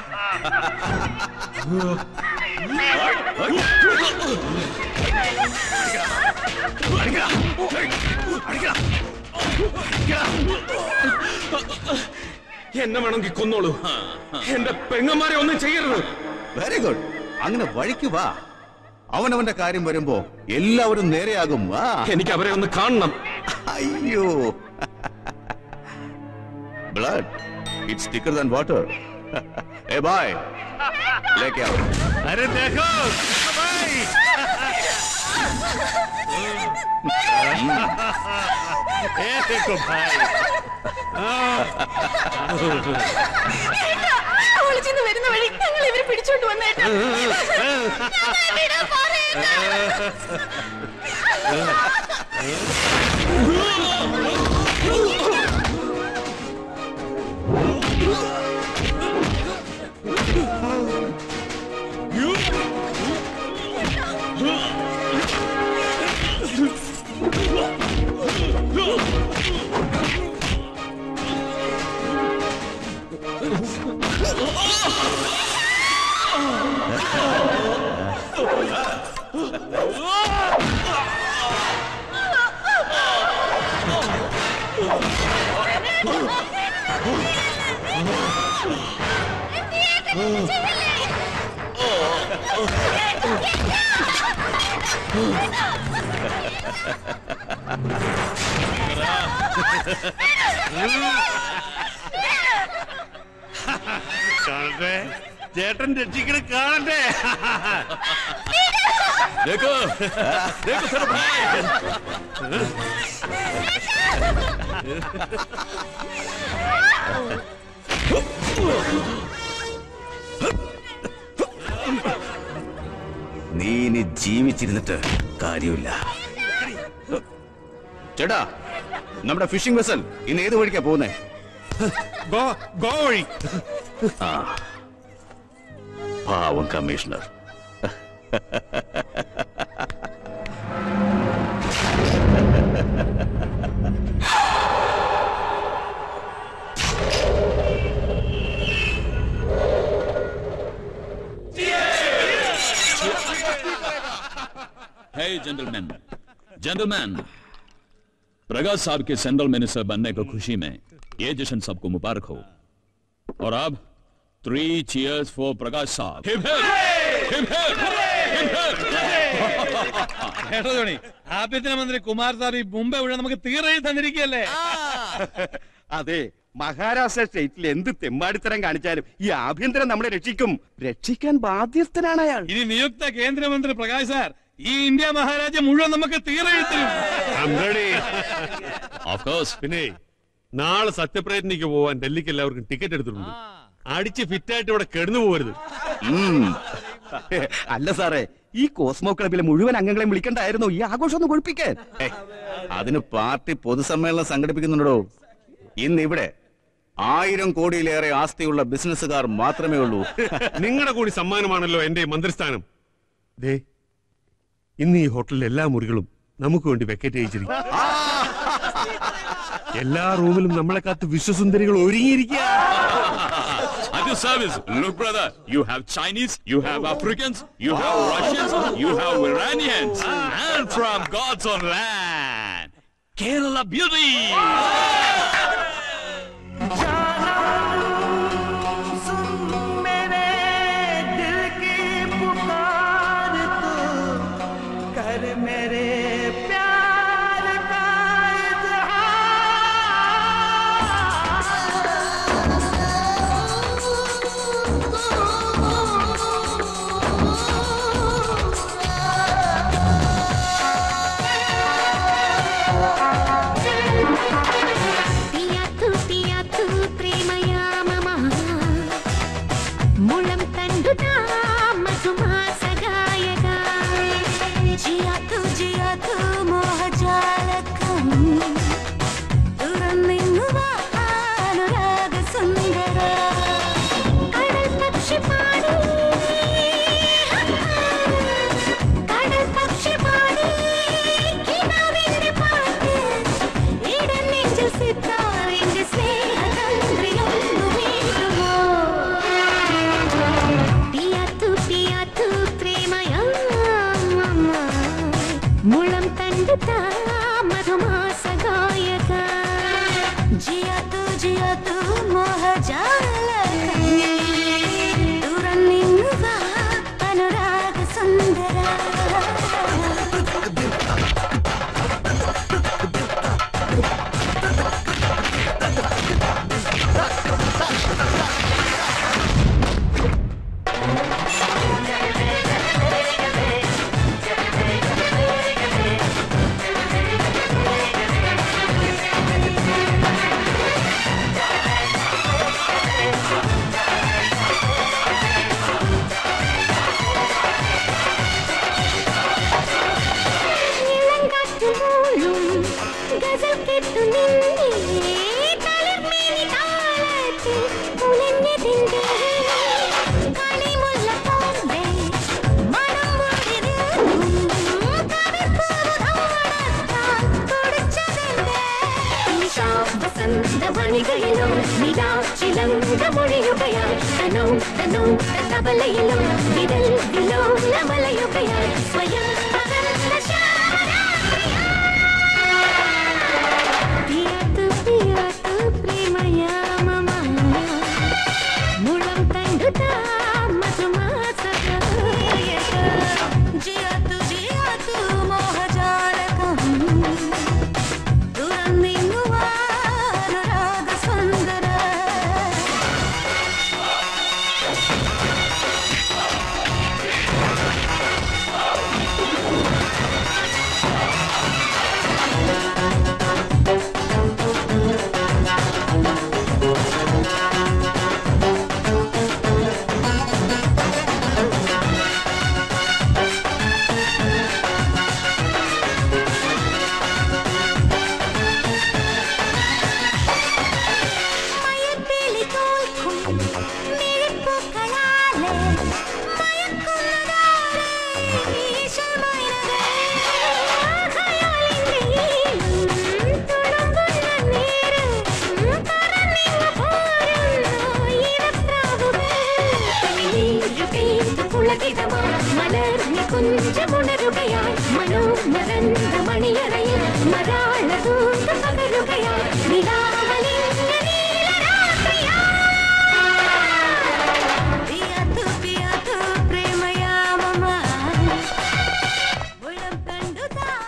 എന്നെ വേണമെങ്കിൽ കൊന്നോളൂ എന്റെ പെങ്ങന്മാരെ ഒന്നും ചെയ്യരുത് വെരി ഗുഡ് അങ്ങനെ വഴിക്ക് വാ അവനവന്റെ കാര്യം വരുമ്പോ എല്ലാവരും നേരെയാകും വാ എനിക്ക് അവരെ ഒന്ന് കാണണം അയ്യോ blood it's thicker than water ए बाय लेके आओ अरे देखो भाई ए देखो भाई ഒളിച്ചിന്ന് വരുന്ന വഴി ഞങ്ങൾ ഇവരെ പിടിച്ചോണ്ട് വന്നേട്ടാ ഞങ്ങളെ വിടാൻ പറയേട്ടാ. കാണട്ടെ ചേട്ടൻ രക്ഷിക്കണ കാണട്ടെ देखो देखो सर നീ ഇനി ജീവിച്ചിരുന്നിട്ട് കാര്യമില്ല ചേട്ടാ നമ്മുടെ ഫിഷിംഗ് വെസൽ ഇന്ന് ഏത് വഴിക്കാ പോകുന്നേ ഗോ വഴി ആ പാവം കമ്മീഷണർ है जेंटलमैन जेंटलमैन प्रकाश साहब के सेंट्रल मिनिस्टर बनने को खुशी में ये जश्न सबको मुबारक हो और अब थ्री चीयर्स फॉर प्रकाश साहब Hip, hip! Hip, hip! Hip, hip! കേട്ടോ ജോണി ആഭ്യന്തരമന്ത്രി കുമാർ സാർ ഈ മുമ്പേ ഇവിടെ നമുക്ക് തീരെ തന്നിരിക്കുകയല്ലേ അതെ മഹാരാഷ്ട്ര സ്റ്റേറ്റിൽ എന്ത് തെമ്മാടിത്തരം കാണിച്ചാലും ഈ ആഭ്യന്തരം നമ്മളെ രക്ഷിക്കും രക്ഷിക്കാൻ ബാധ്യസ്ഥനാണ് അയാൾ ഇനി നിയുക്ത കേന്ദ്രമന്ത്രി പ്രകാശ് സാർ ഈ ഇന്ത്യ മഹാരാജ്യം മുഴുവൻ നമുക്ക് തീരെ Of course. പിന്നെ നാളെ സത്യപ്രയത്നിക്ക് പോവാൻ ഡൽഹിക്ക് എല്ലാവർക്കും ടിക്കറ്റ് എടുത്തിട്ടുണ്ട് അടിച്ച് ഫിറ്റായിട്ട് ഇവിടെ കിടന്നു പോകരുത് അല്ല സാറേ ഈ കോസ്മോ ക്ലബിലെ മുഴുവൻ അംഗങ്ങളെയും വിളിക്കണ്ടായിരുന്നു ഈ ആഘോഷം ഒന്ന് കൊഴിപ്പിക്കാൻ അതിന് പാർട്ടി പൊതുസമ്മേളനം സംഘടിപ്പിക്കുന്നുണ്ടോ ഇന്ന് ഇവിടെ ആയിരം കോടിയിലേറെ ആസ്തിയുള്ള ബിസിനസ്സുകാർ മാത്രമേ ഉള്ളൂ നിങ്ങളുടെ കൂടി സമ്മാനമാണല്ലോ എന്റെ മന്ത്രിസ്ഥാനം ദേ ഇന്ന് ഈ ഹോട്ടലിലെ എല്ലാ മുറികളും നമുക്ക് വേണ്ടി വെക്കറ്റ് അയച്ചിരിക്കും എല്ലാ റൂമിലും നമ്മളെ കാത്ത് വിശ്വസുന്ദരികൾ ഒരുങ്ങിയിരിക്കുക At your service, look, brother. You have Chinese, you have Africans, you have Russians, you have Iranians, and from God's own land, Kerala beauty. मेरे दिल की पुकार तू कर मेरे प्यार का పియా తు పియా తు ప్రేమయా మమ ముళం తండుతా మధుమాసగాయగా జియా తు జియా తు మోహజాలకం തുറന്നിങ്ങുവാ അനുരാഗ സുന്ദര കടൽ പക്ഷി പാടി കടൽ പക്ഷി പാടി കിനാവിന്റെ പാട്ട് ഇടം നെഞ്ചിൽ സിത്താറിന്റെ സ്നേഹതന്ത്രിയൊന്നു വീഴുമോ പിയാത്തു പിയാത്തു പ്രേമയാ മുളം തണ്ടുത്താ മധുമാസഗായക ജിയതു ജിയതു മോഹജാലക തുറന്നിങ്ങുവ അനുരാഗ സുന്ദര എപ്പോഴും ഗസൽ കേട്ടു നിന്നെ തളിർമേനി താളത്തിൽ ഉലഞ്ഞതിന്റെ കളിമുല്ല പോമ്പേ മണം മൂടി നിൽക്കും കവിപ്പൂവുതാണത്താൻ തുടിച്ചതെന്റെ നിശാ വസന്ത മണികളിലും നിലാ ചിലങ്ക മൊഴിയുകയാൽ തനോ തനോ തബലയിലും വിരൽ വിലോല മലയുകയാൽ സ്വയം പകർന്ന പിയാത്തു പിയാത്തു പ്രേമയാമമായ മുളം തണ്ടുതാ മധുമാസക ജിയാത്തു ജിയാത്തു മോഹജാലകം തുറന്നിങ്ങുവാ അനുരാഗ സുന്ദര മയത്തേലി തോൽക്കും മിഴിപ്പൂക്കളാലെ മയക്കുന്നതാരെ ഈശമൈനവേ ഖയാലിന്റെ ഈണം തുളുമ്പുന്ന നേരം പറന്നിങ്ങു പോരുന്നു ഇടപ്രാവുകൾ കണ്ണീരു പെയ്തു പുളകിതമാ മലർന്നി കുഞ്ചമുണരുകയാൽ മനോമരന്ത മണിയറയിൽ മരാള തൂക്ക് പകരുകയാൽ നിലാവലിംഗ നീലരാത്രിയാ പിയാത്തു പിയാത്തു പ്രേമയാമമായി ഉള്ളം കണ്ടു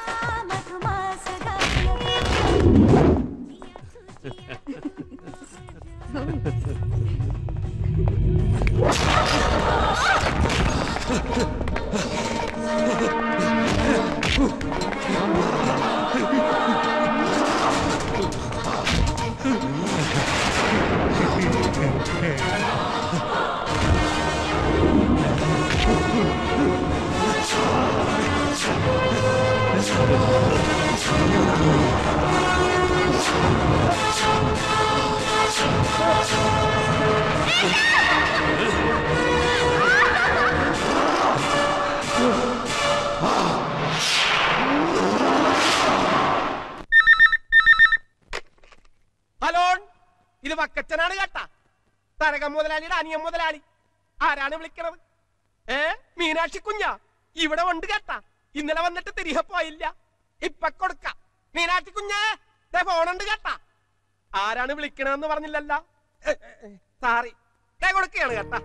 ഹലോ ഇത് വക്കച്ചനാണ് കേട്ടാ തരകം മുതലാളിയുടെ അനിയൻ മുതലാളി ആരാണ് വിളിക്കണത് ഏ മീനാക്ഷി കുഞ്ഞാ ഇവിടെ ഉണ്ട് കേട്ടാ ഇന്നലെ വന്നിട്ട് തിരികെ പോയില്ല ഇപ്പൊ കൊടുക്കാം മീനാക്ഷി കുഞ്ഞേ ദേ ഫോണുണ്ട് കേട്ടാ ആരാണ് വിളിക്കണെന്ന് പറഞ്ഞില്ലല്ലോ സാറി ദേ കൊടുക്കുകയാണ് കേട്ടാ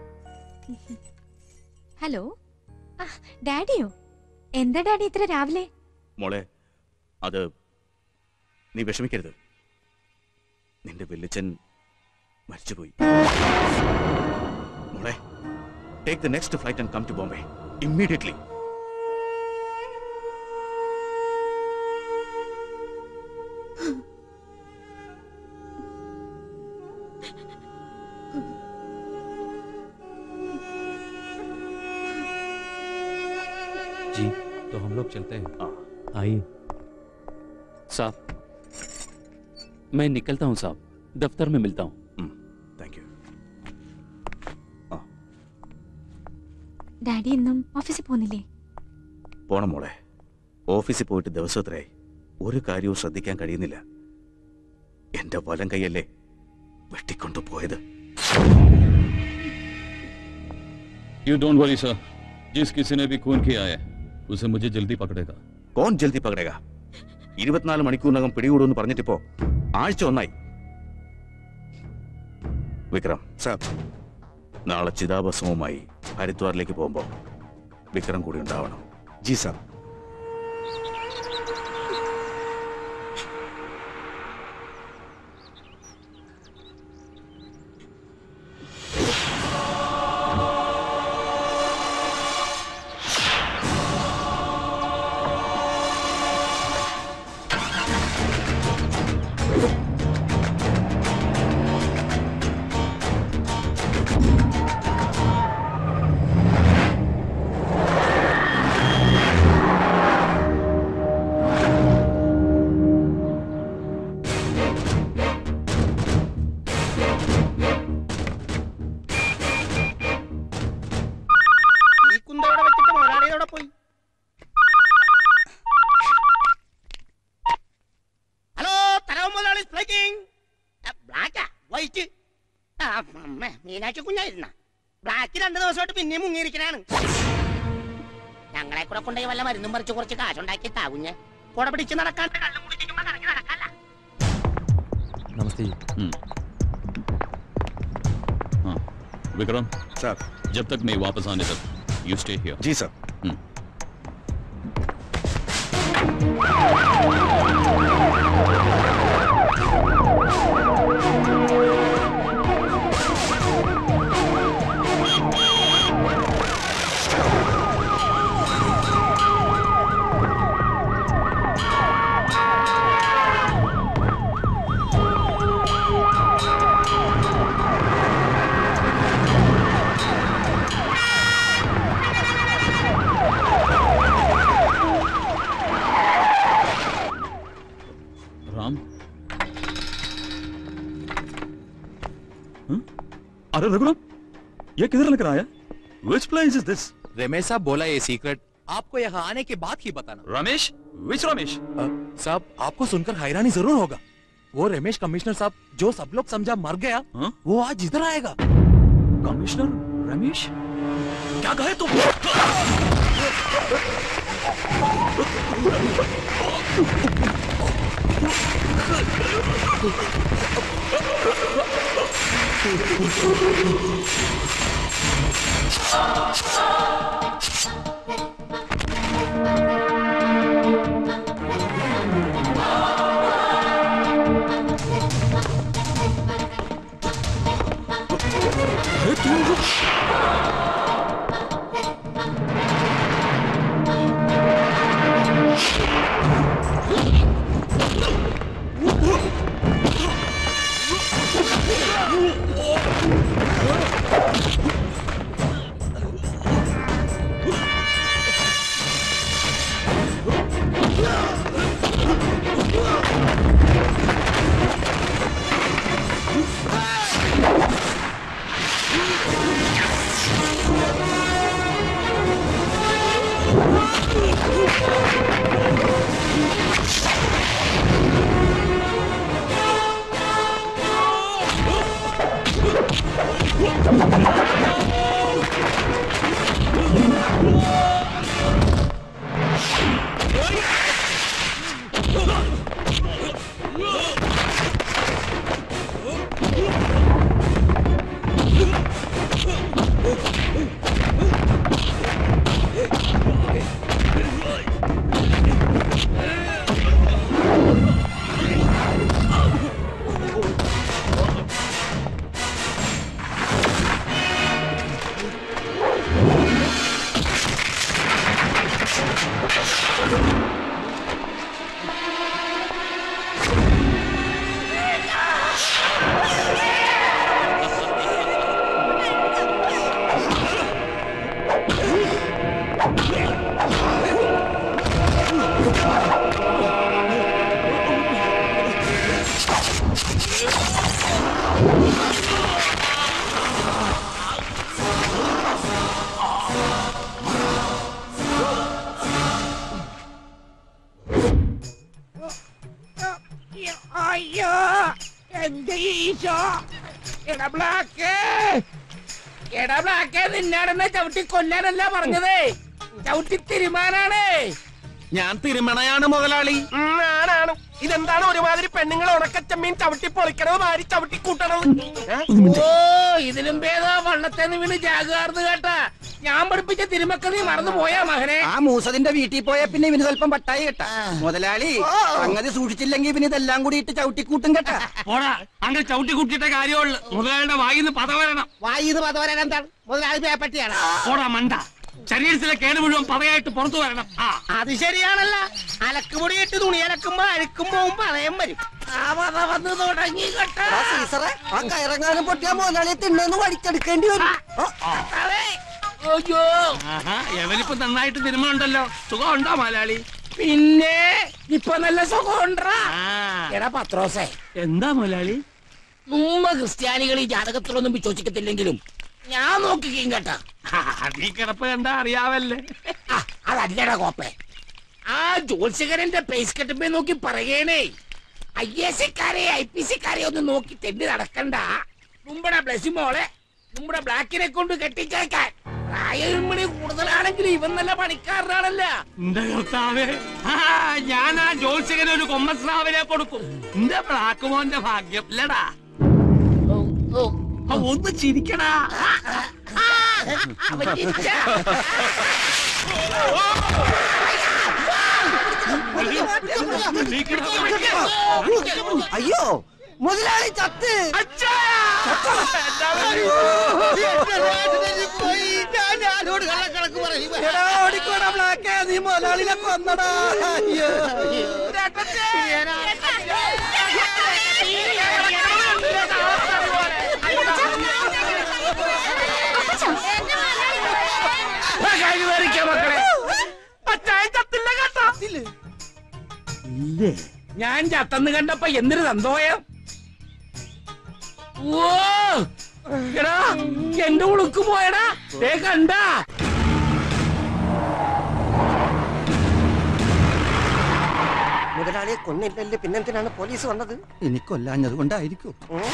ഹലോ ആ, ഡാഡിയോ എന്താ ഡാഡി ഇത്ര രാവിലെ മോളെ അത് നീ വിഷമിക്കരുത് നിന്റെ വെല്ലിച്ചൻ മരിച്ചുപോയി മോളെ take the next flight and come to Bombay immediately जी तो हम लोग चलते हैं आइए साहब मैं निकलता हूँ साहब दफ्तर में मिलता हूँ താങ്ക് യു ഡാഡി ഇന്നും ഓഫീസിൽ പോകുന്നില്ലേ പോണം മോളെ ഓഫീസിൽ പോയിട്ട് ദിവസത്രയായി ഒരു കാര്യവും ശ്രദ്ധിക്കാൻ കഴിയുന്നില്ല എന്റെ വലം കൈയല്ലേ വെട്ടിക്കൊണ്ടു പോയത് यू डोंट वरी सर जिस किसी ने भी खून किया है उसे मुझे जल्दी पकड़ेगा കോൺ ജൽദി പകടക ഇരുപത്തിനാല് മണിക്കൂറിനകം പിടികൂടുമെന്ന് പറഞ്ഞിട്ടിപ്പോ ആഴ്ച ഒന്നായി വിക്രം സാർ നാളെ ചിതാഭസ്മവുമായി ഹരിദ്വാറിലേക്ക് പോകുമ്പോ വിക്രം കൂടി ഉണ്ടാവണം ജി സാർ Thank വൈറ്റ് ആ അമ്മേ മീനാക്ഷി കുഞ്ഞായിരുന്ന ബ്ലാക്ക് രണ്ടു ദിവസമായിട്ട് പിന്നെയും മുങ്ങിയിരിക്കണാണ് ഞങ്ങളെ കൂടെ കൊണ്ടുപോയി വല്ല മരുന്നും പറിച്ച് കുറച്ച് കാശുണ്ടാക്കി താകുഞ്ഞ് കൂടെ പിടിച്ച് നടക്കാണ്ട് കള്ളും കുടിച്ചിരിക്കുമ്പോ കറങ്ങി നടക്കല്ല नमस्ते जी हाँ विक्रम सर जब तक मैं वापस आने तक यू स्टे हियर जी सर राम हं? अरे रघुराम ये किधर लेकर आया which place is this Ramesh साहब बोला ये सीक्रेट आपको यहाँ आने के बाद ही बताना रमेश विच रमेश साहब आपको सुनकर हैरानी जरूर होगा वो रमेश कमिश्नर साहब जो सब लोग समझा मर गया वो आज इधर आएगा कमिश्नर रमेश क्या कहे तुम അയ്യോ എന്റെ ഈശോ എടാ ബ്ലാക്ക് എടാ ബ്ലാക്ക് നിന്നാടെന്നെ ചവിട്ടി കൊല്ലാനല്ല പറഞ്ഞതേ ചവിട്ടി തിരുമാനാണ് ഞാൻ തിരുമണയാണ് മുതലാളി ആണാണ് ഇതെന്താണ് ഒരുമാതിരി പെണ്ണുങ്ങളെ ഉണക്കച്ചമ്മീൻ ചവിട്ടി പൊളിക്കണത് മാരി ചവിട്ടി കൂട്ടണത് ഓ ഇതിലും ഭേദം വള്ളത്തേന്ന് വീണ് ജാഗാർന്ന് കേട്ടാ ഞാൻ പഠിപ്പിച്ച തിരുമക്ക നീ മറന്നു പോയാ മകനെ ആ മൂസതിന്റെ വീട്ടിൽ പോയ പിന്നെ ഇവന് സ്വല്പം പട്ടായി കേട്ടാ മുതലാളി സംഗതി സൂക്ഷിച്ചില്ലെങ്കിൽ ഇവന് ഇതെല്ലാം കൂടി ഇട്ട് ചവിട്ടിക്കൂട്ടും കേട്ടാ പോടാ അങ്ങനെ ചവിട്ടി കുട്ടിയിട്ട കാര്യമുള്ളു മുതലാളിയുടെ വായിന്ന് പത വരണം വായിന്ന് പതവരാൻ എന്താണ് മുതലാളി പേപ്പറ്റിയാണ് പോടാ മണ്ട ശരീരത്തിലെ കേട് മുഴുവൻ പതയായിട്ട് പുറത്തു വരണം ആ അത് ശരിയാണല്ല അലക്കുപൊടി ഇട്ട് തുണി അലക്കുമ്പോ അഴുക്കും പോവും പതയം വരും ആ പത വന്ന് തുടങ്ങി കേട്ടാ ആ സീസറെ ആ കയറങ്ങാനും പൊട്ടിയാ മുതലാളിയെ തിണ്ണെന്ന് വടിച്ചെടുക്കേണ്ടി വരും അയ്യോ ആഹാ എവനിപ്പോ നന്നായിട്ട് തിരുമണുണ്ടല്ലോ സുഖം ഉണ്ടോ മലയാളി പിന്നെ ഇപ്പൊ നല്ല സുഖമുണ്ടാ എടാ പത്രോസേ എന്താ മുതലാളി ഉമ്മ ക്രിസ്ത്യാനികൾ ഈ ജാതകത്തിലൊന്നും വിശ്വസിക്കത്തില്ലെങ്കിലും ഞാൻ നോക്കിക്കും കേട്ടാ നീ കിടപ്പ് കണ്ടാ അറിയാവല്ലേ അതല്ലടാ കോപ്പേ ആ ജോത്സ്യകരന്റെ പേസ് കെട്ടുമ്പേ നോക്കി പറയണേ ഐ എസ് സിക്കാരെ ഐ പി സിക്കാരെ ഒന്നും നോക്കി തെണ്ടി നടക്കണ്ട നമ്മുടെ ബ്ലസി മോളെ നമ്മുടെ ബ്ലാക്കിനെ കൊണ്ട് കെട്ടിച്ചേക്കാൻ പ്രായം മണി കൂടുതലാണെങ്കിൽ ഇവൻ നല്ല പണിക്കാരനാണല്ല എന്റെ കർത്താവേ ആ ഞാൻ ആ ജോത്സ്യകന് ഒരു കൊമ്മസ്രാവിനെ കൊടുക്കും എന്റെ ബ്ലാക്ക് മോന്റെ ഭാഗ്യം ഇല്ലടാ ആ, ഒന്ന് ചിരിക്കടാ അവൻ ചിരിച്ച. അയ്യോ മുതലാളി ചത്ത് എടാ, ഓടിക്കോടാ ബ്ലാക്കേ, നീ മുതലാളിനെ കൊന്നടാ അയ്യോ ആ, കഴിവേറിക്ക മക്കളെ അച്ചായൻ ചത്തില്ല കേട്ടോ ഞാൻ ചത്തന്ന് കണ്ടപ്പോ എന്തൊരു സന്തോഷം ഓ എടാ എന്റെ ഉളുക്ക് പോയടാ ദേ കണ്ടാ മുതലാളിയെ കൊന്നില്ലല്ലേ പിന്നെന്തിനാണ് പോലീസ് വന്നത് എനിക്കൊല്ലാഞ്ഞത് കൊണ്ടായിരിക്കും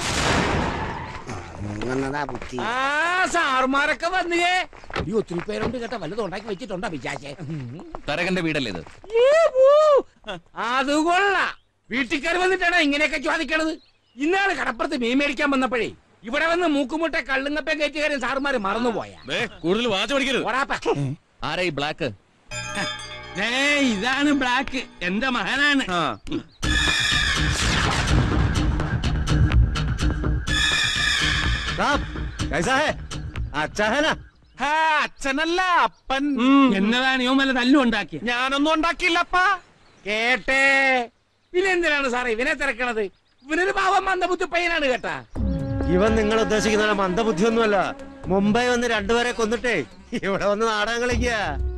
ബുദ്ധി ആ സാറുമാരൊക്കെ വന്നുകേ ഈ ഒത്തിരി പേരുണ്ട് കേട്ടോ വല്ലതും ഉണ്ടാക്കി വെച്ചിട്ടുണ്ടോ വിചാരിച്ചേ തരകന്റെ വീടല്ലേ ഇത് അത് കൊള്ളാം വീട്ടിൽ കയറി വന്നിട്ടാണ് ഇങ്ങനെയൊക്കെ ചോദിക്കണത് ഇന്നാള് കടപ്പുറത്ത് മീൻ മേടിക്കാൻ വന്നപ്പോഴേ ഇവിടെ വന്ന് മൂക്കുമുട്ട കള്ളുങ്ങപ്പൻ കയറ്റുകാരൻ സാറുമാര് മറന്നുപോയാ കൂടുതൽ വാച്ച് പഠിക്കരുത് ഓടാപ്പ ആരാ ഈ ബ്ലാക്ക് ഏ ഇതാണ് ബ്ലാക്ക് എന്റെ മകനാണ് അച്ഛനല്ല അപ്പൻ എന്നതാണ് ഇവൻ വല്ല തല്ലും ഉണ്ടാക്കിയ ഞാനൊന്നും ഉണ്ടാക്കിയില്ലപ്പാ കേട്ടേ പിന്നെ എന്തിനാണ് സാറേ ഇവനെ തിരക്കണത് ഇവനൊരു പാവം മന്ദബുദ്ധി പയ്യനാണ് കേട്ടാ ഇവൻ നിങ്ങൾ ഉദ്ദേശിക്കുന്ന മന്ദബുദ്ധിയൊന്നുമല്ല മുംബൈ വന്ന് രണ്ടുപേരെ കൊന്നിട്ടേ ഇവിടെ വന്ന് നാടകം കളിക്കുക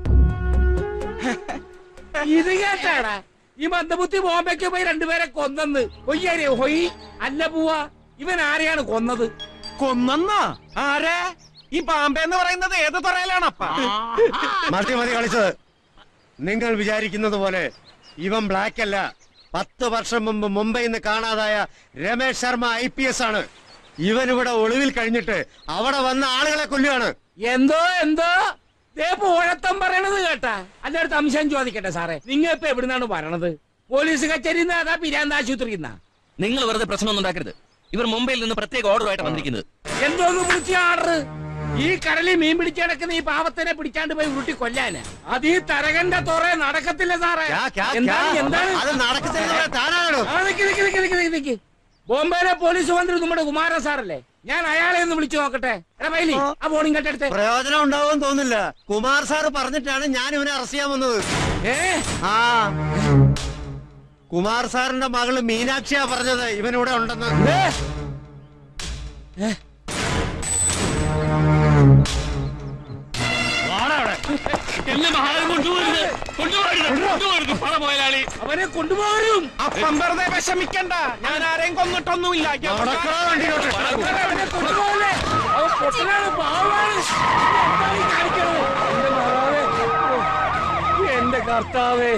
ഇത് കേട്ടാടാ ഈ മന്ദബുദ്ധി ബോംബെക്ക് പോയി രണ്ടുപേരെ കൊന്നെന്ന് ഒയ്യാരെ ഹൊയ് അല്ല പോവാ ഇവൻ ആരെയാണ് കൊന്നത് കൊന്നെന്നാ ആരെ ഈ പാമ്പ എന്ന് പറയുന്നത് ഏത് തുറയിലാണപ്പാ മതി മതി കളിച്ചത് നിങ്ങൾ വിചാരിക്കുന്നത് പോലെ ഇവൻ ബ്ലാക്ക് അല്ല പത്ത് വർഷം മുമ്പ് മുംബൈയിൽ നിന്ന് കാണാതായ Ramesh Sharma I P S ആണ് ഇവൻ ഇവിടെ ഒളിവിൽ കഴിഞ്ഞിട്ട് അവിടെ വന്ന ആളുകളെ കൊല്ലുകയാണ് എന്തോ എന്തോ ദേ പോഴത്തം പറയണത് കേട്ടാ അല്ലടുത്ത് അംശം ചോദിക്കട്ടെ സാറേ നിങ്ങൾ ഇപ്പൊ എവിടുന്നാണ് വരണത് പോലീസ് കച്ചേരി അതാ പിരാന്ത ആശുപത്രി നിങ്ങൾ വെറുതെ പ്രശ്നമൊന്നും ഉണ്ടാക്കരുത് ഇവർ മുംബൈയിൽ നിന്ന് പ്രത്യേക ഓർഡറുമായിട്ട് വന്നിരിക്കുന്നത് എന്തോന്ന് പിടിച്ച ആർഡർ ഈ കടലിൽ മീൻ പിടിച്ച് കിടക്കുന്ന ഈ പാവത്തിനെ പിടിച്ചാണ്ട് പോയി ഉരുട്ടി കൊല്ലാന് അത് ഈ തരകന്റെ തുറ നടക്കത്തില്ല സാറേ എന്താണ് എന്താണ് അത് നടക്കത്തില്ല താനാണോ ആ, നിക്ക്, നിക്ക്, നിക്ക്, നിക്ക്, നിക്ക്, നിക്ക്. ബോംബെയിലെ പോലീസ് മന്ത്രി നമ്മുടെ കുമാരൻ സാറല്ലേ ഞാൻ അയാളെ ഒന്ന് വിളിച്ചു നോക്കട്ടെ എടാ മൈലി ആ ബോണിംഗ് കട്ടെടുത്ത് പ്രയോജനം ഉണ്ടാവും തോന്നില്ല കുമാർ സാർ പറഞ്ഞിട്ടാണ് ഞാൻ ഇവനെ അറസ്റ്റ് ചെയ്യാൻ വന്നത് ആ കുമാർ സാറിന്റെ മകള് മീനാക്ഷിയാ പറഞ്ഞത് ഇവനിവിടെ ഉണ്ടെന്ന് എന്നെ മഹാരം കൊണ്ടുപോകരുത് കൊണ്ടുപോകരുത് കൊണ്ടുപോകരുത് പണ മുതലാളി അവനെ കൊണ്ടുപോകരും അപ്പം വെറുതെ വിഷമിക്കണ്ട ഞാൻ ആരെയും കൊന്നിട്ടൊന്നുമില്ല അവനെ കൊണ്ടുപോകല്ലേ അവൻ പൊട്ടനാണ് പാവാണ് എന്താണ് ഈ കാണിക്കണത്? എന്റെ മാതാവേ. ഓ, എന്റെ കർത്താവേ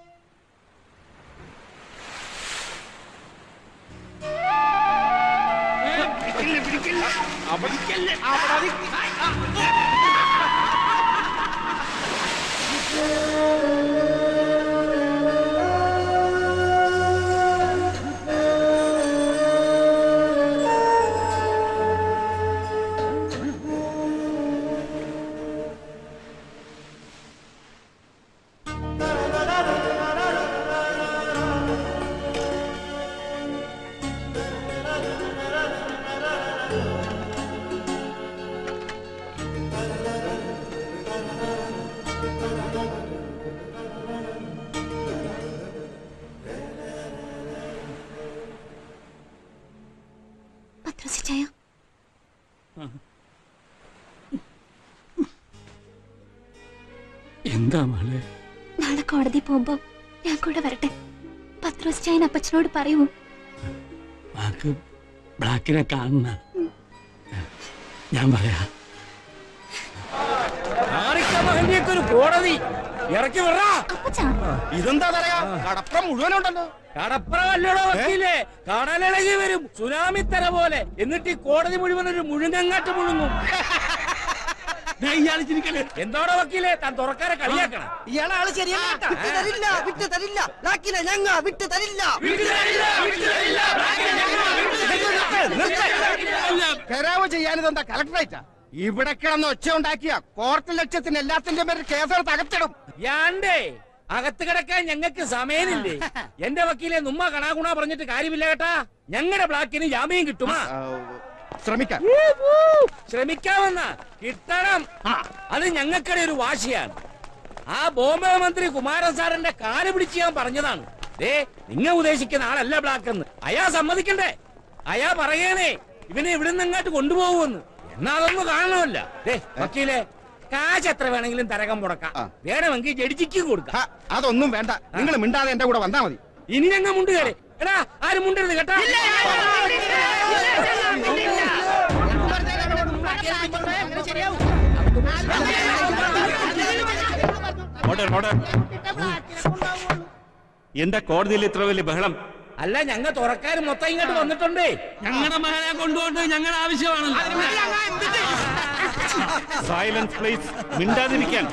പത്രോസിച്ചായ എന്താ മകളെ നാളെ കോടതി പോകുമ്പോ ഞാൻ കൂടെ വരട്ടെ പത്രോസിച്ചായൻ അപ്പച്ചനോട് പറയൂ വാക്ക് ബ്ലാക്കിനെ കാണുന്ന ഞാൻ പറയാ ആറിക്ക മഹന്തിയൊക്കെ ഒരു കോടതി ഇറക്കി വിടാ ഇതെന്താ പറയാ കടപ്പുറം മുഴുവനുണ്ടല്ലോ കടപ്പുറമല്ലടോ വക്കീലേ കടലിളകി വരും സുനാമി തര പോലെ എന്നിട്ട് ഈ കോടതി മുഴുവൻ ഒരു മുഴുങ്ങങ്ങാട്ട് മുഴുങ്ങും എന്താണോ വക്കീലേ താൻ തുറക്കാരെ കളിയാക്കണം ഇയാളെ ആള് ശരിയല്ല കേട്ടാ. വിട്ട് തരില്ല വിട്ട് തരില്ല ലാക്കില ഞങ്ങ വിട്ട് തരില്ല കരാവ് ചെയ്യാനിതെന്താ കളക്ടറേറ്റാ ഇവിടെ കിടന്ന് ഒച്ച ഉണ്ടാക്കിയ കോർട്ട് ലക്ഷ്യത്തിന് എല്ലാത്തിന്റെ പേരിൽ കേസെടുത്ത് അകത്തിടും യാണ്ടേ അകത്ത് കിടക്കാൻ ഞങ്ങൾക്ക് സമയമില്ലേ എന്റെ വക്കീലെ നുമ്മ കണാകുണ പറഞ്ഞിട്ട് കാര്യമില്ല കേട്ടാ ഞങ്ങളുടെ ബ്ലാക്കിന് ജാമ്യം കിട്ടുമാ ശ്രമിക്കാം ശ്രമിക്കാമെന്ന കിട്ടണം അത് ഞങ്ങൾക്കിടെ ഒരു വാശിയാണ് ആ ബോംബെ മന്ത്രി കുമാരൻ സാറിന്റെ കാല് പിടിച്ച് ഞാൻ പറഞ്ഞതാണ് ദേ നിങ്ങ ഉദ്ദേശിക്കുന്ന ആളല്ല ബ്ലാക്ക് എന്ന് അയാ സമ്മതിക്കണ്ടേ അയാ പറയണേ ഇവനെ ഇവിടുന്ന് അങ്ങോട്ട് കൊണ്ടുപോകുമെന്ന് എന്നാ അതൊന്നും കാണണമല്ല ദേ വക്കീലെ കാശ് എത്ര വേണമെങ്കിലും തരകം മുടക്കാം വേണമെങ്കിൽ ജഡ്ജിക്കും കൊടുക്കാം അതൊന്നും വേണ്ട നിങ്ങൾ മിണ്ടാതെ എന്റെ കൂടെ വന്നാ മതി ഇനി ഞങ്ങ മുണ്ട് കയറി എടാ ആരും മുണ്ടരുത് കേട്ടാ ഓർഡർ ഓർഡർ എന്താ കോടതിയിൽ ഇത്ര വലിയ ബഹളം അല്ല ഞങ്ങ തുറക്കാരും മൊത്തം ഇങ്ങോട്ട് വന്നിട്ടുണ്ടേ ഞങ്ങളുടെ മകനെ കൊണ്ടുപോകേണ്ടത് ഞങ്ങളുടെ ആവശ്യമാണ് സൈലൻസ് പ്ലീസ് മിണ്ടാതിരിക്കാൻ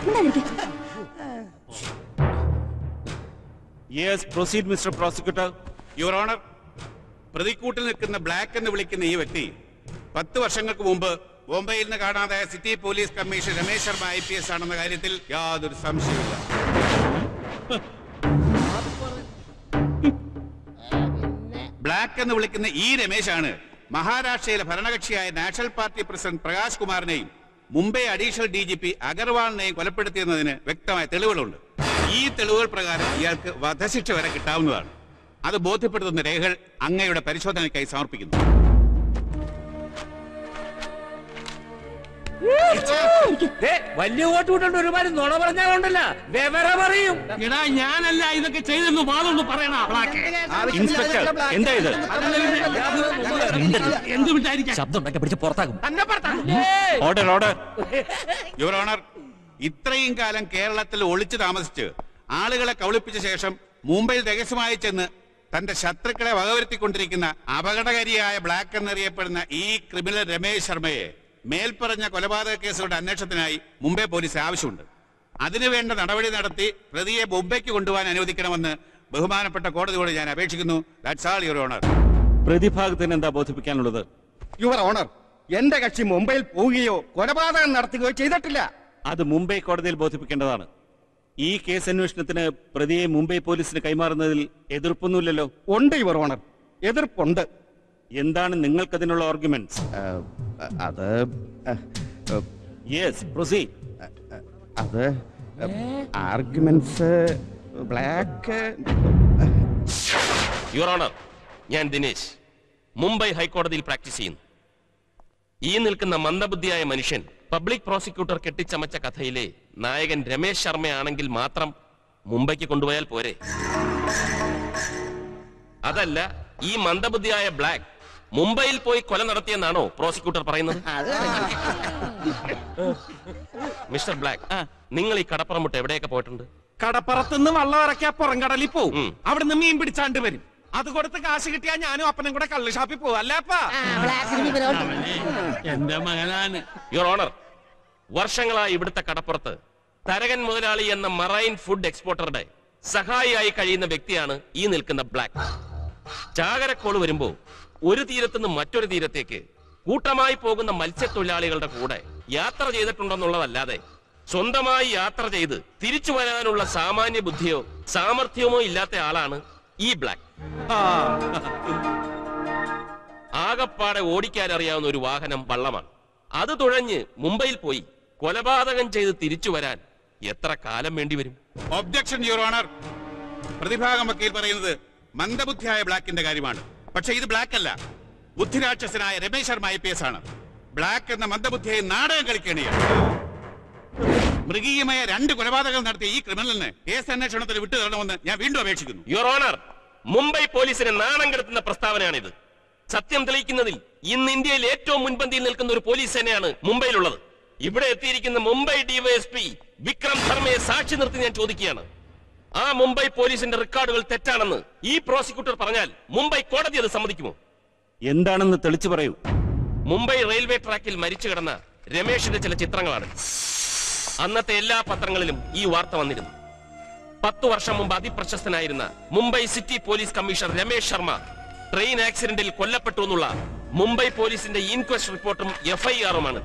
yes proceed mister prosecutor your honour പ്രതിക്കൂട്ടിൽ നിൽക്കുന്ന ബ്ലാക്ക് എന്ന് വിളിക്കുന്ന ഈ വ്യക്തി പത്ത് വർഷങ്ങൾക്ക് മുമ്പ് ബോംബെയിൽ നിന്ന് കാണാതായ city police commissioner Ramesh Sharma I P S ആണെന്ന കാര്യത്തിൽ യാതൊരു സംശയമില്ല ബ്ലാക്ക് എന്ന് വിളിക്കുന്ന ഈ രമേശാണ് മഹാരാഷ്ട്രയിലെ ഭരണകക്ഷിയായ നാഷണൽ പാർട്ടി പ്രസിഡന്റ് പ്രകാശ് കുമാറിനെയും Mumbai additional D G P അഗർവാളിനെയും കൊലപ്പെടുത്തിയെന്നതിന് വ്യക്തമായ തെളിവുകളുണ്ട് ഈ തെളിവുകൾ പ്രകാരം ഇയാൾക്ക് വധശിക്ഷ വരെ കിട്ടാവുന്നതാണ് അത് ബോധ്യപ്പെടുത്തുന്ന രേഖകൾ അങ്ങയുടെ പരിശോധനയ്ക്കായി സമർപ്പിക്കുന്നു ദേ, വലിയ വോട്ട് വിട്ടുണ്ട് ഒരുമാതിരി നുണ പറഞ്ഞാലുണ്ടല്ല വിവരം അറിയും എടാ ഞാനല്ല ഇതൊക്കെ ചെയ്തെന്ന് വാദമൊന്ന് പറയണ ഇൻസ്പെക്ടർ എന്താ ഇത് എന്ത് വിചാരിക്കാൻ ശബ്ദം ഉണ്ടാക്കി പിടിച്ച് പുറത്താകും ഓർഡർ ഓർഡർ യുവർ ഓണർ ഇത്രയും കാലം കേരളത്തിൽ ഒളിച്ചു താമസിച്ച് ആളുകളെ കബളിപ്പിച്ച ശേഷം മുംബൈയിൽ രഹസ്യമായി ചെന്ന് തന്റെ ശത്രുക്കളെ വകവരുത്തിക്കൊണ്ടിരിക്കുന്ന അപകടകാരിയായ ബ്ലാക്ക് എന്നറിയപ്പെടുന്ന ഈ ക്രിമിനൽ രമേശ് ശർമ്മയെ മേൽപ്പറഞ്ഞ കൊലപാതക കേസുകളുടെ അന്വേഷണത്തിനായി മുംബൈ പോലീസ് ആവശ്യമുണ്ട് അതിനുവേണ്ട നടപടി നടത്തി പ്രതിയെ മുംബൈക്ക് കൊണ്ടുപോകാൻ അനുവദിക്കണമെന്ന് ബഹുമാനപ്പെട്ട കോടതിയോട് ഞാൻ അപേക്ഷിക്കുന്നു ദാറ്റ്സ് ആൾ യുവർ ഓണർ പ്രതിഭാഗത്തിന് എന്താ ബോധിപ്പിക്കാനുള്ളത് യുവർ ഓണർ എന്റെ കക്ഷി മുംബൈയിൽ പോവുകയോ കൊലപാതകം നടത്തുകയോ ചെയ്തിട്ടില്ല അത് മുംബൈ കോടതിയിൽ ബോധിപ്പിക്കേണ്ടതാണ് ഈ കേസ് അന്വേഷണത്തിന് പ്രതിയെ മുംബൈ പോലീസിന് കൈമാറുന്നതിൽ എതിർപ്പൊന്നുമില്ലല്ലോ ഉണ്ട് യുവർ ഓണർ എതിർപ്പുണ്ട് എന്താണ് നിങ്ങൾക്കതിനുള്ള ആർഗ്യുമെന്റ്സ് അത് യെസ് പ്രൊസീഡ് അത് ആർഗ്യുമെന്റ്സ് ബ്ലാക്ക് യുവർ ഓണർ ഞാൻ ദിനേശ് മുംബൈ ഹൈക്കോടതിയിൽ പ്രാക്ടീസ് ചെയ്യുന്നു ഈ നിൽക്കുന്ന മന്ദബുദ്ധിയായ മനുഷ്യൻ പബ്ലിക് പ്രോസിക്യൂട്ടർ കെട്ടിച്ചമച്ച കഥയിലെ നായകൻ രമേശ് ശർമ്മയാണെങ്കിൽ മാത്രം മുംബൈക്ക് കൊണ്ടുപോയാൽ പോരെ അതല്ല ഈ മന്ദബുദ്ധിയായ ബ്ലാക്ക് മുംബൈയിൽ പോയി കൊല നടത്തിയെന്നാണോ പ്രോസിക്യൂട്ടർ പറയുന്നത് മിസ്റ്റർ ബ്ലാക്ക് നിങ്ങൾ ഈ കടപ്പുറം വിട്ട് എവിടെയൊക്കെ പോയിട്ടുണ്ട് കടപ്പുറത്തുനിന്ന് വള്ളം ഇറക്കിയ പുറംകടലിൽ പോവും അവിടുന്ന് മീൻ പിടിച്ചാണ്ട് വരും അത് കൊടുത്ത് കാശ് കിട്ടിയാ ഞാനും അപ്പനും കൂടെ കള്ള് ഷാപ്പിൽ പോവും അല്ലേപ്പാ എന്റെ മകനാണ് യുവർ ഓണർ വർഷങ്ങളായി ഇവിടുത്തെ കടപ്പുറത്ത് തരകൻ മുതലാളി എന്ന മറൈൻ ഫുഡ് എക്സ്പോർട്ടറുടെ സഹായിയായി കഴിയുന്ന വ്യക്തിയാണ് ഈ നിൽക്കുന്ന ബ്ലാക്ക് ചാകരക്കോള് വരുമ്പോ ഒരു തീരത്തുനിന്ന് മറ്റൊരു തീരത്തേക്ക് കൂട്ടമായി പോകുന്ന മത്സ്യത്തൊഴിലാളികളുടെ കൂടെ യാത്ര ചെയ്തിട്ടുണ്ടെന്നുള്ളതല്ലാതെ സ്വന്തമായി യാത്ര ചെയ്ത് തിരിച്ചു വരാനുള്ള സാമാന്യ ബുദ്ധിയോ സാമർഥ്യമോ ഇല്ലാത്ത ആളാണ് ഈ ബ്ലാക്ക് ആകപ്പാടെ ഓടിക്കാൻ അറിയാവുന്ന ഒരു വാഹനം വള്ളമാണ് അത് തുഴഞ്ഞ് മുംബൈയിൽ പോയി കൊലപാതകം ചെയ്ത് തിരിച്ചു വരാൻ എത്ര കാലം വേണ്ടിവരും ഒബ്ജക്ഷൻ യുവർ ഓണർ പ്രതിഭാഗം വക്കീൽ പറയുന്നത് മന്ദബുദ്ധിയായ ബ്ലാക്കിന്റെ കാര്യമാണ് പക്ഷേ ഇത് ബ്ലാക്ക് അല്ല ബുദ്ധിരാക്ഷസനായ Ramesh Sharma I P S ആണ് ബ്ലാക്ക് എന്ന മന്ദബുദ്ധിയെ നാടകം കളിക്കുകയാണ് മൃഗീയമായ രണ്ട് കൊലപാതകങ്ങൾ നടത്തിയ ഈ ക്രിമിനലിന് കേസ് അന്വേഷണത്തിന് വിട്ടു തരണമെന്ന് ഞാൻ വീണ്ടും അപേക്ഷിക്കുന്നു യുവർ ഓണർ മുംബൈ പോലീസിനെ നാണം കെടുത്തുന്ന പ്രസ്താവനയാണിത് സത്യം തെളിയിക്കുന്നതിൽ ഇന്ന് ഇന്ത്യയിൽ ഏറ്റവും മുൻപന്തിയിൽ നിൽക്കുന്ന ഒരു പോലീസ് സേനയാണ് മുംബൈയിലുള്ളത് ഇവിടെ എത്തിയിരിക്കുന്ന മുംബൈ ഡിവൈഎസ്പി വിക്രം ധർമ്മയെ സാക്ഷി നിർത്തി ഞാൻ ചോദിക്കുകയാണ് ആ മുംബൈ പോലീസിന്റെ റെക്കോർഡുകൾ തെറ്റാണെന്ന് ഈ പ്രോസിക്യൂട്ടർ പറഞ്ഞാൽ മുംബൈ കോടതി അത് സമ്മതിക്കുമോ എന്താണെന്ന് തെളിച്ചു പറയൂ മുംബൈ റെയിൽവേ ട്രാക്കിൽ മരിച്ചു കിടന്ന രമേഷിന്റെ ചില ചിത്രങ്ങളാണ് അന്നത്തെ എല്ലാ പത്രങ്ങളിലും ഈ വാർത്ത വന്നിരുന്നു പത്തു വർഷം മുമ്പ് അതിപ്രശസ്തനായിരുന്ന Mumbai city police commissioner Ramesh Sharma train ആക്സിഡന്റിൽ കൊല്ലപ്പെട്ടു എന്നുള്ള മുംബൈ പോലീസിന്റെ ഇൻക്വസ്റ്റ് റിപ്പോർട്ടും എഫ്ഐആറുമാണ്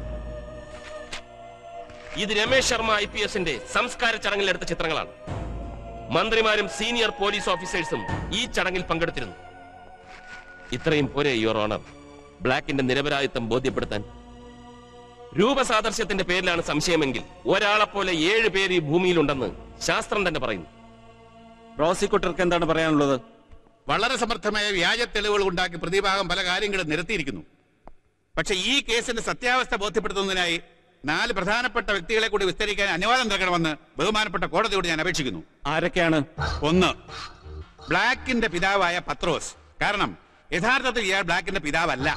ഇത് രമേശ് ശർമ്മ ഐ പി എസിന്റെ സംസ്കാര ചടങ്ങിൽ എടുത്ത ചിത്രങ്ങളാണ് മന്ത്രിമാരും സീനിയർ പോലീസ് ഓഫീസേഴ്സും ഈ ചടങ്ങിൽ പങ്കെടുത്തിരുന്നു ഇത്രയും പോരെ യുവർ ഓണർ ബ്ലാക്കിന്റെ നിരപരാധിത്വം ബോധ്യപ്പെടുത്താൻ രൂപസാദർശ്യത്തിന്റെ പേരിലാണ് സംശയമെങ്കിൽ ഒരാളെപ്പോലെ ഏഴ് പേര് ഈ ഭൂമിയിലുണ്ടെന്ന് ശാസ്ത്രം തന്നെ പറയുന്നു പ്രോസിക്യൂട്ടർക്ക് എന്താണ് പറയാനുള്ളത് വളരെ സമർത്ഥമായ വ്യാജ തെളിവുകൾ ഉണ്ടാക്കി പ്രതിഭാഗം പല കാര്യങ്ങളും നിരത്തിയിരിക്കുന്നു പക്ഷെ ഈ കേസിന്റെ സത്യാവസ്ഥ ബോധ്യപ്പെടുത്തുന്നതിനായി നാല് പ്രധാനപ്പെട്ട വ്യക്തികളെ കൂടി വിസ്തരിക്കാൻ അനുവാദം നൽകണമെന്ന് ബഹുമാനപ്പെട്ട കോടതിയോട് ഞാൻ അപേക്ഷിക്കുന്നു ആരൊക്കെയാണ് ഒന്ന് ബ്ലാക്കിന്റെ പിതാവായ പത്രോസ് കാരണം യഥാർത്ഥത്തിൽ ഇയാൾ ബ്ലാക്കിന്റെ പിതാവല്ല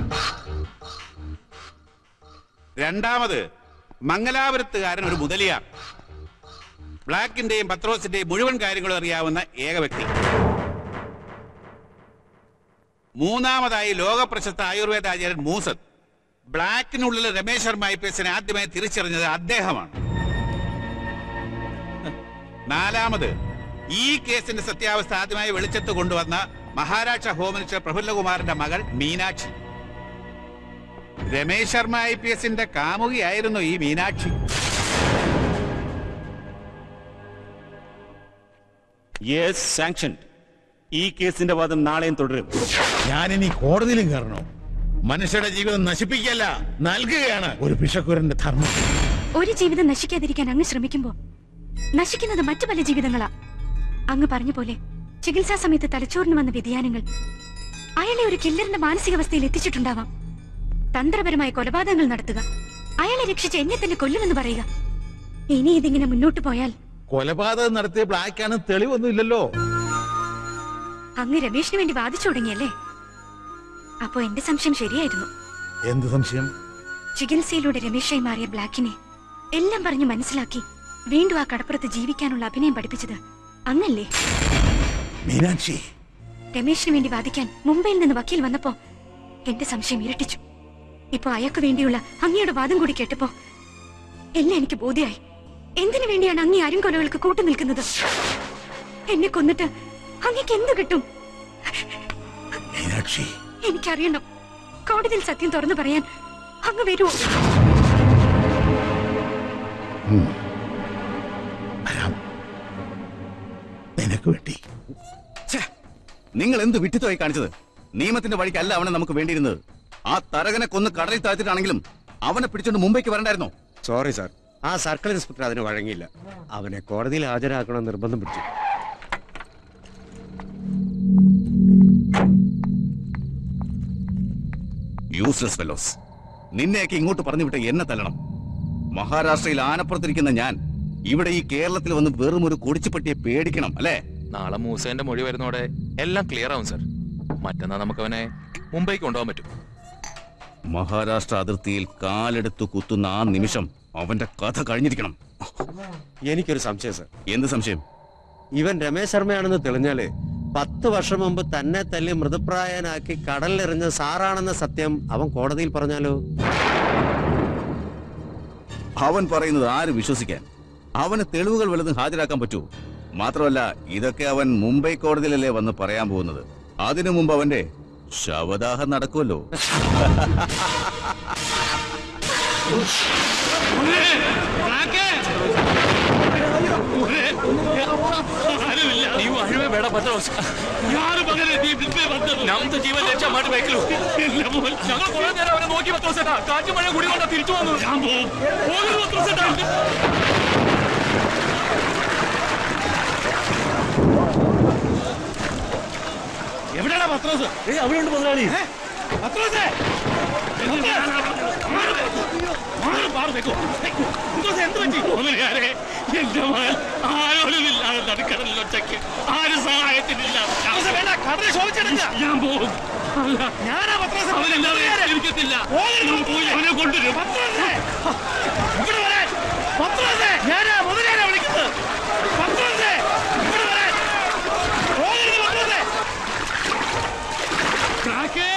രണ്ടാമത് മംഗലാപുരത്തുകാരൻ ഒരു മുതലിയാർ ബ്ലാക്കിന്റെയും പത്രോസിന്റെയും മുഴുവൻ കാര്യങ്ങളും അറിയാവുന്ന ഏക വ്യക്തി മൂന്നാമതായി ലോകപ്രശസ്ത ആയുർവേദ ആചാര്യൻ മൂസത് ബ്ലാക്കിനുള്ളിൽ രമേശ് ശർമ്മ ഐ പി എസിനെ ആദ്യമായി തിരിച്ചറിഞ്ഞത് അദ്ദേഹമാണ് നാലാമത് ഈ കേസിന്റെ സത്യാവസ്ഥ ആദ്യമായി വെളിച്ചത്ത് കൊണ്ടുവന്ന മഹാരാഷ്ട്ര ഹോം മിനിസ്റ്റർ പ്രഫുല്ലകുമാറിന്റെ മകൾ മീനാക്ഷി രമേശ് ശർമ്മ ഐ പി എസിന്റെ കാമുകിയായിരുന്നു ഈ മീനാക്ഷി യെസ് സാങ്ഷൻ ഈ കേസിന്റെ വാദം നാളെയും തുടരും ഞാനിനി കോടതിയിലും കയറണോ മനുഷ്യരുടെ ജീവിതം നശിപ്പിക്കല്ല നൽകുകയാണ് ഒരു പിശക്കുരന്റെ ധർമ്മം ഒരു ജീവിതം നശിക്കാതിരിക്കാൻ അങ്ങ് ശ്രമിക്കുമ്പോ നശിക്കുന്നത് മറ്റു പല ജീവിതങ്ങളാ അങ്ങ് പറഞ്ഞ പോലെ ചികിത്സാ സമയത്ത് തലച്ചോറിന് വന്ന വ്യതിയാനങ്ങൾ അയാളെ ഒരു കില്ലറിന്റെ മാനസികാവസ്ഥയിൽ എത്തിച്ചിട്ടുണ്ടാവാം തന്ത്രപരമായ കൊലപാതകങ്ങൾ നടത്തുക അയാളെ രക്ഷിച്ച് എന്നെ തന്നെ കൊല്ലുമെന്ന് പറയുക ഇനി ഇതിങ്ങനെ മുന്നോട്ട് പോയാൽ കൊലപാതകം നടത്തിയ ബ്ലാക്കാണ് തെളിവൊന്നും ഇല്ലല്ലോ അങ്ങ് രമേശിന് വേണ്ടി വാദിച്ചു തുടങ്ങിയല്ലേ അപ്പോ എന്റെ സംശയം ശരിയായിരുന്നു എന്ത് സംശയം ചികിത്സയിലൂടെ രമേശായി മാറിയ ബ്ലാക്കിനെ എല്ലാം പറഞ്ഞു മനസ്സിലാക്കി വീണ്ടും ആ കടപ്പുറത്ത് ജീവിക്കാനുള്ള അഭിനയം പഠിപ്പിച്ചത് അങ്ങല്ലേ മീനാക്ഷി രമേശിന് വേണ്ടി വാദിക്കാൻ മുംബൈയിൽ നിന്ന് വക്കീൽ വന്നപ്പോ എന്റെ സംശയം ഇരട്ടിച്ചു ഇപ്പൊ അയാൾക്ക് വേണ്ടിയുള്ള അങ്ങയുടെ വാദം കൂടി കേട്ടപ്പോ എല്ലാം എനിക്ക് ബോധ്യായി എന്തിനു വേണ്ടിയാണ് അങ്ങേ അരുംകൊലകൾക്ക് കൂട്ടു നിൽക്കുന്നത് എന്നെ കൊന്നിട്ട് അങ്ങക്ക് എന്ത് കിട്ടും മീനാക്ഷി എനിക്കറിയണം കോടതിയിൽ സത്യം തുറന്നു പറയാൻ അങ്ങ് വരുമോ ഉം. വരാം നിനക്ക് വേണ്ടി നിങ്ങൾ എന്ത് വിട്ടിത്തമായി കാണിച്ചത് നിയമത്തിന്റെ വഴിക്കല്ല അവനെ നമുക്ക് വേണ്ടിയിരുന്നത് ആ തരകനെ കൊന്ന് കടലിൽ താഴ്ത്തിട്ടാണെങ്കിലും അവനെ പിടിച്ചോണ്ട് മുംബൈക്ക് വരണ്ടായിരുന്നോ സോറി സാർ ആ സർക്കിൾ ഇൻസ്പെക്ടർ അതിന് വഴങ്ങിയില്ല അവനെ കോടതിയിൽ ഹാജരാക്കണം നിർബന്ധം പിടിച്ചു യൂസ്ലെസ് ഫെലോസ് നിന്നെയൊക്കെ ഇങ്ങോട്ട് പറഞ്ഞു വിട്ട് എന്നെ തല്ലണം മഹാരാഷ്ട്രയിൽ ആനപ്പുറത്തിരിക്കുന്ന ഞാൻ ഇവിടെ ഈ കേരളത്തിൽ വന്ന് വെറും ഒരു കുടിച്ചുപട്ടിയെ പേടിക്കണം അല്ലേ നാളെ മൂസേന്റെ മൊഴി വരുന്നോടെ എല്ലാം ക്ലിയർ ആവും സർ മറ്റന്നാ നമുക്ക് അവനെ മുംബൈക്ക് കൊണ്ടുപോകാൻ പറ്റും മഹാരാഷ്ട്ര അതിർത്തിയിൽ കാലെടുത്തു കുത്തുന്ന ആ നിമിഷം അവന്റെ കഥ കഴിഞ്ഞിരിക്കണം എനിക്കൊരു സംശയം സർ എന്ത് സംശയം ഇവൻ രമേശ് ശർമ്മയാണെന്ന് തെളിഞ്ഞാല് പത്ത് വർഷം മുമ്പ് തന്നെ തല്ലി മൃതപ്രായനാക്കി കടലിലെറിഞ്ഞ സാറാണെന്ന സത്യം അവൻ കോടതിയിൽ പറഞ്ഞാലോ അവൻ പറയുന്നത് ആര് വിശ്വസിക്കാൻ അവന് തെളിവുകൾ വല്ലതും ഹാജരാക്കാൻ പറ്റൂ മാത്രമല്ല ഇതൊക്കെ അവൻ മുംബൈ കോടതിയിലല്ലേ വന്ന് പറയാൻ പോകുന്നത് അതിനു മുമ്പ് അവന്റെ ശവദാഹം നടക്കുമല്ലോ ನೀವು ಅಳುವೆ ಬೇಡ ಪತ್ರೋಸ್ ಯಾರು ಮಗನೇ ನೀ ಬಿದ್ದೆ ಬಂದದ್ದು ನಮ್ದು ಜೀವನ ರಕ್ಷೆ ಮಾಡಬೇಕಲು ഞങ്ങൾ കുറെ നേരം അവനെ നോക്കി പത്രോസേട്ടാ കാറ്റ് മഴ കുടി കൊണ്ട തിരിച്ചു വന്നു ഞാൻ പോകും പോകുന്നു പത്രോസേട്ടാ എവിടെയാണ് പത്രോസ് അവിടെ ഉണ്ട് മുതലാളി പത്രോസേ എന്ത് പറ്റി മുതലാരെ എന്റെ മകൻ ആരോരുമില്ലാതെ നടുക്കടലിൽ ഒറ്റയ്ക്ക് ആരും സഹായത്തിനില്ല വേണ്ട കടലിൽ ശോഭിച്ചെടുക്ക ഞാൻ പോകും ഞാനാ പത്രാസ് അവനെന്താ ഇരിക്കത്തില്ല പോയി അവനെ കൊണ്ടുവരും ഇവിടെ വരാൻ പത്രാസേ ഞാനാ മുതലാളിയാ വിളിക്കുന്നത് പത്രാസേ ഇവിടെ വരാൻ പോകരുത് പത്രാസേ കാക്കേ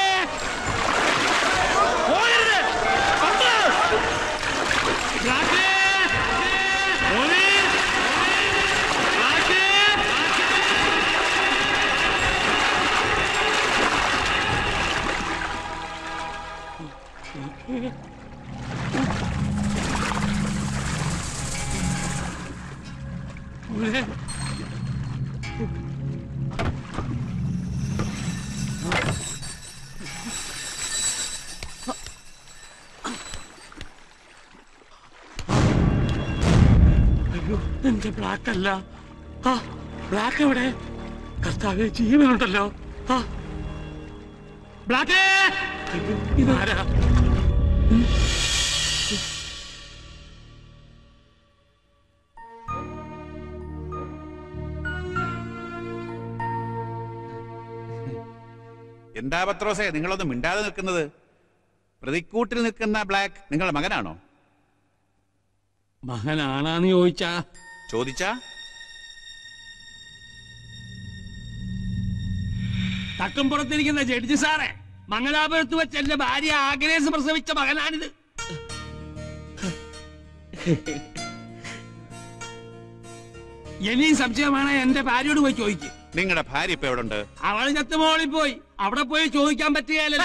പോകരുത് പത്രാസ് കാക്കേ പോലീസ് കാക്കേ മോനെ അയ്യോ എന്റെ ബ്ലാക്ക് അല്ല ആ ബ്ലാക്ക് എവിടെ കർത്താവ് ജീവനുണ്ടല്ലോ ആ ബ്ലാക്ക് അയ്യോ, ഇതാരാ ഉം. എന്താ പത്രോസേ നിങ്ങളൊന്നും മിണ്ടാതെ നിൽക്കുന്നത് പ്രതിക്കൂട്ടിൽ നിൽക്കുന്ന ബ്ലാക്ക് നിങ്ങളുടെ മകനാണോ മകനാണാന്ന് ചോദിച്ചാ ചോദിച്ചാ തക്കമ്പുറത്തിരിക്കുന്ന ജഡ്ജി സാറേ മംഗലാപുരത്ത് വെച്ച് എന്റെ ഭാര്യ ആഗ്രേസ് പ്രസവിച്ച മകനാണിത് ഇനിയും സംശയമാണ് എന്റെ ഭാര്യയോട് പോയി ചോദിക്കും നിങ്ങളുടെ ഭാര്യ ഇപ്പൊ എവിടെ ഉണ്ട് അവള് ചത്തുമോളിൽ പോയി അവിടെ പോയി ചോദിക്കാൻ പറ്റുകയല്ലോ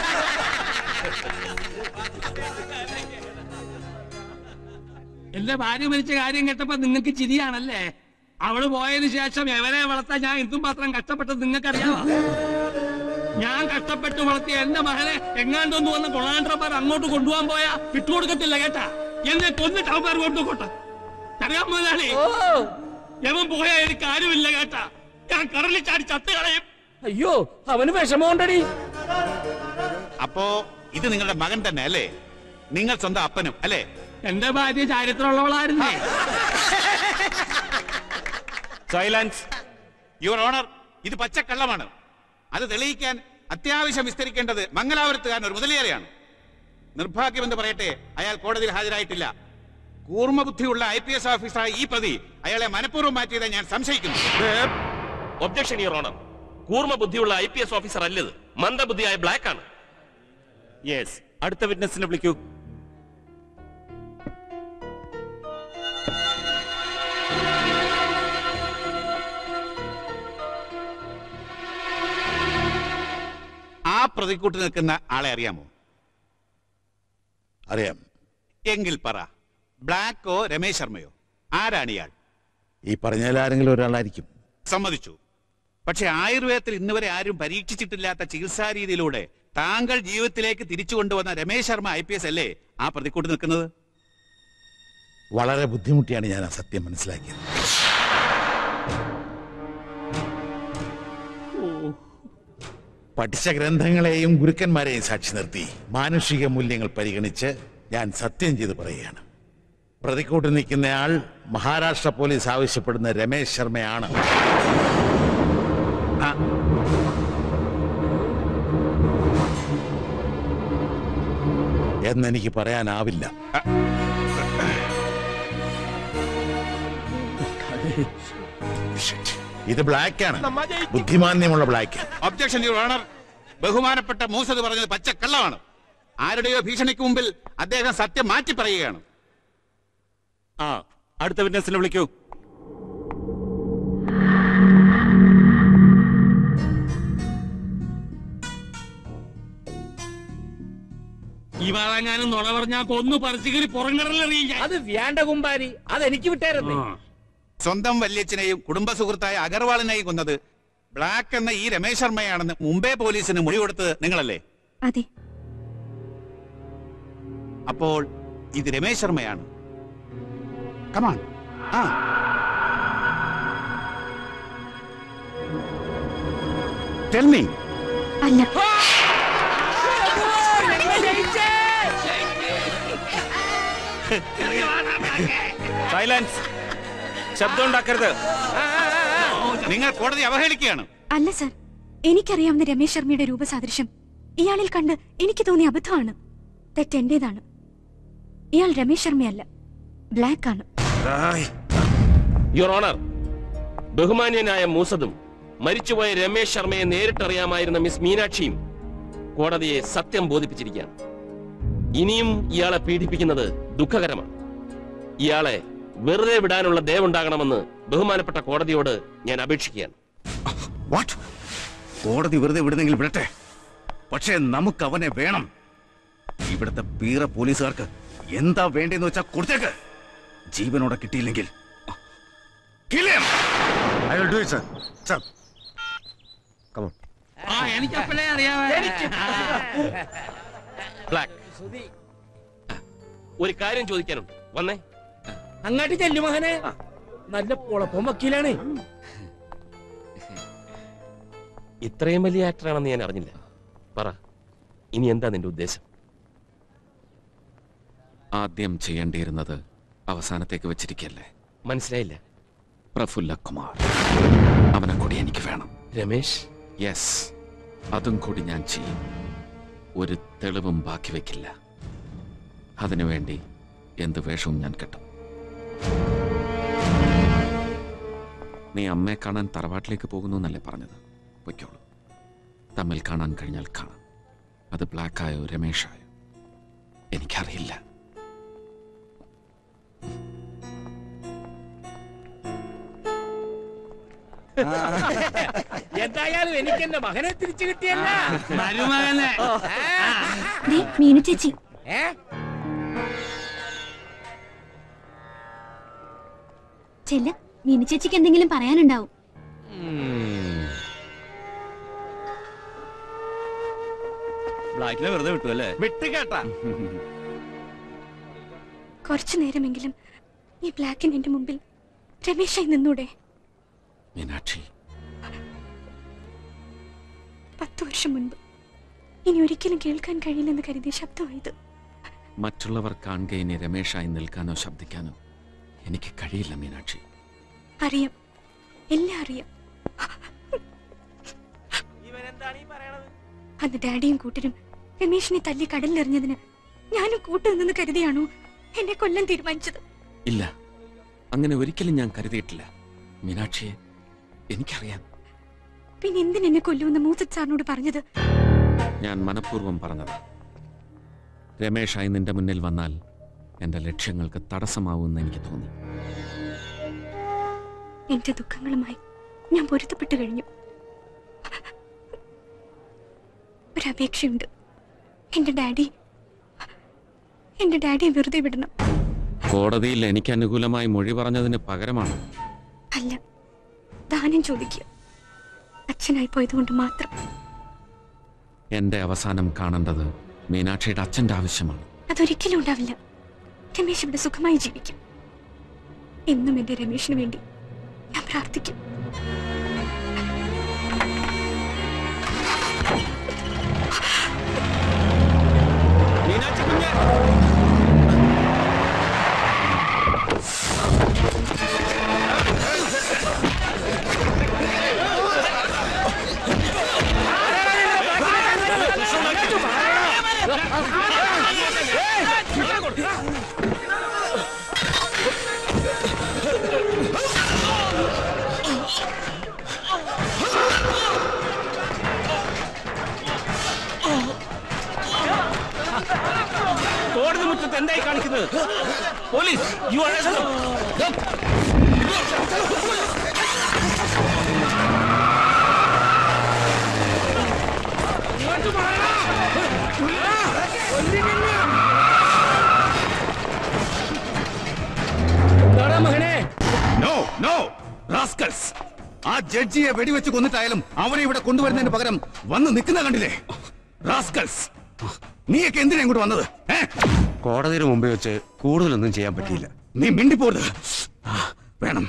എന്റെ ഭാര്യ മരിച്ച കാര്യം കേട്ടപ്പോ നിങ്ങൾക്ക് ചിരിയാണല്ലേ അവള് പോയതിനു ശേഷം എവരെ വളർത്താൻ ഞാൻ എന്തും മാത്രം കഷ്ടപ്പെട്ടത് നിങ്ങൾക്കറിയാമോ ഞാൻ കഷ്ടപ്പെട്ട് വളർത്തിയ എന്റെ മകനെ എങ്ങാണ്ടൊന്ന് വന്ന് കൊളാണ്ടർമാർ അങ്ങോട്ട് കൊണ്ടുപോകാൻ പോയാ വിട്ടുകൊടുക്കത്തില്ല കേട്ടാ എന്നെ കൊന്നിട്ട് അവന്മാർ കൊണ്ടുപോട്ടെ അറിയാൻ മുതലാളി എവൻ പോയാ എനിക്ക് ആരുമില്ല കേട്ടാ ഞാൻ കടലിൽ ചാടി ചത്ത് കളയും അയ്യോ അവന് വിഷമമുണ്ടടി അപ്പോ ഇത് നിങ്ങളുടെ മകൻ തന്നെ അല്ലേ നിങ്ങൾ സ്വന്തം അപ്പനും അല്ലേ എന്റെ ഭാര്യ ചാരിത്രമുള്ളവളായിരുന്നേ സൈലൻസ് യുവർ ഓണർ ഇത് പച്ചക്കള്ളമാണ് അത് തെളിയിക്കാൻ അത്യാവശ്യം വിസ്തരിക്കേണ്ടത് മംഗലാപുരത്തുകാരൻ ഒരു മുതലിയാരെയാണ് നിർഭാഗ്യമെന്ന് പറയട്ടെ അയാൾ കോടതിയിൽ ഹാജരായിട്ടില്ല കൂർമ്മബുദ്ധിയുള്ള ഐ പി എസ് ഓഫീസറായ ഈ പ്രതി അയാളെ മനഃപൂർവ്വം മാറ്റിയதை ഞാൻ സംശയിക്കുന്നു ഒബ്ജക്ഷൻ യുവർ ഓണർ കൂർമ്മ ബുദ്ധിയുള്ള ഐ പി എസ് ഓഫീസർ അല്ലത് മന്ദബുദ്ധിയായ ബ്ലാക്ക് ആണ് യെസ് അടുത്ത വിറ്റ്നസിനെ വിളിക്കൂ ആ പ്രതിക്കൂട്ട് നിൽക്കുന്ന ആളെ അറിയാമോ അറിയാം എങ്കിൽ പറ ബ്ലാക്കോ രമേശ് ശർമ്മയോ ആരാണ് ഇയാൾ ഈ പറഞ്ഞാൽ ആരെങ്കിലും ഒരാളായിരിക്കും സമ്മതിച്ചു പക്ഷെ ആയുർവേദത്തിൽ ഇന്നുവരെ ആരും പരീക്ഷിച്ചിട്ടില്ലാത്ത ചികിത്സാ രീതിയിലൂടെ താങ്കൾ ജീവിതത്തിലേക്ക് തിരിച്ചു കൊണ്ടുവന്ന Ramesh Sharma I P S അല്ലേ ആ പ്രതിക്കൂട്ട് നിൽക്കുന്നത് വളരെ ബുദ്ധിമുട്ടിയാണ് ഞാൻ ആ സത്യം മനസ്സിലാക്കിയത് പഠിച്ച ഗ്രന്ഥങ്ങളെയും ഗുരുക്കന്മാരെയും സാക്ഷി നിർത്തി മാനുഷിക മൂല്യങ്ങൾ പരിഗണിച്ച് ഞാൻ സത്യം ചെയ്ത് പറയുകയാണ് പ്രതിക്കൂട്ട് നിൽക്കുന്നയാൾ മഹാരാഷ്ട്ര പോലീസ് ആവശ്യപ്പെടുന്ന രമേശ് ശർമ്മയാണ് ആ, എന്നെനിക്ക് പറയാനാവില്ല ഇത് ബ്ലാക്കാണ് ബുദ്ധിമാന്യമുള്ള ബ്ലാക്ക് ഒബ്ജക്ഷൻ യുവർ ഓണർ ബഹുമാനപ്പെട്ട മൂസത് പറഞ്ഞത് പച്ചക്കള്ളമാണ് ആരുടെയോ ഭീഷണിക്ക് മുമ്പിൽ അദ്ദേഹം സത്യം മാറ്റി പറയുകയാണ് ആ അടുത്ത വിറ്റ്നസിനെ വിളിക്കൂ ഇവളെങ്ങാനും നുണ പറഞ്ഞാ കൊന്നു പറിച്ചുകരി പുറംകടലെറിയും അത് വേണ്ട കുമ്പാരി അത് എനിക്ക് വിട്ടായിരുന്നേ സ്വന്തം വല്യച്ഛനെയും കുടുംബ സുഹൃത്തായ അഗർവാളിനെയും കൊന്നത് ബ്ലാക്ക് എന്ന ഈ രമേശ് ശർമ്മയാണെന്ന് മുംബൈ പോലീസിന് മൊഴി കൊടുത്തത് നിങ്ങളല്ലേ അതെ അപ്പോൾ ഇത് രമേശ് ശർമ്മയാണ് കമാൺ ആ ടെൽ മീ അല്ല സൈലൻസ് ശബ്ദം ഉണ്ടാക്കരുത് നിങ്ങൾ കോടതി അവഹേളിക്കുകയാണ് അല്ല സർ എനിക്കറിയാവുന്ന രമേശ് ശർമ്മയുടെ രൂപസാദൃശ്യം ഇയാളിൽ കണ്ട് എനിക്ക് തോന്നിയ അബദ്ധമാണ് തെറ്റെന്റേതാണ് ഇയാൾ രമേശ് ശർമ്മയല്ല ബ്ലാക്ക് ആണ് യുവർ ഓണർ ബഹുമാന്യനായ മൂസദും മരിച്ചുപോയ രമേശ് ശർമ്മയെ നേരിട്ടറിയാമായിരുന്ന മിസ് മീനാക്ഷിയും കോടതിയെ സത്യം ബോധിപ്പിച്ചിരിക്കുകയാണ് ഇനിയും ഇയാളെ പീഡിപ്പിക്കുന്നത് ദുഃഖകരമാണ് ഇയാളെ വെറുതെ വിടാനുള്ള ദയവുണ്ടാകണമെന്ന് ബഹുമാനപ്പെട്ട കോടതിയോട് ഞാൻ അപേക്ഷിക്കുകയാണ് വാട്ട് കോടതി വെറുതെ വിടുന്നെങ്കിൽ വിടട്ടെ പക്ഷേ നമുക്ക് അവനെ വേണം ഇവിടുത്തെ പീറ പോലീസുകാർക്ക് എന്താ വേണ്ടെന്ന് വെച്ചാ കൊടുത്തേക്ക് ജീവനോടെ കിട്ടിയില്ലെങ്കിൽ kill him. I will do it, sir. Sir. Come on. ആ എനിക്കപ്പോഴേ അറിയാമേ ബ്ലാക്ക് ഒരു കാര്യം ചോദിക്കാനുണ്ട് വന്നേ അങ്ങാട്ട് ചെല്ലു മകനെ നല്ല പൊളപ്പം വക്കീലാണ് ഇത്രയും വലിയ ആക്ടറാണെന്ന് ഞാൻ അറിഞ്ഞില്ല പറ ഇനി എന്താ നിന്റെ ഉദ്ദേശം ആദ്യം ചെയ്യേണ്ടിയിരുന്നത് അവസാനത്തേക്ക് വെച്ചിരിക്കല്ലേ മനസ്സിലായില്ല പ്രഫുല്ല കുമാർ അവനെ കൂടി എനിക്ക് വേണം രമേശ് യെസ് അതും കൂടി ഞാൻ ചെയ്യും ഒരു തെളിവും ബാക്കി വെക്കില്ല അതിനുവേണ്ടി എന്ത് വേഷവും ഞാൻ കെട്ടും നീ അമ്മയെ കാണാൻ തറവാട്ടിലേക്ക് പോകുന്നു എന്നല്ലേ പറഞ്ഞത് പൊയ്ക്കോളൂ തമ്മിൽ കാണാൻ കഴിഞ്ഞാൽ കാണാം അത് ബ്ലാക്കായോ രമേഷായോ എനിക്കറിയില്ല എന്തായാലും എനിക്ക് എന്റെ മകനെ തിരിച്ചു കിട്ടിയല്ല മരുമകനെ ദേ, മീനു ചേച്ചി ഏ ചെല്ല മീനു ചേച്ചിക്ക് എന്തെങ്കിലും പറയാനുണ്ടാവും ബ്ലാക്കിനെ വെറുതെ വിട്ടു അല്ലേ വിട്ട് കേട്ടാ കുറച്ചു നേരമെങ്കിലും ഈ ബ്ലാക്കിന് എന്റെ മുമ്പിൽ രമേശായി നിന്നൂടെ മീനാക്ഷി പത്തു വർഷം മുൻപ് ഇനി ഒരിക്കലും കേൾക്കാൻ കഴിയില്ലെന്ന് കരുതിയ ശബ്ദമായത് മറ്റുള്ളവർ കാണുക ഇനി രമേഷായി നിൽക്കാനോ ശബ്ദിക്കാനോ എനിക്ക് കഴിയില്ല മീനാക്ഷി അറിയാം എല്ലാം അറിയാം അന്ന് ഡാഡിയും കൂട്ടരും രമേശിനെ തല്ലി കടലിലെറിഞ്ഞതിന് ഞാനും കൂട്ടുനിന്ന് കരുതിയാണോ എന്നെ കൊല്ലാൻ തീരുമാനിച്ചത് ഇല്ല അങ്ങനെ ഒരിക്കലും ഞാൻ കരുതിയിട്ടില്ല മീനാക്ഷിയെ എനിക്കറിയാം പിന്നെ എന്തിനെന്നെ കൊല്ലുമെന്ന് മൂസത് സാറിനോട് പറഞ്ഞത് ഞാൻ മനഃപൂർവ്വം പറഞ്ഞത് രമേഷായി നിന്റെ മുന്നിൽ വന്നാൽ എന്റെ ലക്ഷ്യങ്ങൾക്ക് തടസ്സമാവുമെന്ന് എനിക്ക് തോന്നി എന്റെ ദുഃഖങ്ങളുമായി ഞാൻ പൊരുത്തപ്പെട്ടു കഴിഞ്ഞു ഒരപേക്ഷയുണ്ട് എന്റെ ഡാഡി എന്റെ ഡാഡിയെ വെറുതെ വിടണം കോടതിയിൽ എനിക്ക് അനുകൂലമായി മൊഴി പറഞ്ഞതിന് പകരമാണ് അല്ല ദാനം ചോദിക്കുക അച്ഛനായി പോയതുകൊണ്ട് മാത്രം എന്റെ അവസാനം കാണേണ്ടത് മീനാക്ഷിയുടെ അച്ഛന്റെ ആവശ്യമാണ് അതൊരിക്കലും ഉണ്ടാവില്ല രമേശ് ഇവിടെ സുഖമായി ജീവിക്കും എന്നും എന്റെ രമേശിന് വേണ്ടി ഞാൻ പ്രാർത്ഥിക്കും കോടതി മുറ്റത്ത് എന്തായി കാണിക്കുന്നത് പോലീസ് യു ആർ മകനെ നോ നോ റാസ്കൽസ് ആ ജഡ്ജിയെ വെടിവെച്ച് കൊന്നിട്ടായാലും അവരെ ഇവിടെ കൊണ്ടുവരുന്നതിന് പകരം വന്ന് നിൽക്കുന്ന കണ്ടില്ലേ റാസ്കൽസ് നീയൊക്കെ എന്തിനാ ഇങ്ങോട്ട് വന്നത് ഏ? കോടതിയുടെ മുമ്പേ വെച്ച് കൂടുതലൊന്നും ചെയ്യാൻ പറ്റിയില്ല നീ മിണ്ടിപ്പോരുത് വേണം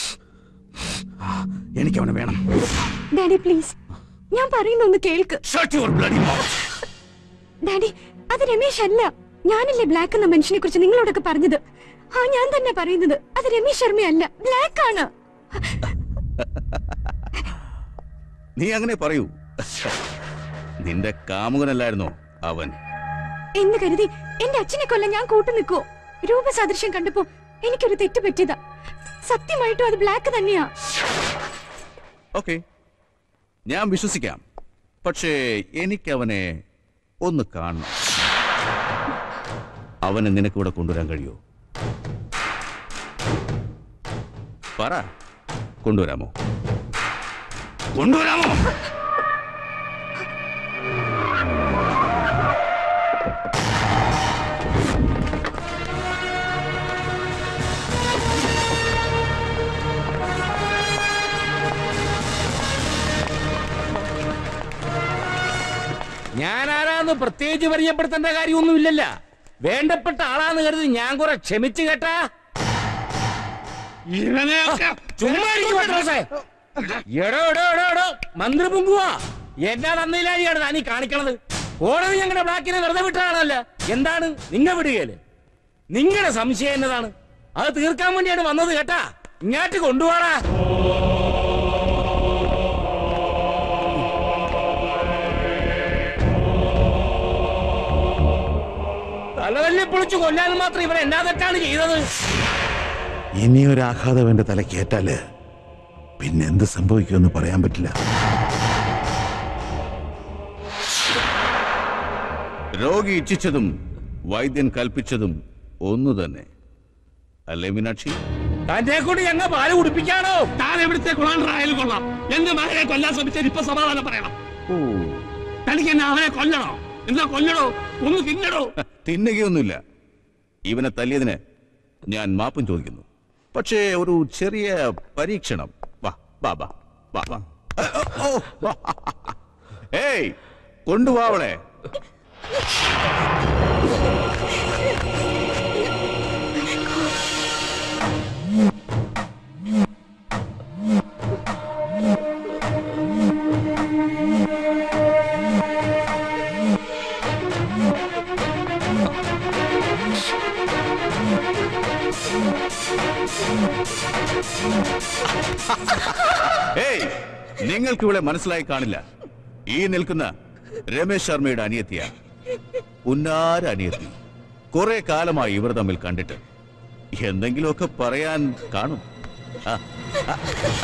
എനിക്ക് അവനെ വേണം ഡാഡി പ്ലീസ് ഞാൻ പറയുന്ന ഒന്ന് കേൾക്ക് Shut your bloody mouth. Daddy അത് രമേശ് അല്ല ഞാനല്ലേ ബ്ലാക്ക് എന്ന മനുഷ്യനെ കുറിച്ച് നിങ്ങളോടൊക്കെ പറഞ്ഞത് ആ ഞാൻ തന്നെ പറയുന്നത് അത് രമേശ് ശർമ്മയല്ല ബ്ലാക്ക് ആണ് നീ അങ്ങനെ പറയൂ നിന്റെ കാമുകനല്ലായിരുന്നോ അവൻ എന്ന് കരുതി എന്റെ അച്ഛനെ കൊല്ലം ഞാൻ കൂട്ടു നിൽക്കുവോ രൂപസാദൃശ്യം കണ്ടപ്പോ എനിക്കൊരു തെറ്റ് പറ്റിയതാ സത്യമായിട്ടും അത് ബ്ലാക്ക് തന്നെയാ ഓക്കെ ഞാൻ വിശ്വസിക്കാം പക്ഷേ എനിക്കവനെ ഒന്ന് കാണണം അവനെ നിനക്കിവിടെ കൊണ്ടുവരാൻ കഴിയോ പറ കൊണ്ടുവരാമോ കൊണ്ടുവരാമോ ഞാനാരാന്ന് പ്രത്യേകിച്ച് പരിചയപ്പെടുത്തേണ്ട കാര്യമൊന്നുമില്ലല്ല വേണ്ടപ്പെട്ട ആളാന്ന് കരുതി ഞാൻ കുറെ ക്ഷമിച്ചു കേട്ടാ ചുമ്മാ ഇരിക്ക് പത്രോസേ. എടോ എടോ എടോ എടോ മന്ത്രി പൊങ്കുവാ എന്നാ തന്നില്ലാഴിയാണ് താനീ കാണിക്കണത് കോടതി ഞങ്ങളുടെ ബ്ലാക്കിനെ വെറുതെ വിട്ടാണല്ല എന്താണ് നിങ്ങ വിടുകയല്ലേ നിങ്ങളുടെ സംശയം എന്നതാണ് അത് തീർക്കാൻ വേണ്ടിയാണ് വന്നത് കേട്ടാ ഇങ്ങോട്ട് കൊണ്ടുപോടാ തലവല്ലി പൊളിച്ചു കൊല്ലാൻ മാത്രം ഇവൻ എന്നാ തെറ്റാണ് ചെയ്തത് ഇനിയൊരു ആഘാതം എന്റെ തലക്കേറ്റാല് പിന്നെ എന്ത് സംഭവിക്കുമെന്ന് പറയാൻ പറ്റില്ല രോഗി ഇച്ഛിച്ചതും വൈദ്യൻ കൽപ്പിച്ചതും ഒന്നു തന്നെ അല്ലേ മീനാക്ഷി തന്റെ കൂടി ഞങ്ങൾ പാല് കുടിപ്പിക്കാണോ താൻ എവിടുത്തെ കൊള്ളാണ്ടായാലും കൊള്ളാം എന്റെ മകനെ കൊല്ലാൻ ശ്രമിച്ചാൽ ഇപ്പൊ സമാധാനം പറയണം തനിക്ക് എന്നെ അവനെ കൊല്ലണോ എന്താ കൊല്ലണോ ഒന്ന് തിന്നടോ തിന്നുകയൊന്നുമില്ല ഇവനെ തല്ലിയതിന് ഞാൻ മാപ്പും ചോദിക്കുന്നു പക്ഷേ ഒരു ചെറിയ പരീക്ഷണം വാ വാ വാ വാ വാ ഓ, വാ. ഏയ് കൊണ്ടുവാ അവളെ ഏയ് നിങ്ങൾക്ക് ഇവിടെ മനസ്സിലായി കാണില്ല ഈ നിൽക്കുന്ന രമേശ് ശർമ്മയുടെ അനിയത്തിയ ഉന്നാര അനിയത്തി കുറെ കാലമായി ഇവർ തമ്മിൽ കണ്ടിട്ട് എന്തെങ്കിലുമൊക്കെ പറയാൻ കാണും ആ, ആ,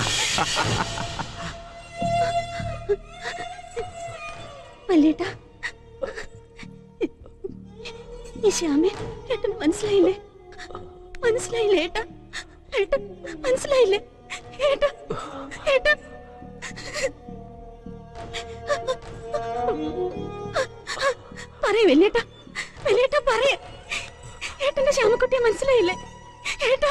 മല്ലേട്ടാ ഈ ശ്യാമെ ഏട്ടന് മനസ്സിലായില്ലേ മനസ്സിലായില്ലേ ഏട്ടാ ഏട്ടൻ മനസ്സിലായില്ലേ ഏട്ടാ ഏട്ടാ പറയ വെല്ലേട്ടാ വെല്ലേട്ടാ പറയ ഏട്ടന്റെ ശ്യാമക്കുട്ടിയെ മനസ്സിലായില്ലേ ഏട്ടാ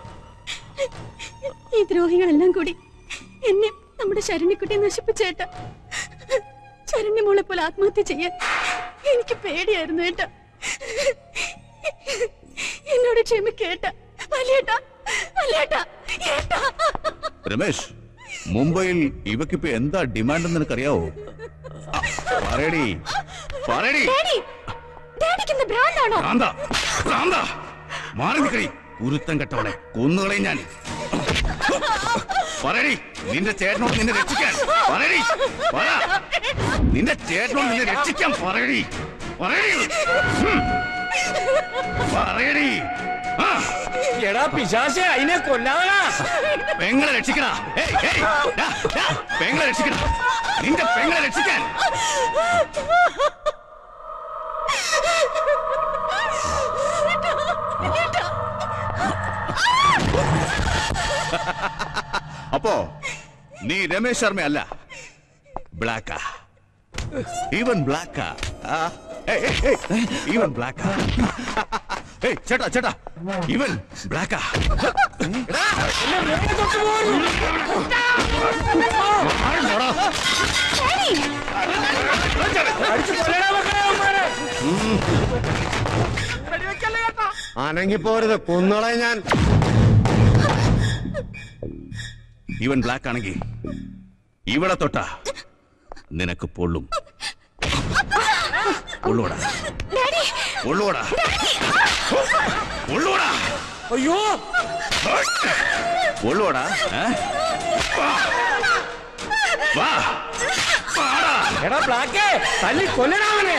ഈ ദ്രോഹികളെല്ലാം കൂടി എന്നെ നമ്മുടെ ശരണ്യക്കുട്ടിയെ നശിപ്പിച്ചേട്ടാ ശരണ്യമോളെ പോലെ ആത്മഹത്യ ചെയ്യാൻ എനിക്ക് പേടിയായിരുന്നു ഏട്ടാ എന്നോട് ക്ഷമിക്കേട്ട വലിയേട്ടാ വലിയേട്ടാ ഏട്ടാ രമേശ് മുംബൈയിൽ ഇവക്കിപ്പോ എന്താ ഡിമാൻഡ് എന്ന് നിനക്കറിയാവോ ആ, പറയടി പറയടി ഡാഡി ഡാഡിക്ക് എന്ത് ഭ്രാന്താണോ ഭ്രാന്താ ഭ്രാന്താ മാറി നിൽക്കടി ഉരുത്തം കെട്ടവളെ കൊന്നുകളയും ഞാൻ പറയടി നിന്റെ ചേട്ടനോട് നിന്നെ രക്ഷിക്കാൻ പറയടി പറ നിന്റെ ചേട്ടനോട് നിന്നെ രക്ഷിക്കാൻ പറയടി പറയടി ഉം. പറയടി ആ. എടാ പിശാശെ അതിനെ കൊല്ലാതാ പെങ്ങളെ രക്ഷിക്കണ ഏയ്, ഏയ്, ഡാ, ഡാ, പെങ്ങളെ രക്ഷിക്കണ നിന്റെ പെങ്ങളെ രക്ഷിക്കാൻ അപ്പോ നീ രമേശ് ശർമ്മ അല്ല ബ്ലാക്കാ ഈവൻ ബ്ലാക്കാ ഈവൻ ബ്ലാക്കാ ഏയ് ചേട്ടാ ചേട്ടാ ഇവൻ ബ്ലാക്കാ അനങ്ങി പോരുത് കുന്നോളെ ഞാൻ ഇവൻ ബ്ലാക്ക് ആണെങ്കിൽ ഇവിടെ തൊട്ട നിനക്ക് പൊള്ളും പൊള്ളൂടാ പൊള്ളൂടാ പൊള്ളൂടാ അയ്യോ പൊള്ളൂടാ ഏ? വാ. വാ വാടാ എടാ ബ്ലാക്കേ തല്ലി കൊല്ലടാവനെ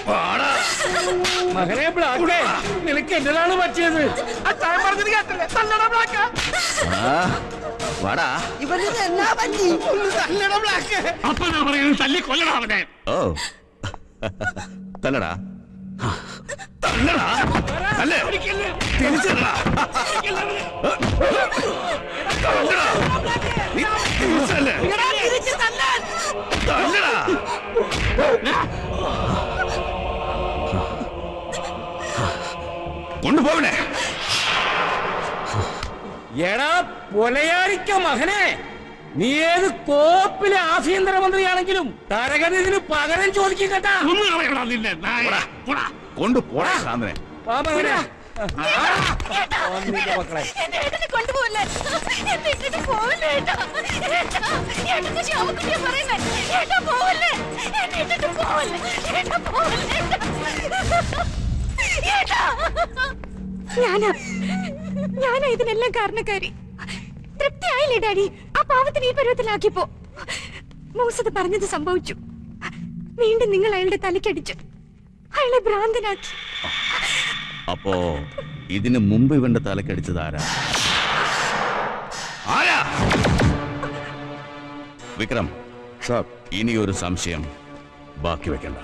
മകനെ ബ്ലാക്കേ നിനക്ക് എന്തിനാണ് പറ്റിയത് ആ താൻ പറഞ്ഞത് കേട്ടില്ലേ തല്ലടാ ബ്ലാക്ക ആ, വാടാ ഇവനിത് എന്നാ പറ്റി ഒന്ന് തല്ലട ബ്ലാക്ക് അപ്പൊ ഞാൻ പറയുന്നത് തല്ലി കൊല്ലടാവനെ ഓ തല്ലടാ തല്ലടാ തല്ലേ തിരിച്ചല്ലടാ തല്ലടാ നീ തിരിച്ചല്ലേ തല്ലടാ കൊണ്ടുപോകണേ എടാ പൊലയാരിക്ക മകനെ നീ ഏത് കോപ്പിലെ ആഭ്യന്തരമന്ത്രിയാണെങ്കിലും തരകനിതിന് പകരം ചോദിക്കും കേട്ടാ നിന്നെ കൊണ്ടുപോടാ സാന്ദ്രനെ വാ മകനെ എന്റെ ഏട്ടനെ കൊണ്ടുപോകല്ലേ എന്നെ ഇട്ടിട്ട് പോവല്ലേ ഏട്ടാ ഏട്ടാ ഏട്ടന് ശാമക്കുട്ടിയെ പറയുന്നേ ഏട്ടാ പോവല്ലേ എന്നെ ഇട്ടിട്ട് പോവല്ലേ ഏട്ടാ പോവല്ലേ ഏട്ടാ ഞാനാ ഞാനാ ഇതിനെല്ലാം കാരണക്കാരി തൃപ്തിയായില്ലേ ഡാഡി ആ പാവത്തിന് ഈ പരുവത്തിലാക്കിയപ്പോ മൂസത് പറഞ്ഞത് സംഭവിച്ചു വീണ്ടും നിങ്ങൾ അയാളുടെ തലക്കടിച്ചു അയാളെ ഭ്രാന്തനാക്കി അപ്പോ ഇതിന് മുമ്പ് ഇവന്റെ തലക്കടിച്ചത് ആരാ ആരാ വിക്രം സാർ ഇനി ഒരു സംശയം ബാക്കി വെക്കണ്ട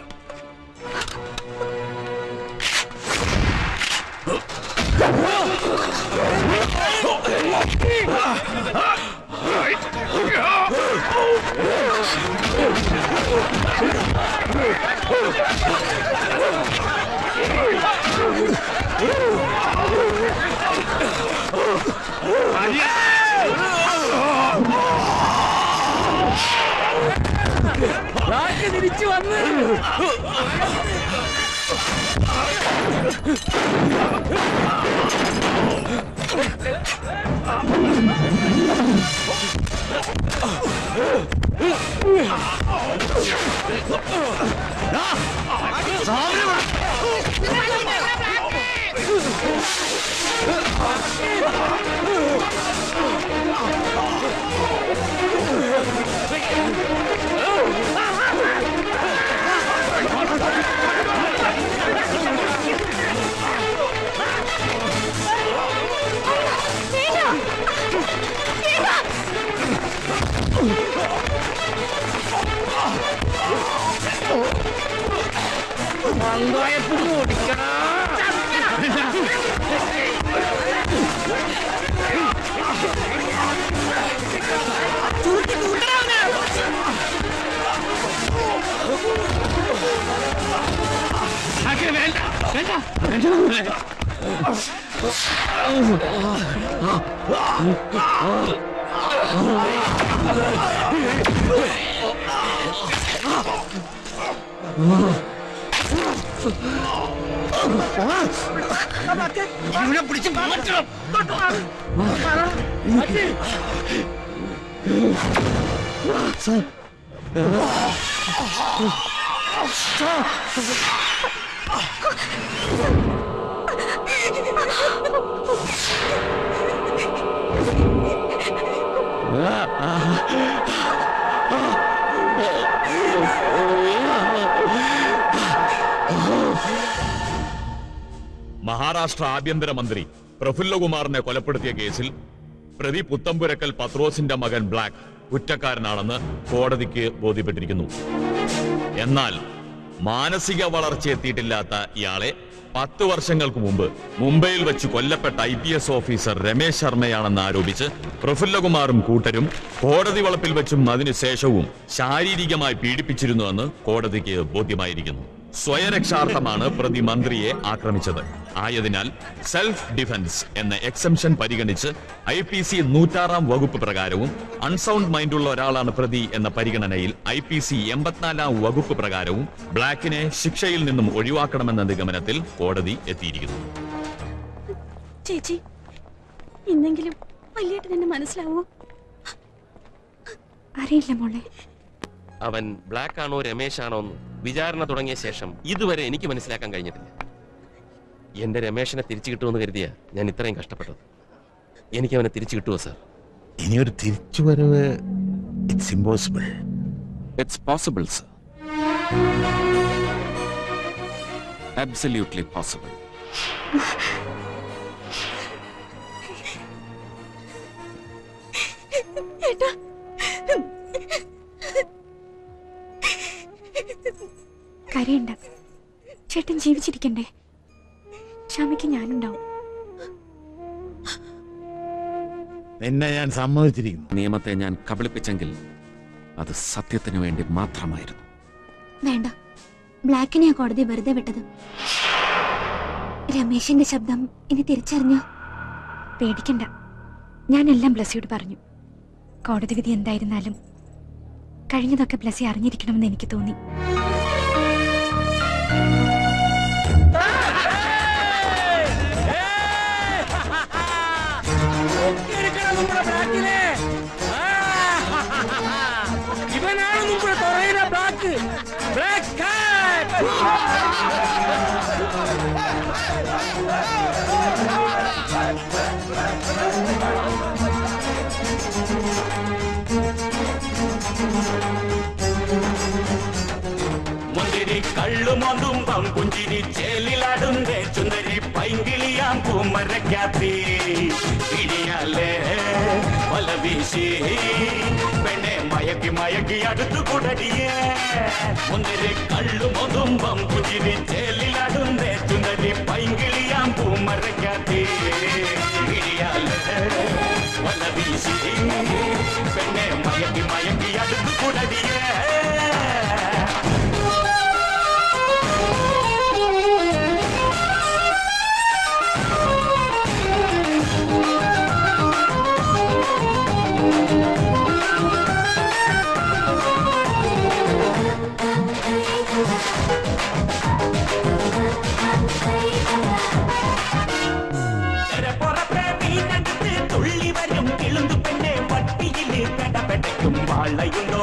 ബ്ലാക്ക് തിരിച്ചു വന്ന് മന്ദായത്തിന് ഓടിക്കടാ വേണ്ട വേണ്ട വേണ്ട ഇവിടെ പിടിച്ച് മാറ്റണം മഹാരാഷ്ട്ര ആഭ്യന്തരമന്ത്രി പ്രഫുല്ലകുമാറിനെ കൊലപ്പെടുത്തിയ കേസിൽ പ്രതി പുത്തമ്പുരക്കൽ പത്രോസിന്റെ മകൻ ബ്ലാക്ക് കുറ്റക്കാരനാണെന്ന് കോടതിക്ക് ബോധ്യപ്പെട്ടിരിക്കുന്നു എന്നാൽ മാനസിക വളർച്ച എത്തിയിട്ടില്ലാത്ത ഇയാളെ പത്ത് വർഷങ്ങൾക്ക് മുമ്പ് മുംബൈയിൽ വെച്ച് കൊല്ലപ്പെട്ട I P S officer Ramesh ശർമ്മയാണെന്ന് ആരോപിച്ച് പ്രഫുല്ലകുമാറും കൂട്ടരും കോടതി വളപ്പിൽ വെച്ചും അതിനുശേഷവും ശാരീരികമായി പീഡിപ്പിച്ചിരുന്നുവെന്ന് കോടതിക്ക് ബോധ്യമായിരിക്കുന്നു സ്വയരക്ഷാർത്ഥമാണ് പ്രതി മന്ത്രിയെ ആക്രമിച്ചത് ആയതിനാൽ സെൽഫ് ഡിഫൻസ് എന്ന എക്സംഷൻ പരിഗണിച്ച് ഐ പി സി നൂറ്റാറാം വകുപ്പ് പ്രകാരവും അൺസൗണ്ട് മൈൻഡുള്ള ഒരാളാണ് പ്രതി എന്ന പരിഗണനയിൽ ഐ പി സി എൺപത്തിനാലാം വകുപ്പ് പ്രകാരവും ബ്ലാക്കിനെ ശിക്ഷയിൽ നിന്നും ഒഴിവാക്കണമെന്ന നിഗമനത്തിൽ കോടതി എത്തിയിരിക്കുന്നു ചേച്ചി ഇന്നെങ്കിലും വലിയേട്ടൻ എന്നെ മനസ്സിലാവോ അറിയില്ല മോളെ അവൻ ബ്ലാക്ക് ആണോ രമേശ് ആണോ എന്ന് വിചാരണ തുടങ്ങിയ ശേഷം ഇതുവരെ എനിക്ക് മനസ്സിലാക്കാൻ കഴിഞ്ഞിട്ടില്ല എന്റെ രമേശനെ തിരിച്ചു കിട്ടുമെന്ന് കരുതിയ ഞാൻ ഇത്രയും കഷ്ടപ്പെട്ടത് എനിക്ക് അവനെ തിരിച്ചു കിട്ടുമോ സാർ ഇനിയൊരു തിരിച്ചുവരവ് it's impossible it's possible sir absolutely possible ഏട്ടാ കരയണ്ട ചേട്ടൻ ജീവിച്ചിരിക്കണ്ടേ ക്ഷമയ്ക്ക് ഞാനുണ്ടാവും നിന്നെ ഞാൻ സമ്മതിച്ചിരിക്കുന്നു നിയമത്തെ ഞാൻ കബളിപ്പിച്ചെങ്കിൽ അത് സത്യത്തിനു വേണ്ടി മാത്രമായിരുന്നു വേണ്ട ബ്ലാക്കിനെയാ കോടതി വെറുതെ വിട്ടത് രമേശിന്റെ ശബ്ദം ഇനി തിരിച്ചറിഞ്ഞോ പേടിക്കണ്ട ഞാനെല്ലാം ബ്ലസ്സിയോട് പറഞ്ഞു കോടതി വിധി എന്തായിരുന്നാലും കഴിഞ്ഞതൊക്കെ ബ്ലസ്സി അറിഞ്ഞിരിക്കണമെന്ന് എനിക്ക് തോന്നി നമ്മുടെ ബ്ലാക്കിനെ ഇവനാണ് നമ്മുടെ തൊറയിലെ ബ്ലാക്ക് ബ്ലാക്ക് മുന്തിരി കള്ളുമൊന്നും പങ്കുഞ്ചിരി ചേലിലാടുന്നേ ചുന്ദരി പൈങ്കിളിയാം പൂമരക്കാത്തി ഇടിയാലേ വല വീശി പെണ്ണെ മയക്കി മയക്കി അടുത്തു കുടടിയേ മുന്തിരി കള്ളുമൊന്നും പങ്കുഞ്ചിരി ചേലിലാടുന്നേ ചുന്ദരി പൈങ്കിളിയാം പൂമരക്കാത്തി ഇടിയാലേ വല വീശി പെണ്ണെ മയക്കി മയക്കി അടുത്തു കുടടിയേ തുള്ളി വരും കിളുന്തു പെണ്ണെ വട്ടിയില് പെടപെടയ്ക്കും വാളയുണ്ട്